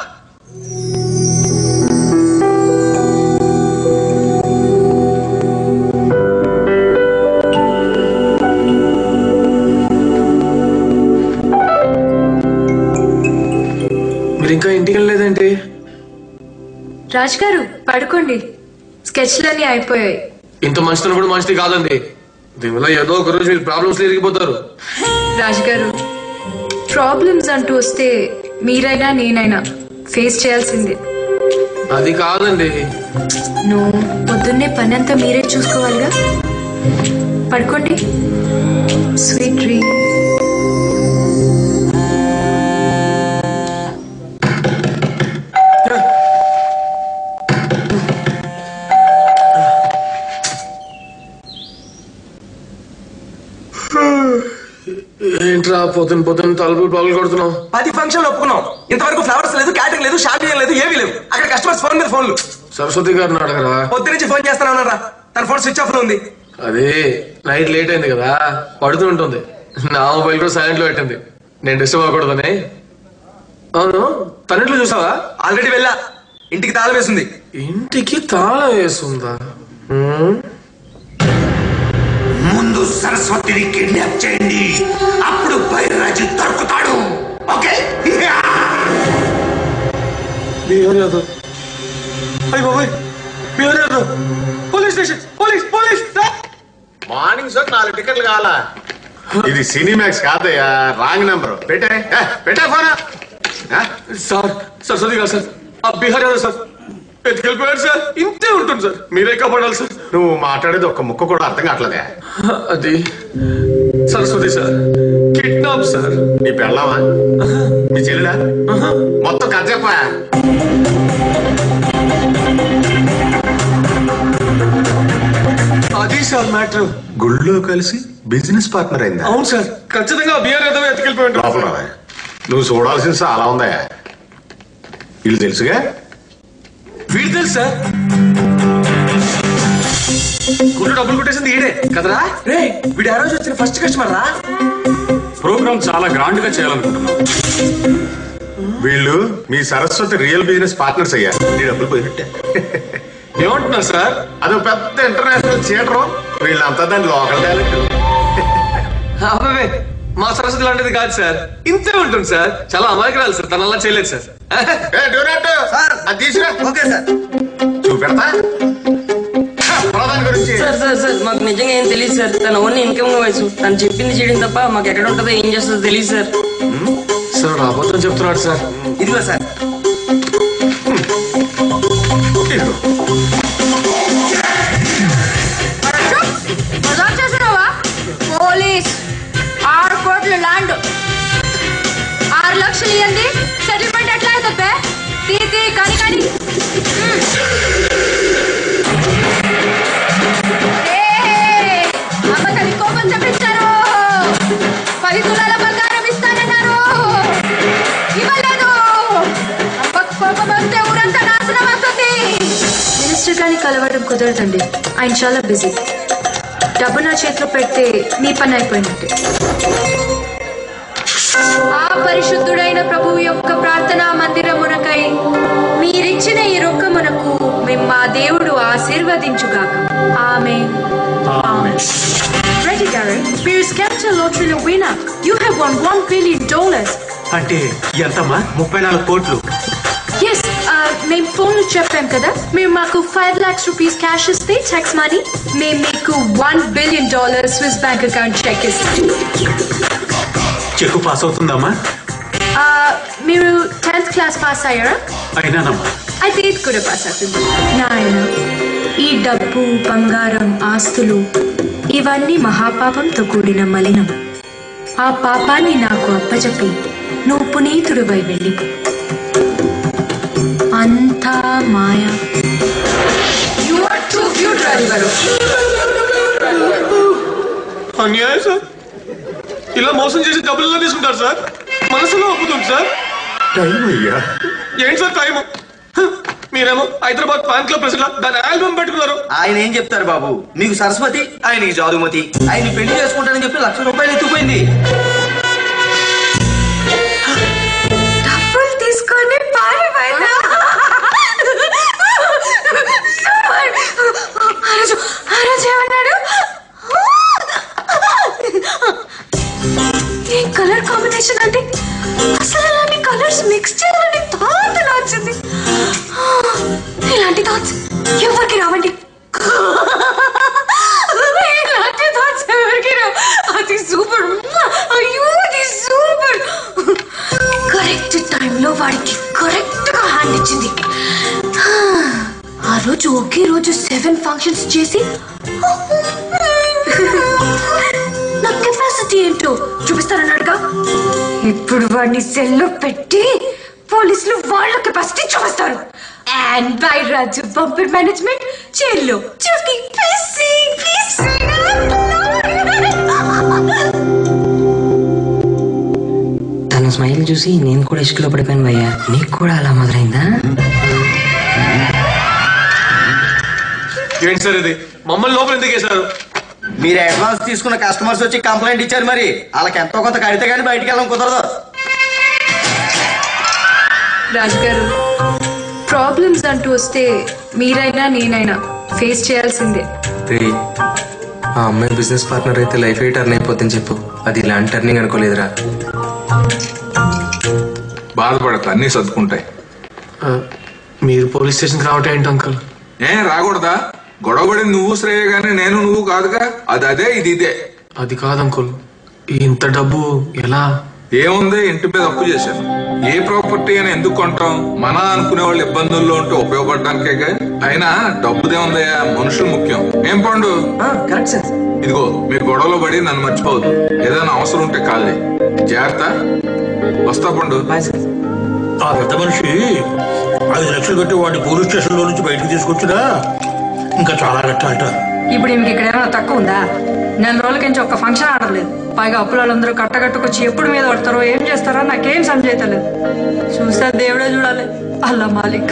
మీరు ఇంకా ఇంటికి వెళ్ళలేదేంటి రాజ్ గారు పడుకోండి స్కెచ్లన్నీ అయిపోయాయి ఇంత మంచితనం కూడా మంచిది కాదండి దీనివల్ల ఏదో ఒక రోజు మీరు ప్రాబ్లమ్స్ ఎరిగిపోతారు రాజుగారు ప్రాబ్లమ్స్ అంటూ వస్తే మీరైనా నేనైనా ఫేస్ చేయాల్సిందే అది కాదండి నో పొద్దున్నే పని అంతా మీరే చూసుకోవాలిగా పడుకోండి స్వీట్ డ్రీమ్ ఏంట్రా పొద్దున పొద్దున తలుపులు పగలు కొడుతున్నావు పది ఫంక్షన్లు ఒప్పుకున్నాం ఇంతవరకు ఫ్లవర్స్ లేదు క్యాటరింగ్ లేదు షాపింగ్ లేదు ఏమీ లేవు అక్కడ కస్టమర్స్ ఫోన్ మీద ఫోన్లు సరస్వతి గారిని అడగరా పొద్దు నుంచి ఫోన్ చేస్తాను ఉన్నారా తన ఫోన్ స్విచ్ ఆఫ్ లో ఉంది అదే నైట్ లేట్ అయింది కదా పడుతూ ఉంటుంది నా మొబైల్ కూడా సైలెంట్ లో పెట్టింది నేను డిస్టర్బ్ అవ్వకూడదని అవును తన్నిట్లో చూసావా ఆల్రెడీ వెళ్ళా ఇంటికి తాళం వేసింది ఇంటికి తాళం వేస్తుందా ముందు సరస్వతిని కిడ్నాప్ చేయండి అప్పుడు బైరాజు దొరుకుతాడు ఓకే బిహార్ యాదవ్ అయ్యి బాబాయ్ Bihar Yadav police station police police morning sir నాలుగు టికెట్లు కావాలా ఇది సినిమాక్స్ కాదయ్యా రాంగ్ నెంబర్ పెట్టే ఏ, పెట్టే ఫోన్ సార్ సరస్వతి గారు సార్ ఆ బిహార్ యాదవ్ సార్ ఎత్తుకెళ్ళిపోయారు సార్ ఇంతే ఉంటుంది సార్ మీరే కాపాడాలి సార్ నువ్వు మాట్లాడేది ఒక్క ముక్క కూడా అర్థం కావట్లేదే అది సరస్వతి సార్ కిడ్నాప్ సార్ నీ పెళ్ళామా మీ చెల్లిడా మొత్తం కథ చెప్పా అది సార్ మ్యాటర్ గుళ్ళో కలిసి బిజినెస్ పార్ట్నర్ అయిందా అవును సార్ ఖచ్చితంగా బిహార్ యాదవ్ ఎత్తుకెళ్ళిపోయి ఉంటారు లోపల రా. నువ్వు చూడాల్సింది చాలా ఉందా వీళ్ళు తెలుసుగా వీడు తెలుసు సార్ గుడ్డు డబ్బులు కొట్టేసింది ఈడే కదరా రే వీడు ఆ రోజు వచ్చిన ఫస్ట్ కస్టమర్ రా ప్రోగ్రామ్ చాలా గ్రాండ్ గా చేయాలనుకుంటున్నాం వీళ్ళు మీ సరస్వతి రియల్ బిజినెస్ పార్ట్నర్స్ అయ్యారు నీ డబ్బులు పోయినట్టే ఏమంటున్నారు సార్ అది ఒక పెద్ద ఇంటర్నేషనల్ థియేటర్ వీళ్ళంతా దాని లోకల్ టాలెంట్ అబ్బాబే మా సరస్వతి లాంటిది కాదు సార్ ఇంతే ఉంటుంది సార్ చాలా అమాయకురాలు సార్ తన అలా చేయలేదు సార్ అది తీసుకురా ఓకే సార్ చూపెడతా ప్రధాని గురించి సార్ సార్ సార్ మాకు నిజంగా ఏం తెలియదు సార్ తన ఓన్లీ ఇన్కమ్ వయసు తను చెప్పింది చేయడం తప్ప మాకు ఎక్కడ ఉంటుందో ఏం చేస్తుందో తెలియదు సార్ సార్ అబద్ధం చెప్తున్నాడు సార్ ఇదిగో సార్ మజాక్ చేస్తున్నావా పోలీస్ ఆరు కోట్ల ల్యాండ్ ఆరు లక్షలు ఇవ్వండి సెటిల్మెంట్ ఎట్లా అవుతుంది తీ తీ కానీ కానీ ఏయ్, అమ్మకని కోపం తెప్పించారు పది తులాల బంగారం ఇస్తానన్నారు ఇవ్వలేదు అమ్మకు కోపం వస్తే ఊరంతా నాశనం అవుతుంది మినిస్టర్ గారిని కలవడం కుదరదండి ఆయన చాలా బిజీ డబ్బు నా చేతిలో పెడితే మీ పని అయిపోయినట్టే ఆ పరిశుద్ధుడైన ప్రభువు యొక్క ప్రార్థనా మందిరమునకై మీరిచ్చిన ఈ రొక్కమునకు మేము మా దేవుడు ఆశీర్వదించుగాక ఆమె Ready, Gary. మీరు స్కాప్చర్ లాటరీలో వినా you have one one billion dollars అంటే ఎంతమ్మా ముప్పై నాలుగు కోట్లు ఎస్ మేము ఫోన్లో చెప్పాం కదా మీరు మాకు ఫైవ్ లాక్స్ రూపీస్ క్యాష్ ఇస్తే ట్యాక్స్ మనీ మేము మీకు one billion dollar Swiss bank account cheque ఇస్తాం చెక్కు పాస్ అవుతుందమ్మా Uh, మీరు టెన్త్ క్లాస్ పాస్ అయ్యారా అయినానమ్మా అయితే ఇది కూడా పాస్ అవుతుంది నాయన ఈ డబ్బు బంగారం ఆస్తులు ఇవన్నీ మహాపాపంతో కూడిన మలినం ఆ పాపాన్ని నాకు అప్పచెప్పి నువ్వు పునీతుడివై వెళ్ళిపో అంతా మాయా you are too cute Raju గారు అన్యాయం సార్ ఇలా మోసం చేసి డబ్బులు ఎలా తీసుకుంటారు సార్ మనసులో ఒప్పుతుంది సార్ టైం అయ్యా ఏంటి సార్ టైం మీరేమో హైదరాబాద్ ఫ్యాన్ క్లబ్ ప్రెసిడెంట్ దాని ఆల్బమ్ పెట్టుకున్నారు ఆయన ఏం చెప్తారు బాబు మీకు సరస్వతి ఆయనకి జాదుమతి ఆయన పెళ్లి చేసుకుంటానని చెప్పి లక్ష రూపాయలు ఎత్తుకుపోయింది డబ్బులు తీసుకొని పారిపోయిందా సూపర్ ఆ రోజు ఆ రోజు ఏమన్నాడు ఏ కలర్ కాంబినేషన్ అంటే అసలు ఇలాంటి కలర్స్ మిక్స్ చేయాలని థాట్ వచ్చింది ఇలాంటి థాట్స్ ఎవరికి రావండి ఇలాంటి థాట్స్ ఎవరికి రావు అది సూపర్ అయ్యో సెవెన్ ఫంక్షన్స్ చేసి నా కెపాసిటీ ఏంటో చూపిస్తారన్నాడుగా ఇప్పుడు వాడిని సెల్లో పెట్టి పోలీసులు వాళ్ళ కెపాసిటీ చూపిస్తారు and Bairaju bumper management జైల్లో చూసి పిసి పిసి తన స్మైల్ చూసి నేను కూడా ఇసుకలో పడిపోయాను భయ్యా నీకు కూడా అలా మొదలైందా ఏంటి సార్ ఇది మమ్మల్ని లోపల ఎందుకు వేశారు మీరు అడ్వాన్స్ తీసుకున్న కస్టమర్స్ వచ్చి కంప్లైంట్ ఇచ్చారు మరి వాళ్ళకి ఎంతో కొంత కడితే కానీ బయటికి వెళ్ళడం కుదరదు రాజు గారు ప్రాబ్లమ్స్ అంటూ వస్తే మీరైనా నేనైనా ఫేస్ చేయాల్సిందే రే ఆ అమ్మాయి బిజినెస్ పార్ట్నర్ అయితే లైఫ్ ఏ టర్న్ అయిపోతుంది చెప్పు అది ఇలాంటి టర్నింగ్ అనుకోలేదురా బాధపడక అన్ని సర్దుకుంటాయి మీరు పోలీస్ స్టేషన్కి రావటం ఏంటి అంకుల్ ఏ రాకూడదా గొడవపడి నువ్వు శ్రేయ గాని నేను నువ్వు కాదుగా అది అదే ఇది ఇదే అది కాదు అంకుల్ ఇంత డబ్బు ఎలా ఏముంది ఇంటి మీద అప్పు చేశాను ఏ ప్రాపర్టీ అని ఎందుకు కొంటాం మన అనుకునే వాళ్ళు ఇబ్బందుల్లో ఉంటే ఉపయోగపడడానికే అయినా డబ్బుదేముందయ్యా మనుషులు ముఖ్యం ఏం పండు కరెక్ట్ సార్ ఇదిగో మీరు గొడవలో పడి నన్ను మర్చిపోవద్దు ఏదైనా అవసరం ఉంటే కాలే జాగ్రత్త వస్తా పండు ఆ పెద్ద మనిషి ఐదు లక్షలు కట్టి వాడిని పోలీస్ స్టేషన్ లో నుంచి బయటకు తీసుకొచ్చినా ఇంకా చాలా కట్టాలట ఇప్పుడు ఈమెకి ఇక్కడ ఏమైనా తక్కువ ఉందా నెల రోజులకించి ఒక్క ఫంక్షన్ ఆడలేదు పైగా అప్పులందరూ కట్టగట్టుకొచ్చి ఎప్పుడు మీద పడతారో ఏం చేస్తారో నాకేం సంజయితలేదు చూస్తే దేవుడే చూడాలి అల్లా మాలిక్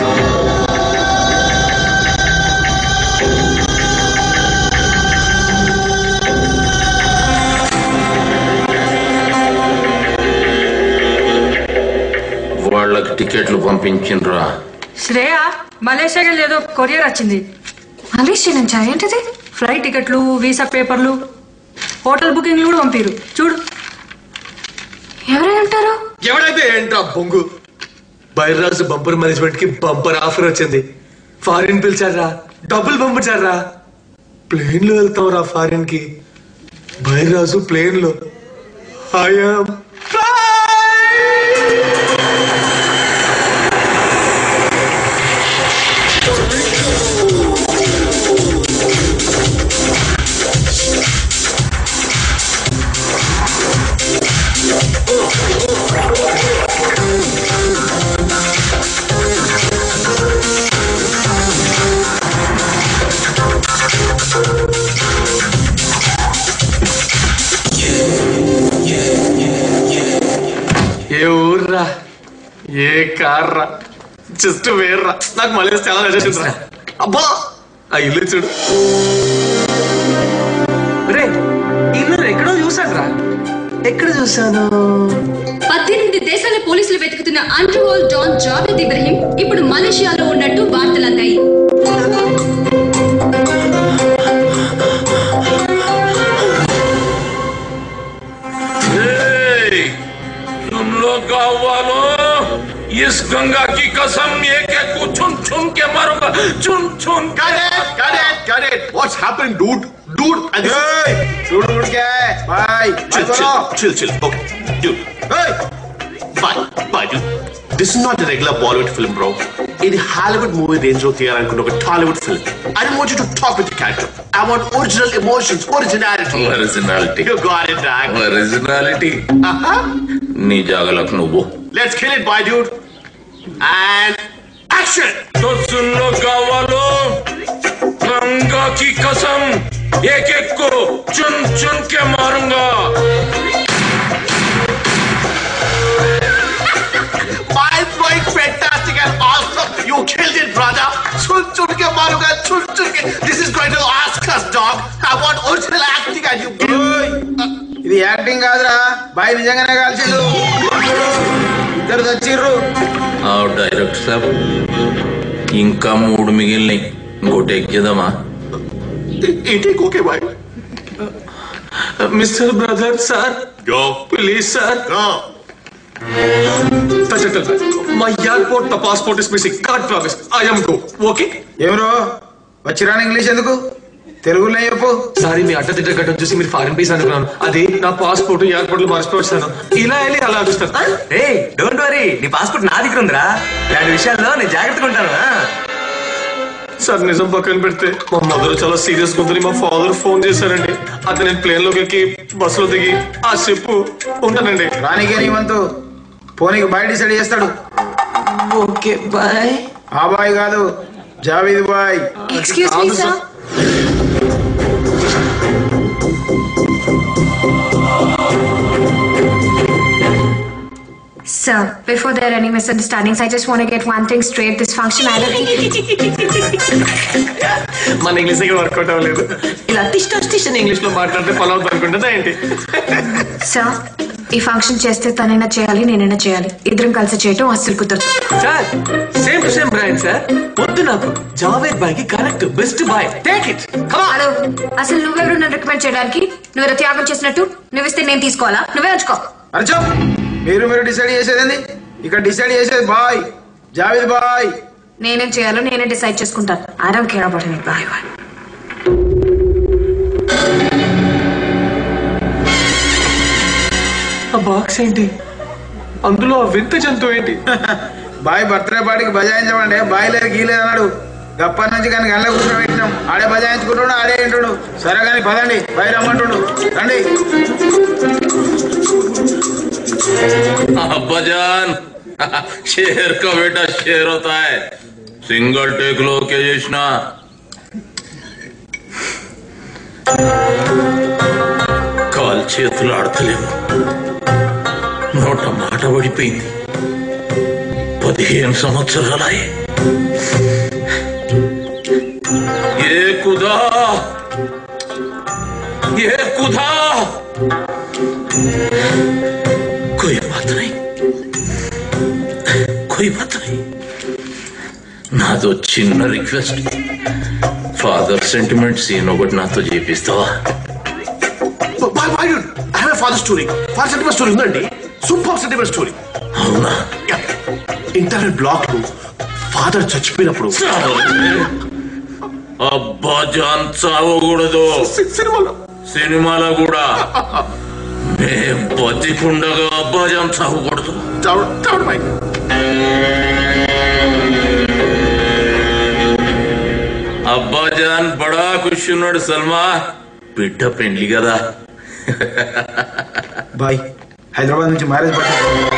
వాళ్ళకి టికెట్లు పంపించిండ్రా శ్రేయ మలేషియాకి లేదో కొరియర్ వచ్చింది మలేషియా నుంచా ఏంటిది ఫ్లైట్ టికెట్లు వీసా పేపర్లు హోటల్ బుకింగ్లు కూడా పంపిరు చూడు ఎవరై ఉంటారు ఎవడైతే ఏంట్రా బొంగు బైర్రాజు బంపర్ మేనేజ్మెంట్ కి బంపర్ ఆఫర్ వచ్చింది ఫారిన్ పిలిచారా డబ్బులు పంపించారా ప్లేన్ లో వెళ్తాం రా ఫారిన్ కి బైర్రాజు ప్లేన్ లో ఐఎమ్ ఏ ఊర్రా ఏ కార్ రా జస్ట్ వేర్రా నాకు మళ్ళీ చాలా నచ్చేసిందిరా అబ్బా ఆ ఇల్లు చూడు రే ఇల్లు ఎక్కడో చూసాను రా ఎక్కడ చూసాను పద్దెనిమిది దేశాల పోలీసులు వెతుకుతున్న underworld don Javed Ibrahim ఇప్పుడు మలేషియాలో ఉన్నట్టు వార్తలందాయి ए, तुम लोग गाँव वालों इस गंगा की कसम एक एक को चुन चुन के मारूंगा चुन चुन Got it, got it, got it. What's happened, dude? Dude, and this Hey, dude, dude, क्या है? Bye. Chill, Bye, chill, बोलो. chill, chill. Okay, dude. Hey, bye, bye, dude. This is not a regular Bollywood film, bro. ఇది Hollywood movie range లో తీయాలనుకున్న ఒక Tollywood film I want you to talk with character I want original emotions originality originality you got it dog originality నీ జాగలకు నువ్వు let's kill it bye dude and action तो सुन लो गाँव वालों गंगा की कसम एक एक को चुन चुन के मारूंगा Mind blowing, fantastic, and awesome. You killed it, brother. Chun chun ke maruga, chun chun ke. This is going to ask us, dog. I want original acting, and you ఇది యాక్టింగ్ కాదురా బాయ్ నిజంగానే కాల్చిండు ఇద్దరు చచ్చిర్రు ఆ డైరెక్టర్ సాబ్ ఇంకా మూడు మిగిలినాయి ఇంకోటి ఎక్కిద్దామా ఏంటి okay bye mister brother sir go please sir go my airport the passport is missing card promise I am go okay ఎవరు వచ్చిరాని ఇంగ్లీష్ ఎందుకు తెలుగులో చెప్పు సారీ మీ అడ్డ తిట్ట గడ్డం చూసి మీరు ఫారెన్ పీస్ అనుకున్నాను అది నా పాస్పోర్ట్ ఎయిర్పోర్ట్ లో మర్చిపోవచ్చాను ఇలా వెళ్ళి అలా అడుస్తాను ఏ డోంట్ వరీ నీ పాస్పోర్ట్ నా దగ్గర ఉందిరా ఇలాంటి విషయాల్లో నేను జాగ్రత్తగా ఉంటాను ఆ? సార్ నిజం పక్కన పెడితే మా మదర్ చాలా సీరియస్ ఉందని మా ఫాదర్ ఫోన్ చేశారండి అది నేను ప్లేన్ లోకి ఎక్కి బస్సులో దిగి ఆ చెప్పు ఉంటానండి రానికే నీ వంతు పోనీకి బాయ్ డిసైడ్ చేస్తాడు ఓకే బాయ్ ఆ బాయ్ కాదు జావేద్ బాయ్ Excuse me, sir. Sir, before there are any misunderstandings, I just want to get one thing straight. This function I don't మన ఇంగ్లీష్ దగ్గర వర్కౌట్ అవ్వలేదు ఇలా టిస్ట్ టిస్ట్ ఇంగ్లీష్ లో మాట్లాడితే ఫాలో అవుతుంది అనుకుంటుందా ఏంటి సార్ ఈ ఫంక్షన్ చేస్తే తనైనా చేయాలి నేనైనా చేయాలి ఇద్దరం కలిసి చేయటం అస్సలు కుదరదు sir same to same brand sir వద్దు నాకు జావేద్ బాయ్ కి కరెక్ట్ బెస్ట్ బాయ్ టేక్ ఇట్ హలో అసలు నువ్వెవరు నన్ను రికమెండ్ చేయడానికి నువ్వు త్యాగం చేసినట్టు నువ్వు ఇస్తే నేను తీసుకోవాలా నువ్వే ఉంచుకో అర్చో మీరు మీరు డిసైడ్ చేసేదండి ఇక్కడ డిసైడ్ చేసేది బాయ్ జావేద్ బాయ్ నేనేం చేయాలో నేనే డిసైడ్ చేసుకుంటాను I don't care about any బాయ్ బాయ్ ఆ బాక్స్ ఏంటి అందులో ఆ వింత జంతువు ఏంటి బాయ్ బర్త్డే పార్టీకి బజాయించమంటే బాయ్ లేదు గీలేదు అన్నాడు గప్పటి నుంచి కానీ గల్ల కూర్చొని పెట్టినాం ఆడే బజాయించుకుంటాడు ఆడే ఏంటాడు సరే కానీ పదండి బయట రమ్మంటుడు రండి अब्बाजान शेर का बेटा शेर होता है सिंगल टेक लो के చేసిన కాల్ చేతులు ఆడతలేవు నోట మాట పడిపోయింది పదిహేను సంవత్సరాలే ఏ కుదా ఏ కుదా कोई बात नहीं कोई बात नहीं నాదో చిన్న రిక్వెస్ట్ ఫాదర్ సెంటిమెంట్ సీన్ ఒకటి నాతో చేపిస్తావా Why, why dude? I have a father story. Father sentiment story ఉందండి సూపర్ సెంటిమెంట్ స్టోరీ అవునా ఇంటర్నెట్ బ్లాక్ లో ఫాదర్ చచ్చిపోయినప్పుడు అబ్బా జాన్ చావకూడదు సినిమాలో సినిమాలో కూడా మేం బతికుండగా అబ్బా జాన్ చావకూడదు అబ్బా జాన్ బడా ఖుషి ఉన్నాడు సల్మా బిడ్డ పెండ్లి కదా బాయ్ హైదరాబాద్ నుంచి మ్యారేజ్ పట్టింది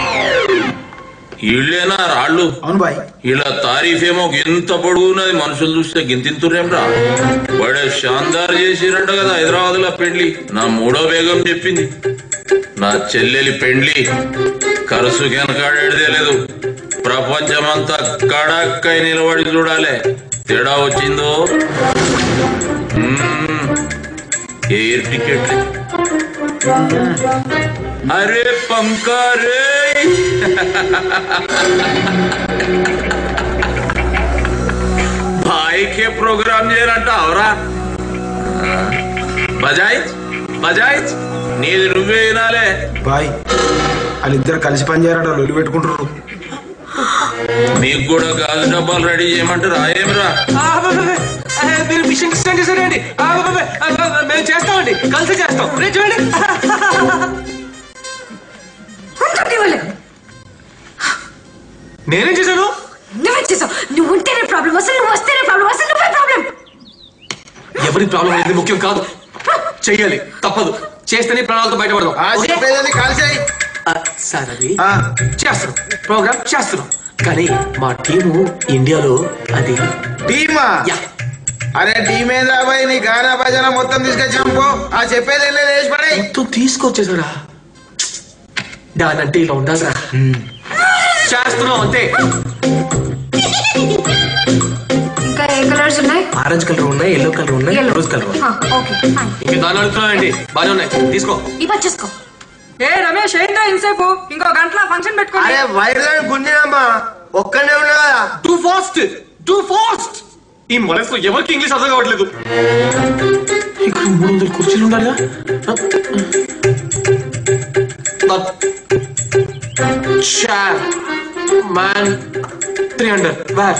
ఇళ్ళేనా రాళ్ళు అవును బాయ్ ఇలా తారీఫేమో ఎంత పొడుగున్నది మనుషులు చూస్తే గింతింతురేమ్రా బడే షాందార్ చేసిరంట కదా హైదరాబాద్ లో పెండ్లి నా మూడో బేగం చెప్పింది నా చెల్లెలి పెండ్లి కరుసు వెనకాడేదే లేదు ప్రపంచమంతా కడక్కై నిలబడి చూడాలి తేడా వచ్చిందో మ్మ్. ఎయిర్ టికెట్ అరే పంకారే भाई के प्रोग्राम చేయరంట అవరా బజాయ్ బజాయ్ నీది నువ్వే వినాలే బాయ్ వాళ్ళిద్దరు కలిసి పని చేయాలట లొలి పెట్టుకుంటారు మీకు కూడా గాజు డబ్బాలు రెడీ చేయమంటారు ఏమిరా ఆ, అబ్బబ్బబ్బే. ఆ, మీరు మిషన్ స్టాండ్ చేశారండి ఆ, అబ్బబ్బబ్బే. ఆ, ఆ, మేము చేస్తామండి కలిసి చేస్తాం రే చూడండి నేనేం చేశాను నువ్వే చేసావు నువ్వు ఉంటేనే ప్రాబ్లం అసలు నువ్వు వస్తేనే ప్రాబ్లం అసలు నువ్వే ప్రాబ్లం ఎవరి ప్రాబ్లం అనేది ముఖ్యం కాదు చెయ్యాలి తప్పదు చేస్తేనే ప్రాణాలతో బయటపడదాం ఓకే? చెప్పేది కాల్సాయి ఆ, సార్ అది చేస్తున్నాం ప్రోగ్రామ్ చేస్తున్నాం కానీ మా టీము ఇండియాలో అది టీమా అరే టీమ్ ఏందా బాయ్ నీ గానా భజన మొత్తం తీసుకొచ్చినాం పో ఆ చెప్పేది ఏం లేదు వేసి పడేయ్. మొత్తం తీసుకొచ్చేసారా దానంటే ఇలా ఉండాలిరా చేస్తున్నాం అంతే ఇంకా ఏ కలర్స్ ఉన్నాయి ఆరెంజ్ కలర్ ఉన్నాయి ఎల్లో కలర్ ఉన్నాయి రోజ్ కలర్ ఉన్నాయి ఓకే ఫైన్ ఇంకా దాని అడుగుతున్నానండి బాగానే ఉన్నాయి తీసుకో ఇవ్వ చేసుకో ఏ రమేష్ ఏంటో ఇంతసేపు ఇంకో గంటల ఫంక్షన్ పెట్టుకోండి అరే వైర్లను గుంజినమ్మా ఒక్కనే ఉన్నా కదా టూ ఫాస్ట్ టూ ఫాస్ట్ ఈ మనసులో ఎవరికి ఇంగ్లీష్ అర్థం కావట్లేదు ఇక్కడ మూడు వందల కుర్చీలు ఉండాలిగా chair man three hundred where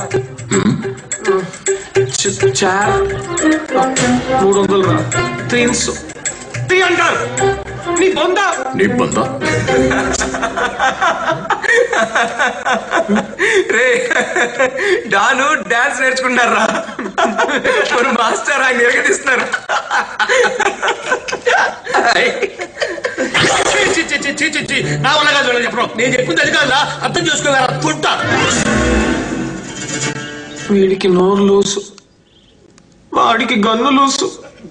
chair మూడు వందలు రా త్రీ త్రీ హండ్రెడ్ నీ బొంద నీ బందా రే డాను డాన్స్ నేర్చుకుంటారా మన మాస్టర్ ఆయన ఎరగదీస్తున్నారు ఛీ, ఛీ, ఛీ, ఛీ, ఛీ, ఛీ, ఛీ. నా వల్ల కాదు వీళ్ళకి చెప్పడం నేను చెప్పింది అది కాదా అర్థం చేసుకోగలరా తుంటా వీడికి నోరు లూసు వాడికి gun loose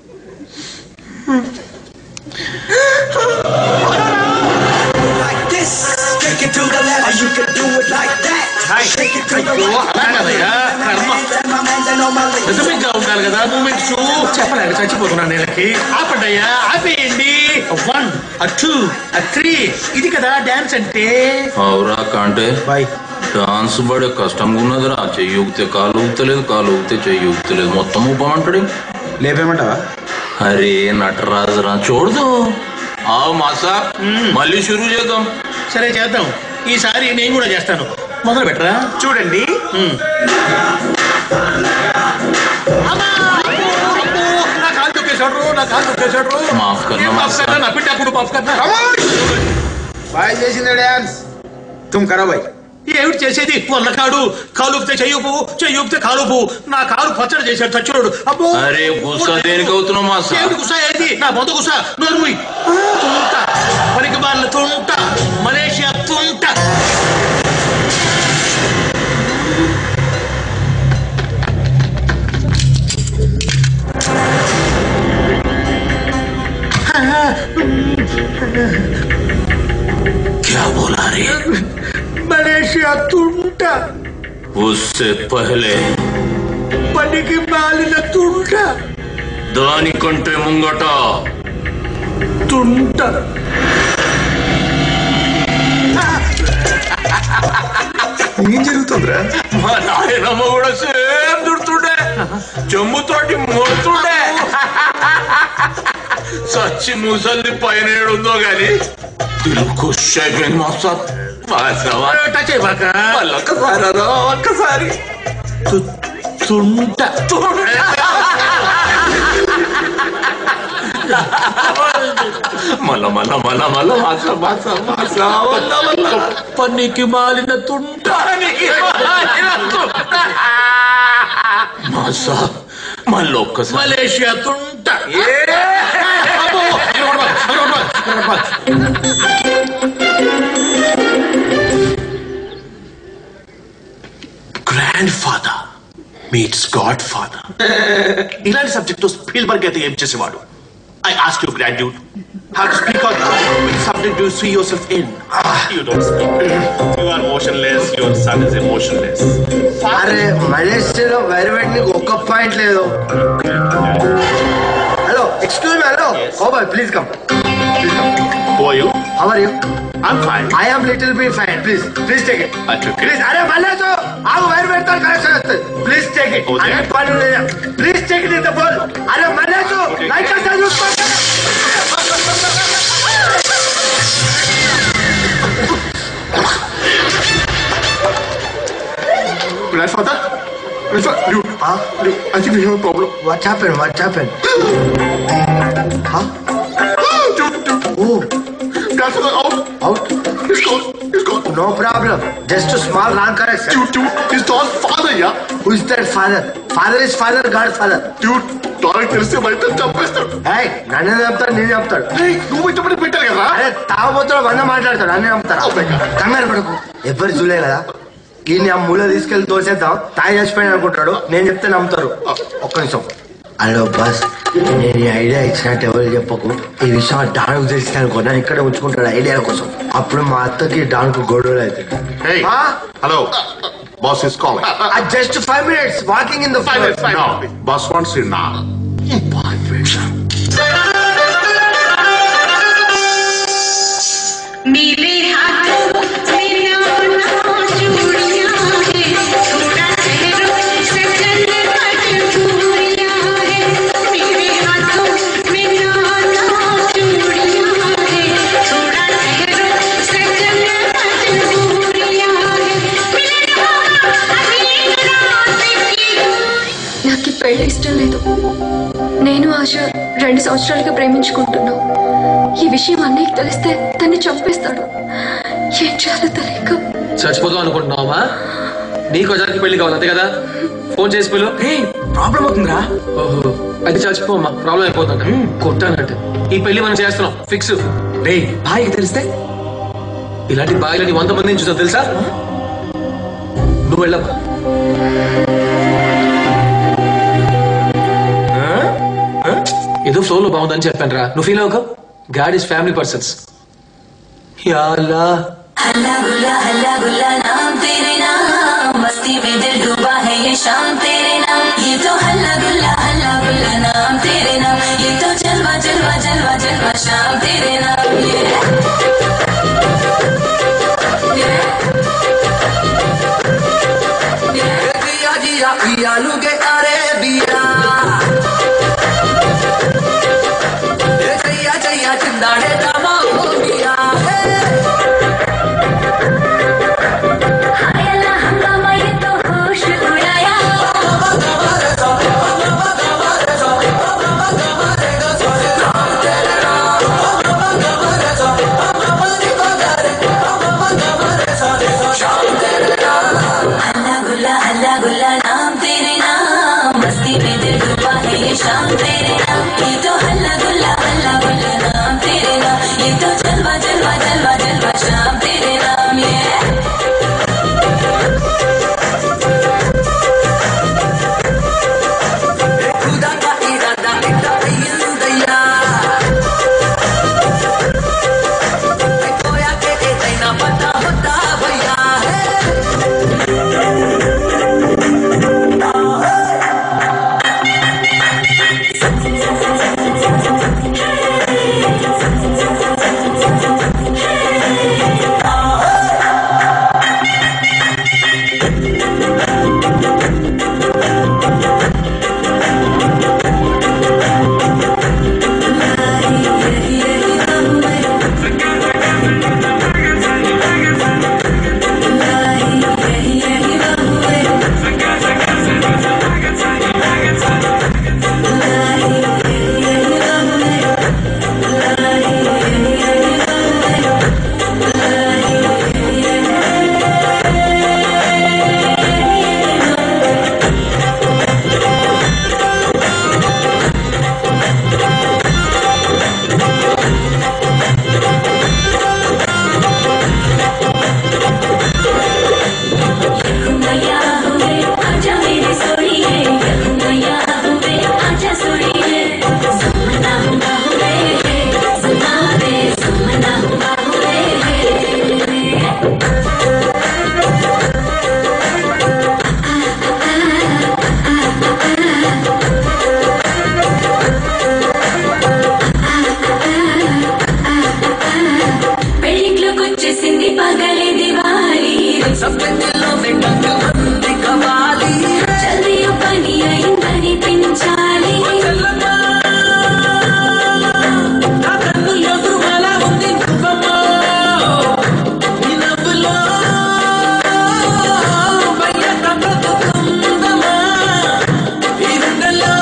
like this. Take it to the left, you can do it like that. Shake it to the అయ్యో, right. అలా కదయ్యా, కర్మ. And my hands and on my legs. నిజంగా ఉండాలి కదా మూమెంట్స్ చెప్పలేక చచ్చిపోతున్నాను నేలకి ఆపండయ్యా ఆపేయండి వన్ టూ త్రీ ఇది కదా డాన్స్ అంటే అవురా కాంటే డాన్స్ పడే కష్టంగా ఉన్నదిరా చెయ్యి ఊగితే కాలు ఊగుతలేదు కాలు ఊగితే చెయ్యి ఊగుతలేదు మొత్తం ఊపమంటాడు లేపేమంటావా అరే నటరాజురా చూడదు ఆవు మాసా మళ్ళీ షురూ చేద్దాం సరే చేద్దాం ఈసారి నేను కూడా చేస్తాను మొదలు పెట్టరా చూడండి నా కాలు తొక్కేశాడు నా కాలు తొక్కేశాడు మాఫ్ కర్నా, ఏం మాఫ్ మాఫ్ కర్నా? నా పిట్టాకుడు మాఫ్ కర్నా బాయ్ చేసింది డాన్స్ తుమ్ కరో బాయ్ ఏమిటి చేసేది వల్లకాడు కాలు ఊపితే చెయ్యుపు చెయ్యుపితే కాలుపు నా కాలు పచ్చడి చేశాడు చచ్చుడు అబ్బో అరే గుస్సా దేనికి అవుతున్నావు మాసా ఏమిటి గుసా ఏది నా బొంద గుసా నోరుముయ్ తుంట పనికి బాల తుంట మలేషియా తుంట क्या बोला रे మలేషియా తుంట उससे पहले పనికి మాలిన తుంట దానికంటే ముంగట తుంట ఏం జరుగుతుందిరా మా నాయనమ్మ కూడా సేమ్ దుడుతుండే చెమ్ముతోటి మోతుండే సచ్చి ముసల్ది పైన ఏడుందో గాని దిల్ ఖుష్ అయిపోయింది మాస్టర్ వాసవ. టచ్ అయిపోక మళ్ళీ ఒక్కసారి అదో, ఒక్కసారి తుంట మళ్ళా మళ్ళా మళ్ళా మళ్ళా మాస మాస మాస వల్ల వల్ల పనికి మాలిన తుంట మాస మళ్ళీ ఒక్కసారి మలేషియా తుంట అబ్బో, అక్కడ కొడవా, అక్కడ కొడవా, అక్కడ కొడవా. Grandfather meets godfather ఇలాంటి సబ్జెక్ట్ స్పీల్బర్గ్ అయితే ఏం చేసేవాడు I ask you graduate how to speak out which subject do you see yourself in You don't speak. You are motionless. Your son is emotionless. అరే మలేషియాలో వైరవేట్ నీకు ఒక్క point లేదు hello excuse me hello oh boy please come please come Who are you? How are you I'm fine. I am little be fine please please take it I took it. Please అరే మల్లేష్ ఆగు wire పెడతాను connection వస్తుంది please take it Okay. అరే పని లేదు please take it in the bowl అరే Mallesh light వస్తా చూసుకో Grandfather? Grandfather, you, you, I think we have a problem. What happened? What happened? huh? Oh. Grandfather, out. Out? He's gone. He's gone. No problem. Just a small wrong correction. Dude, dude, he's not father, yeah? Who is that father? Father is father, godfather. Dude, తాను తెలిస్తే బయట చంపేస్తాడు ఏయ్ నన్ను చంపుతాడు నేను చంపుతాడు నువ్వు ఇష్టపడి పెట్టారు కదా అరే తాగబోతాడు వంద మాట్లాడతాడు అన్నీ చంపుతాడు కంగారు పడకు ఎవరు చూలే కదా ఈయన ఆ మూల తీసుకెళ్లి తోసేద్దాం తాగి చచ్చిపోయిన అనుకుంటాడు నేను చెప్తే నమ్ముతారు ఒక్క నిమిషం హలో బస్ నేను ఈ ఐడియా ఇచ్చినట్టు ఎవరు చెప్పకు ఈ విషయం ఆ డాన్కు తెలిసిన అనుకో నన్ను ఇక్కడే ఉంచుకుంటాడు ఐడియా కోసం అప్పుడు మా అత్తకి డాన్కు గొడవలు అవుతాయి Hey, hello. Boss is calling. Just five minutes walking in the Five minutes, five minutes. No, boss wants you now. मेरे हाथों में नाना चूड़ियां हैं थोड़ा ठहरो सजन मजबूरियां हैं मेरे हाथों में नाना चूड़ियां हैं थोड़ा ठहरो सजन मजबूरियां हैं मिलन होगा अभी रात की నాకు ఈ పెళ్లి ఇష్టం లేదు నేను ఆశ రెండు సంవత్సరాలుగా ప్రేమించుకుంటున్నాం ఈ విషయం అన్నయ్యకి తెలిస్తే తన్ని చంపేస్తాడు ఏం చేయాలో తెలియక చచ్చిపోతాం అనుకుంటున్నావా నీకు అజానికి పెళ్లి కావాలి అంతే కదా ఫోన్ చేసి పిలు ప్రాబ్లం అవుతుందిరా ఓహో అయితే చచ్చిపోమ్మా ప్రాబ్లం అయిపోతుందంట కొట్టానంటే ఈ పెళ్లి మనం చేస్తున్నాం ఫిక్స్ రే బాయికి తెలిస్తే ఇలాంటి బాయిలని వంద మందిని చూసా తెలుసా నువ్వు వెళ్ళమ్మా ఏదో ఫ్లోలో బాగుందని చెప్పాను రా నువ్వు ఫీల్ అవ్వక గాడ్ ఇస్ ఫ్యామిలీ పర్సన్స్ యా అల్లా हल्ला गुल्ला हल्ला गुल्ला नाम तेरे नाम मस्ती में दिल डूबा है ये शाम तेरे नाम ये तो हल्ला गुल्ला हल्ला गुल्ला नाम तेरे नाम ये तो जलवा जलवा जलवा जलवा शाम तेरे नाम ये जिया जिया पिया लुगे अरे बिया ए जैया जैया चिंदाड़े दामा हो गया हायला हंगामा ये तो होश उड़ाया हल्ला गुल्ला हल्ला गुल्ला नाम तेरे नाम मस्ती में दिल डूबा है ये शाम तेरे नाम ये तो हल्ला गुल्ला हल्ला गुल्ला नाम तेरे नाम ये तो जलवा जलवा जलवा जलवा शाम तेरे नाम ये खुदा का इरादा इतना दैया खोया के ए दैना पता होता भैया मैया हुए आजा मेरी सोनिए मैया हुए आजा सोनिए सुमना हुआ हुए सुना रे सुमना हुआ हुए పెళ్ళిట్లోకొచ్చేసింది పగలే దివాలి దిల్లో పెట్టంగు మంది కవాలి జల్దీ ఓ పని అయిందని పెంచాలి నా కన్నుల్లో దుర్మలా ఉంది నువ్వమ్మా నీ నవ్వులో బయ్యట బ్రతుకుందమ్మా ఈ గుండెల్లో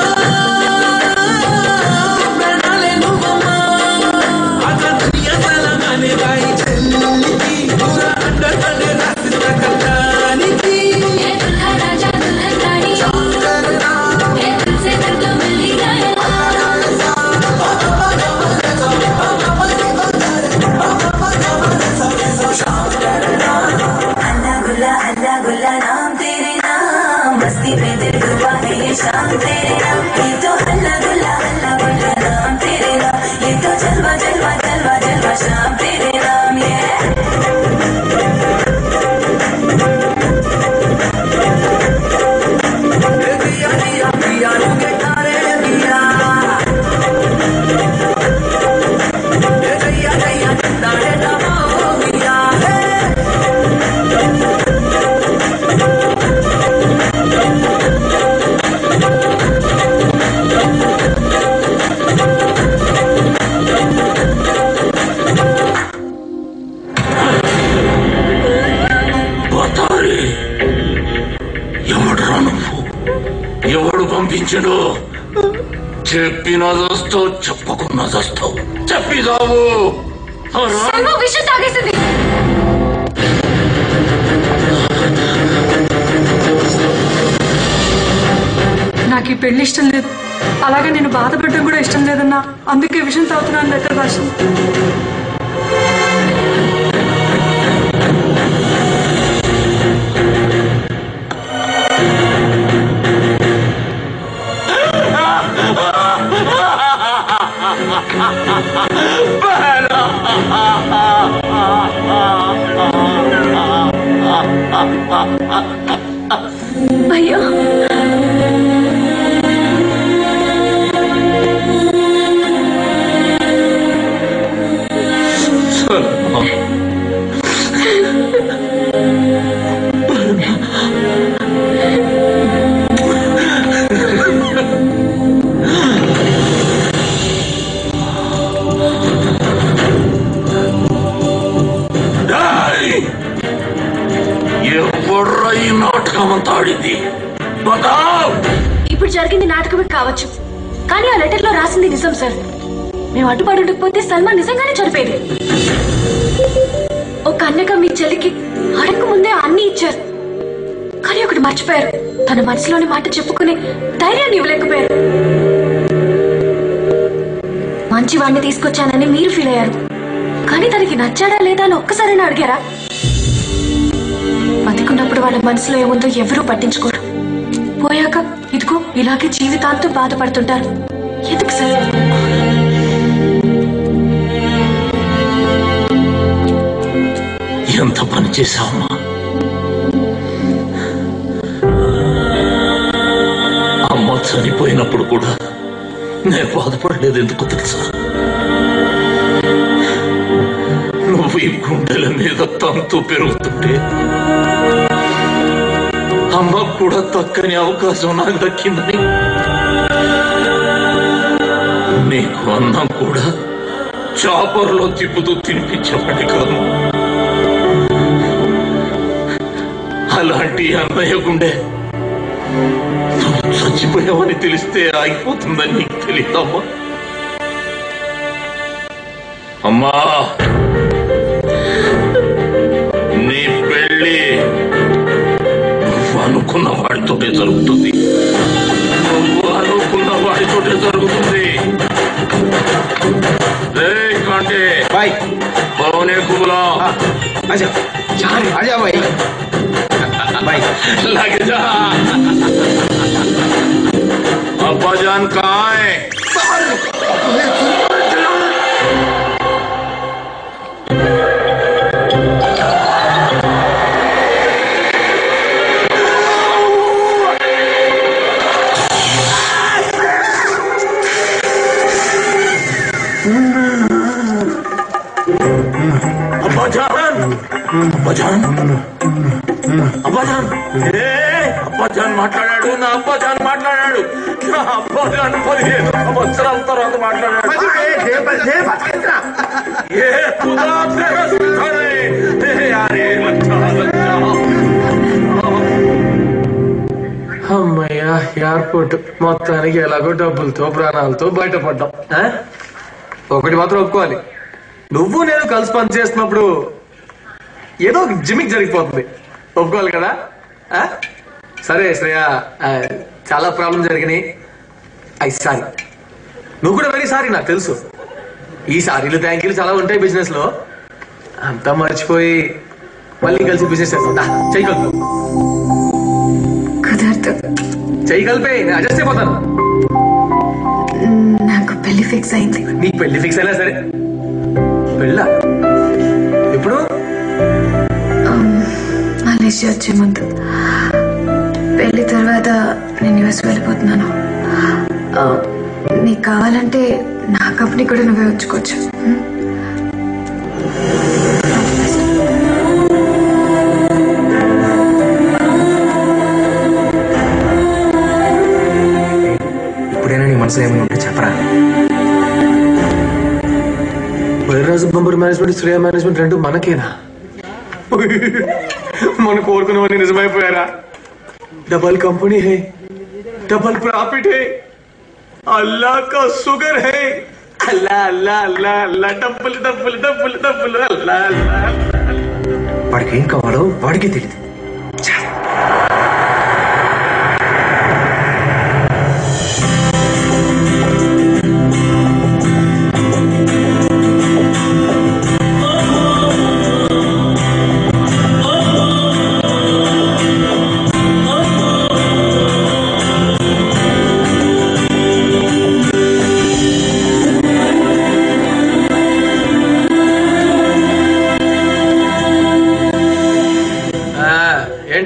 ప్రాణాలే నువ్వమ్మా అసలు సలమని రాయి చెల్లికి దూర అండతనే రాసిన కట్టానికి ఏ దుల్హా రాజా దుల్హన్ రాణి ఏ దిల్ సే దిల్ తో మిల్ గయా हल्ला गुल्ला हल्ला गुल्ला नाम तेरे नाम मस्ती में दिल डूबा है ये शाम तेरे नाम ये तो हल्ला गुल्ला हल्ला गुल्ला नाम तेरे नाम ये तो जलवा जलवा जलवा जलवा शाम तेरे नाम ये दिया दिया पिया लुगे तारे दिया ए जैया जैया चिंदाड़े दामा हो गया పోతారి ఎవడురా నువ్వు ఎవడు పంపించడు చెప్పిన దస్తావు చెప్పకున్న దస్తావు చెప్పి సావు శర్మ విషయం తాగేసింది నాకు ఈ పెళ్లి ఇష్టం లేదు అలాగే నేను బాధపడడం కూడా ఇష్టం లేదన్నా అందుకే విషయం తాగుతున్నాను లెటర్ రాసింది అయ్యో ఎవర్రా ఈ నాటకం అంతా ఆడింది బతావ్ ఇప్పుడు జరిగింది నాటకమే కావచ్చు కానీ ఆ లెటర్ లో రాసింది నిజం సార్ మేము అడ్డుపడి ఉండకపోతే సల్మాన్ నిజంగానే చనిపోయేది ఒక అన్నగా మీ చెల్లికి అడగక ముందే అన్ని ఇచ్చారు కానీ ఒకటి మర్చిపోయారు తన మనసులోని మాట చెప్పుకుని ధైర్యాన్ని ఇవ్వలేకపోయారు మంచి వాడిని తీసుకొచ్చానని మీరు ఫీల్ అయ్యారు కానీ తనకి నచ్చాడా లేదా అని ఒక్కసారైనా అడిగారా బతికున్నప్పుడు వాళ్ళ మనసులో ఏముందో ఎవరూ పట్టించుకోరు పోయాక ఇదిగో ఇలాగే జీవితాంతం బాధపడుతుంటారు ఎందుకు సార్ ఎంత పని చేశావమ్మా అమ్మ చనిపోయినప్పుడు కూడా నేను బాధపడలేదు ఎందుకు తెలుసా నువ్వు ఈ గుండెల మీద తంతు పెరుగుతుంటే అమ్మకు కూడా తక్కని అవకాశం నాకు దక్కిందని నీకు అన్నం కూడా చాపర్లో తిప్పుతూ తినిపించేవాడి కాదు అలాంటి అన్నయ్య గుండె నువ్వు చచ్చిపోయావని తెలిస్తే ఆగిపోతుందని నీకు తెలియదమ్మా అమ్మా నీ పెళ్ళి నువ్వు అనుకున్న వాడితోటే జరుగుతుంది నువ్వు అనుకున్న వాడితోటే జరుగుతుంది రే కాంటే బాయ్ పవనే కుబులా अच्छा आ जाओ भाई बाय लग जा अब्बा जान कहाँ है अब्बा जान अब्बा जान అబ్బా జాన్ ఏ అబ్బా జాన్ మాట్లాడాడు నా అబ్బా జాన్ మాట్లాడాడు నా అబ్బా జాన్ పదిహేను సంవత్సరాల తర్వాత మాట్లాడాడు ఏ खुदा तेरा सुल्तान है ए यारे लच्छा लच्छा అమ్మయ్యా ఎయిర్పోర్ట్ మొత్తానికి ఎలాగో డబ్బులతో ప్రాణాలతో బయటపడ్డాం ఆ? ఒకటి మాత్రం ఒప్పుకోవాలి నువ్వు నేను కలిసి పని చేస్తున్నప్పుడు ఏదో ఒక జిమిక్ జరిగిపోతుంది ఒప్పుకోవాలి కదా ఆ? సరే శ్రేయ ఆ, చాలా ప్రాబ్లం జరిగినాయి అయి సారీ నువ్వు కూడా వెరీ సారీ నాకు తెలుసు ఈ సారీలు థ్యాంక్ చాలా ఉంటాయి బిజినెస్ లో అంతా మర్చిపోయి మళ్ళీ కలిసి బిజినెస్ చేస్తాం దా, చెయ్యి కలుపు కుదరదు చెయ్యి కలిపే నేను అడ్జస్ట్ అయిపోతాను నాకు పెళ్లి ఫిక్స్ అయింది నీకు పెళ్లి ఫిక్స్ అయినా సరే పెళ్ళా ఇప్పుడు మలేషియా వచ్చే ముందు పెళ్లి తర్వాత నేను యుఎస్ వెళ్ళిపోతున్నాను ఆ, నీకు కావాలంటే నా కంపెనీ కూడా నువ్వే ఉంచుకోవచ్చు ఇప్పుడైనా నీ మనసులో ఏమైనా ఉంటే చెప్పరా Vairaju bumper management Shreya management రెండు మనకేనా మనం కోరుకున్నవన్నీ నిజమైపోయారా డబల్ కంపెనీ హే డబల్ ప్రాఫిట్ హే అల్లా కా సుగర్ హే అల్లా అల్లా అల్లా అల్లా డబ్బులు డబ్బులు డబ్బులు డబ్బులు అల్లా అల్లా వాడికి ఏం కావాలో వాడికే తెలియదు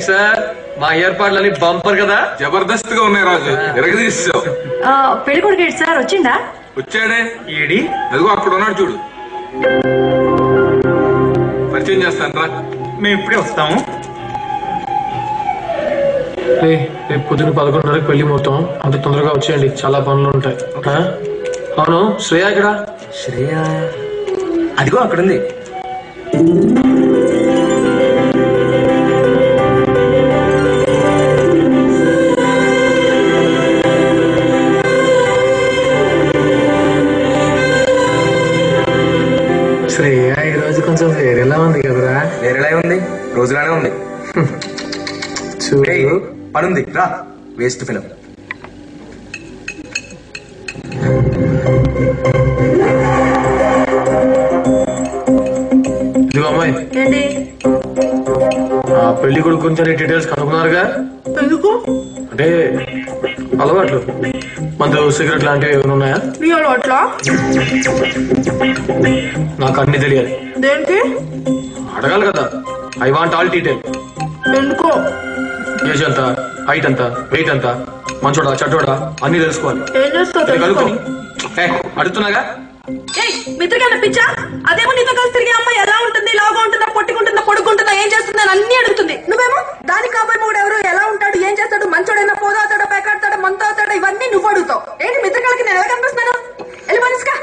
ఏంటి సార్ మా ఏర్పాట్లన్నీ బంపర్ కదా జబర్దస్త్ గా ఉన్నాయి రాజు ఎరగదీసావు పెళ్లి కొడుకు సార్ వచ్చిండా వచ్చాడే ఏడి అదిగో అక్కడ ఉన్నాడు చూడు పరిచయం చేస్తాను రా మేము ఇప్పుడే వస్తాము ఏయ్, రేపు పొద్దున్న పదకొండున్నరకు పెళ్లి మొత్తం అంత తొందరగా వచ్చేయండి చాలా పనులు ఉంటాయి ఆ? అవును శ్రేయ ఇక్కడ శ్రేయ అదిగో అక్కడుంది శ్రేయ ఈ రోజు కొంచెం వేరేలా ఉంది కదరా వేరేలా ఉంది రోజులానే ఉంది ఏయ్, పనుంది రా వేస్ట్ ఫిలం ఇదిగో అమ్మాయి ఏంటి ఆ పెళ్లి కొడుకు గురించి డీటెయిల్స్ కనుక్కున్నారుగా ఎందుకు అంటే అలవాట్లు మందు సిగరెట్ లాంటివి ఏమైనా ఉన్నాయా నీ అట్లా నాకు అన్ని తెలియాలి దేనికి అడగాలి కదా ఐ వాంట్ ఆల్ డీటెయిల్ ఎందుకో ఏజ్ ఎంత హైట్ ఎంత వెయిట్ ఎంత మంచోడా చెడ్డోడా అన్ని తెలుసుకోవాలి ఏం చేస్తావు ఇది తెలుసుకో కనుక్కొని ఏ, అడుగుతున్నాగా ఏయ్ మిత్రకన్నా పిచ్చా అదేమో నీతో కలిసి తిరిగే అమ్మాయి ఎలా ఉంటుంది లాగా ఉంటుందా పొట్టుకుంటుందా పొడుకుంటుందా ఏం చేస్తుందా అని అన్ని అడుగుతుంది నువ్వేమో దాని కాబోయే మూడు ఎవరు ఎలా ఉంటాడు ఏం చేస్తాడు మంచోడైనా పోదాతాడా పేకాడతాడా మంత అవుతాడా ఇవన్నీ నువ్వు అడుగుతావు ఏంటి మిత్రకాలకి నేను ఎలా కనిపిస్తున్నాను వెళ్ళి మనిషిగా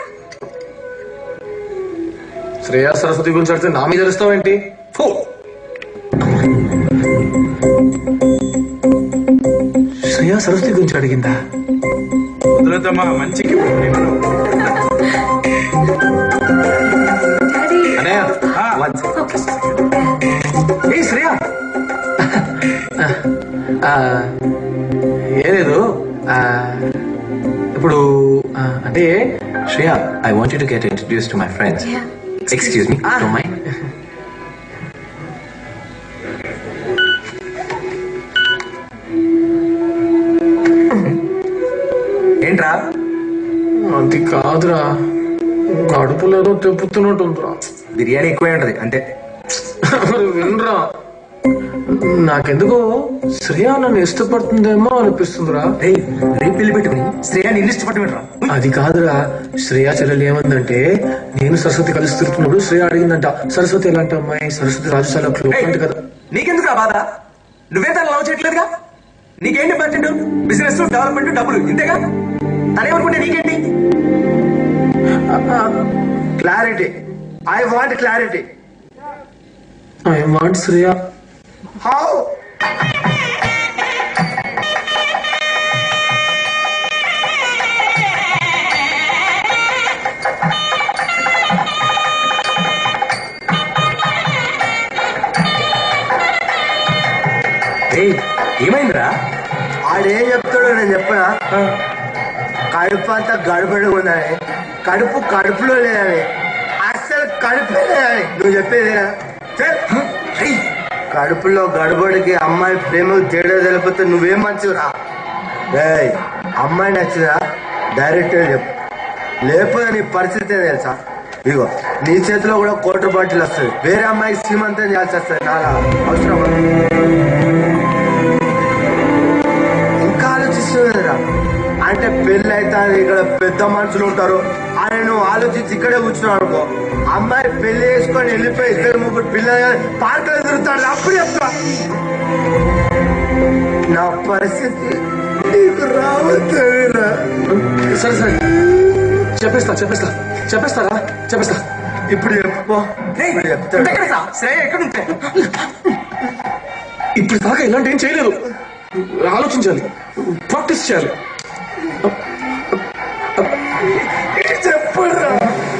శ్రేయా సరస్వతి గురించి అడిగితే నా మీద తెలుస్తావేంటి ఫో శ్రేయా సరస్వతి గురించి అడిగిందా వదిలేద్దామా మంచి gift నేను. అనయ్య ఏ శ్రేయా ఆ, ఏ లేదు ఆ, ఇప్పుడు ఆ, అంటే Shreya I want to get introduce to my friends excuse me don't mind ఏంట్రా అది కాదురా కడుపులో ఏదో తెప్పుతున్నట్టుందిరా బిర్యానీ ఎక్కువే ఉంటది అంతే మరి వినరా నాకెందుకో శ్రేయా నన్ను ఇష్టపడుతుందేమో అనిపిస్తుందిరా రేపు పెళ్లి పెట్టుకుని శ్రేయా నిన్ను ఇష్టపడమంటారా అది కాదురా శ్రేయా చెల్లెలు ఏమందంటే నేను సరస్వతి కలిసి తిరుగుతున్నప్పుడు శ్రేయ అడిగిందంట సరస్వతి ఎలాంటి అమ్మాయి సరస్వతి రాజశాల క్లోజ్ కదా నీకెందుకు ఆ బాధ నువ్వే తను లవ్ చేయట్లేదుగా నీకేంటి ఇంపార్టెంట్ బిజినెస్ డెవలప్మెంట్ డబ్బులు ఇంతేగా తనేమనుకుంటే నీకేంటి clarity I want clarity I want Shreya how ఏయ్, ఏమైందిరా ఆడేం చెప్తాడో నేను చెప్పనా కడుపు అంతా గడబడి ఉందని కడుపు కడుపులో లేదని అస్సలు కడుపే లేదని నువ్వు చెప్పేదేనా చెయ్. కడుపులో గడబడికి అమ్మాయి ప్రేమ తేడా తెలిపితే నువ్వేం మంచిరా ఏయ్ అమ్మాయి నచ్చిందా డైరెక్ట్ చెప్పు లేకపోతే నీ పరిస్థితి ఏం తెలుసా ఇగో నీ చేతిలో కూడా కోటి బాటిల్ వస్తుంది వేరే అమ్మాయికి శ్రీమంతం చేయాల్సి వస్తుంది నాలా అవసరం ఇంకా ఆలోచిస్తున్నదిరా అంటే పెళ్ళి అయితే ఇక్కడ పెద్ద మనుషులు ఉంటారు అని నువ్వు ఆలోచించి ఇక్కడే కూర్చున్నావు అనుకో అమ్మాయి పెళ్లి చేసుకొని వెళ్ళిపోయి ఇద్దరు ముగ్గురు పిల్లలు పార్కులో తిరుగుతాడు అప్పుడు చెప్తా నా పరిస్థితి నీకు రావద్దురా సరే సరే చెప్పేస్తా చెప్పేస్తా చెప్పేస్తారా చెప్పేస్తా ఇప్పుడు చెప్పుకో ఇప్పుడు చెప్తా శ్రేయ ఎక్కడ ఉంటే ఇప్పుడు దాకా ఇలాంటి ఏం చేయలేదు ఆలోచించాలి ప్రాక్టీస్ చేయాలి చెప్పరా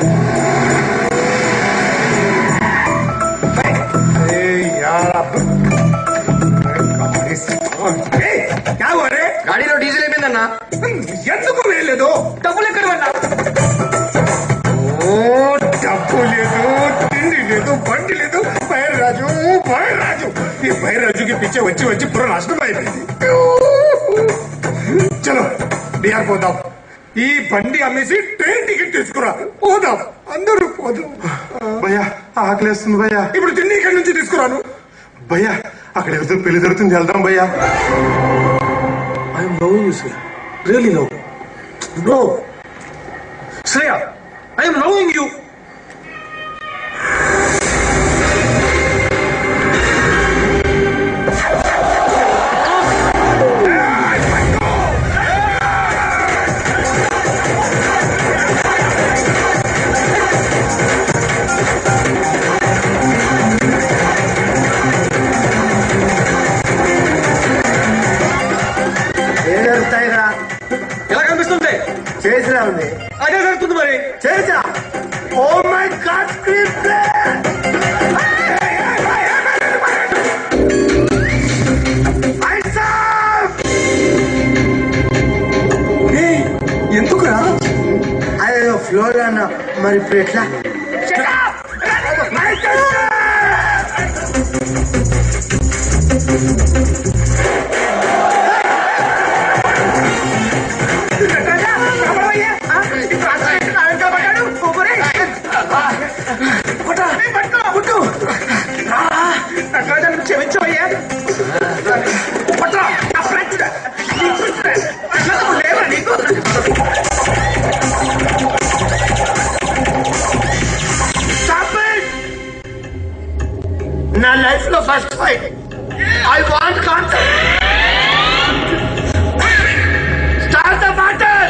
గాడిలో డీజిల్ అయిపోయిందన్నా ఎందుకు వేయలేదు డబ్బులు ఎక్కడ పడ్డా ఓ డబ్బు లేదు తిండి లేదు బండి లేదు బైరాజు బైరాజు ఈ బైరాజుకి పిచ్చ వచ్చి వచ్చి పుర నష్టం అయిపోయింది చలో బీహార్ పోదాం ఈ బండి అమ్మేసి ట్రైన్ టికెట్ తీసుకురా పోదాం అందరూ పోదాం భయ్యా ఆకలేస్తుంది భయ్యా ఇప్పుడు తిండి ఇక్కడి నుంచి తీసుకురాను భయ్యా అక్కడ ఎవరితో పెళ్లి జరుగుతుంది వెళ్దాం భయ్యా I'm loving you Shreya really love no Shreya I'm loving you ఏం జరుగుతాయి ఇక్కడ ఎలా కనిపిస్తుంది చేసినా ఉంది అదే జరుగుతుంది మరి చేసా oh my god screen play ఎందుకురా అదేదో ఫ్లోర్ అన్న మరి ఇప్పుడు ఎట్లా క్షమించవయ్యా పట్రా నా ఫ్రెండ్ లేవా నీకు Stop it! నా లైఫ్ లో first fight I want concept start the battle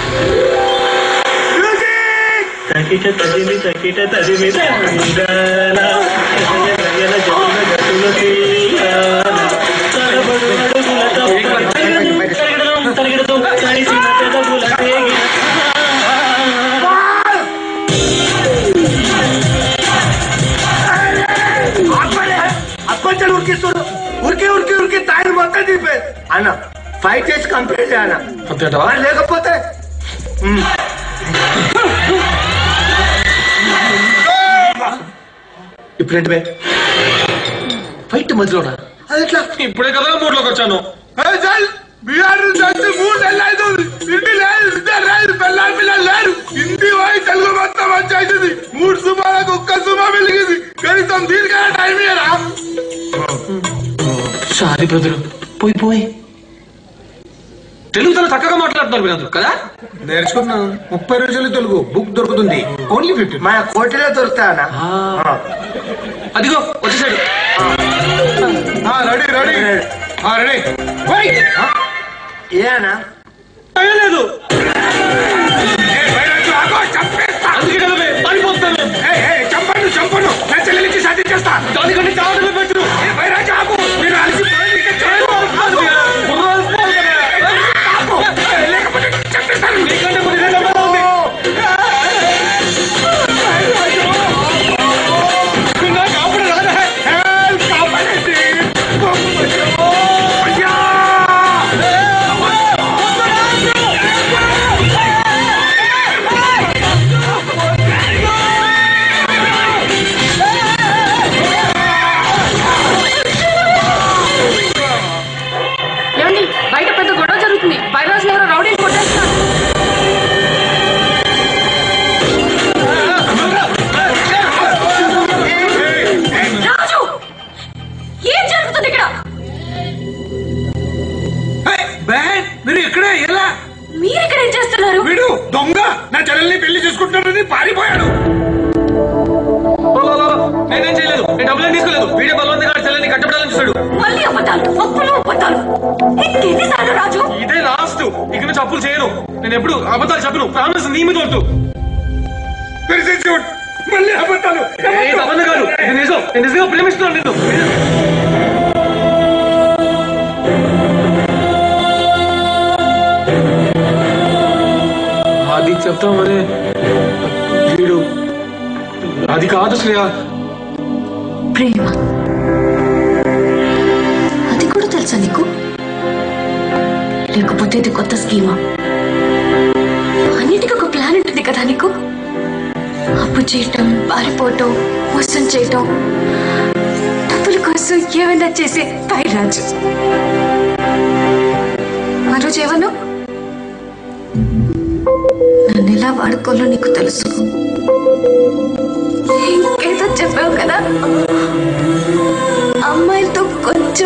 music తకిట తదిమి తకిట తదిమి తదిమిదాన ఎల జమున గతుల తీయాన తలబడు అడుగుల తప్ప తరగడం తరగడం కలిసిన పెదవుల తేగిన అప్పచ్చలు ఉరికిస్తుడు ఉరికి ఉరికి ఉరికి టైర్ మొత్తం దింపే అన్న ఫైట్ చేసి కంప్లీట్ చేయన్న అంతేంటవా మరి లేకపోతే మ్. ఇప్పుడేంటి బే ఫైట్ మధ్యలోనా అది ఎట్లా ఇప్పుడే కదా మూడ్లోకి వచ్చాను బీహార్ నుంచి వచ్చి మూడు నెలలు అవుతుంది ఇంటి లేదు ఇద్దరు లేదు పిల్లలు పిల్లలు లేరు హిందీ పోయి తెలుగు మొత్తం వచ్చేసింది మూడు సుమాలకు ఒక్క సుమా వెలిగింది కనీసం దీనికైనా టైం ఇయ్యరా సారీ బ్రదర్ పోయి పోయి తెలుగు చాలా చక్కగా మాట్లాడుతున్నారు మీరందరూ కదా నేర్చుకున్నాను ముప్పై రోజులు తెలుగు బుక్ దొరుకుతుంది ఓన్లీ ఫిఫ్టీ మన కోటిలో దొరుకుతాయన్న అదిగో వచ్చేసాడు రెడీ రెడీ రెడీ ఏ అన్న లేదు అందుకే కదా బే, పారిపోతాను చంపను చంపను నా చెల్లెలికి సాధ్యం చేస్తా దానికంటే చాలా పెట్టు ఏ బైరాజు ఆపు మీరు అలసి లేకపోతే చంపేస్తాను నీకంటే కొన్ని నెలలు ఉంది నాకు అప్పుడు రాదా హెల్ప్ కాపాడండి అయ్యా ఏమండి బయట పెద్ద గొడవ జరుగుతుంది బైరాజులు ఎవరో రౌడీని కొట్టేస్తున్నారు రాజు ఏం జరుగుతుంది ఇక్కడ బ్యాన్ మీరు ఇక్కడే ఎలా మీరు ఇక్కడ ఏం చేస్తున్నారు వీడు దొంగ నా చెల్లెల్ని పెళ్లి చేసుకుంటానని పారిపోయాడు నేనేం చేయలేదు నేను డబ్బులు తీసుకోలేదు వీడియో బలవంతంగా వాడి చెల్లెల్ని కట్టబడాలని చూశాడు మళ్ళీ అబద్ధాలు అప్పులు అబద్ధాలు ఇంకెన్నిసార్లు రాజు ఇదే లాస్ట్ ఇక నుంచి అప్పులు చేయను నేను ఎప్పుడు అబద్ధాలు చెప్పను ప్రామిస్ నీ మీద వద్దు మళ్ళీ అబద్ధాలు ఏ అబద్ధం కాదు ఇది నిజం నేను నిజంగా ప్రేమిస్తున్నాను నిన్ను అది చెప్తామని వీడు అది కాదు శ్రేయ ప్రేమ అది కూడా తెలుసా నీకు లేకపోతే ఇది కొత్త స్కీమా అన్నిటికీ ఒక ప్లాన్ ఉంటుంది కదా నీకు అప్పు చేయటం పారిపోవటం మోసం చేయటం డబ్బుల కోసం ఏమైనా చేసే రాజు ఆ రోజు ఏమను నన్ను ఎలా వాడుకోవాలో నీకు తెలుసు ఇంకేదో చెప్పావు కదా అమ్మాయిలతో కొంచెం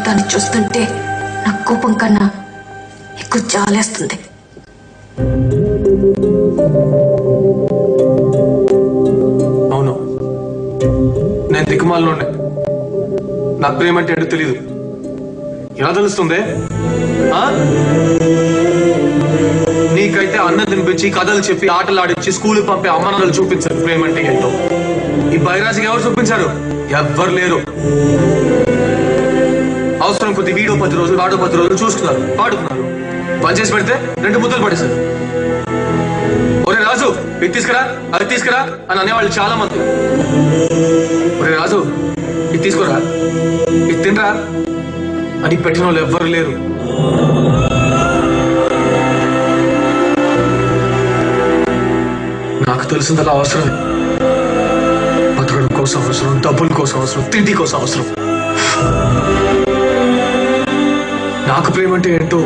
దాన్ని చూస్తుంటే నా కోపం కన్నా ఎక్కువ జాలేస్తుంది అవును నేను దిక్కుమాలలోనే నాకు ప్రేమ అంటే ఏంటో తెలీదు ఎలా తెలుస్తుంది ఆ? నీకైతే అన్నం తినిపించి కథలు చెప్పి ఆటలు ఆడించి స్కూల్ పంపే అమ్మ నాన్నలు చూపించారు ప్రేమ అంటే ఏంటో ఈ బైరాజుకి ఎవరు చూపించారు ఎవ్వరు లేరు అవసరం కొద్ది వీడో పది రోజులు వాడో పది రోజులు చూస్తున్నారు పాడుతున్నారు పని చేసి పెడితే రెండు ముద్దలు పడేశారు ఒరే రాజు ఇది తీసుకురా అది తీసుకురా అని అనేవాళ్ళు చాలా మంది ఒరే రాజు ఇది తీసుకురా ఇది తినరా అని పెట్టిన వాళ్ళు ఎవ్వరు లేరు నాకు తెలిసిందలా అవసరమే బతకడం కోసం అవసరం డబ్బుల కోసం అవసరం తిండి కోసం అవసరం నాకు ప్రేమ అంటే ఏంటో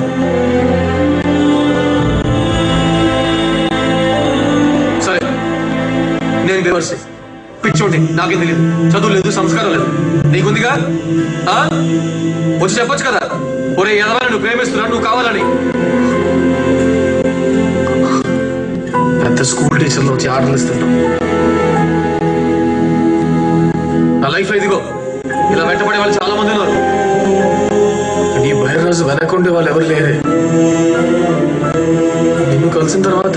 సరే నేను బేవర్సి పిచ్చోటి నాకేం తెలియదు చదువు లేదు సంస్కారం లేదు నీకుందిగా ఆ? వచ్చి చెప్పొచ్చు కదా ఒరే ఎదవా నువ్వు ప్రేమిస్తున్నా నువ్వు కావాలని పెద్ద స్కూల్ టీచర్లో వచ్చి ఆర్డర్లు ఇస్తుంటాం నా లైఫ్ ఇదిగో ఇలా వెంటపడే వాళ్ళు చాలా మంది ఉన్నారు నీ బయలురాజు వెనకుండే వాళ్ళు ఎవరు లేరే నిన్ను కలిసిన తర్వాత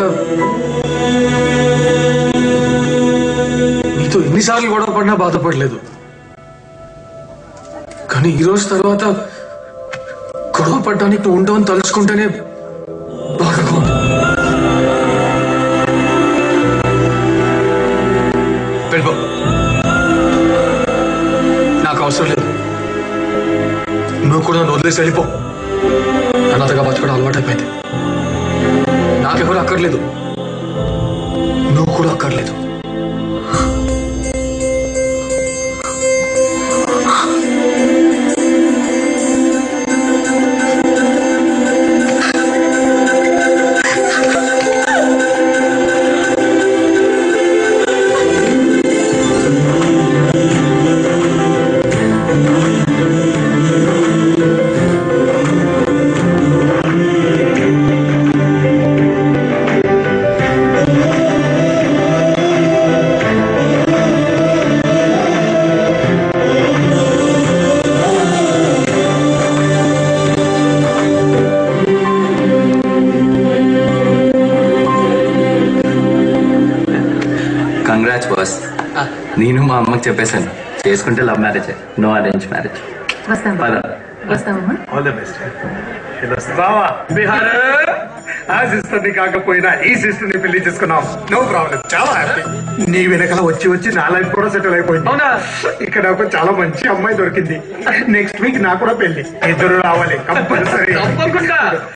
నీతో ఎన్నిసార్లు గొడవ పడినా బాధపడలేదు కానీ ఈ రోజు తర్వాత గొడవ పడడానికి నువ్వు ఉండవని తలుచుకుంటేనే బాధగా ఉంది వెళ్ళిపో నాకు అవసరం లేదు నువ్వు కూడా నన్ను వదిలేసి వెళ్ళిపో అనాథగా బతకడం అలవాటైపోయింది నాకెవరు అక్కర్లేదు నువ్వు కూడా అక్కర్లేదు కంగ్రాట్స్ బాస్ నేను మా అమ్మకి చెప్పేశాను చేసుకుంటే love marriage no arrange marriage వస్తాం పద వస్తామమ్మా ఆల్ ద బెస్ట్ బావా బిహార్ ఆ సిస్టర్ ని కాకపోయినా ఈ సిస్టర్ ని పెళ్లి చేసుకున్నాం నో ప్రాబ్లం చాలా హ్యాపీ నీ వెనకాల వచ్చి వచ్చి నా లైఫ్ కూడా సెటిల్ అయిపోయింది అవునా ఇక్కడ నాకు చాలా మంచి అమ్మాయి దొరికింది నెక్స్ట్ వీక్ నాకు కూడా పెళ్లి ఇద్దరు రావాలి కంపల్సరీ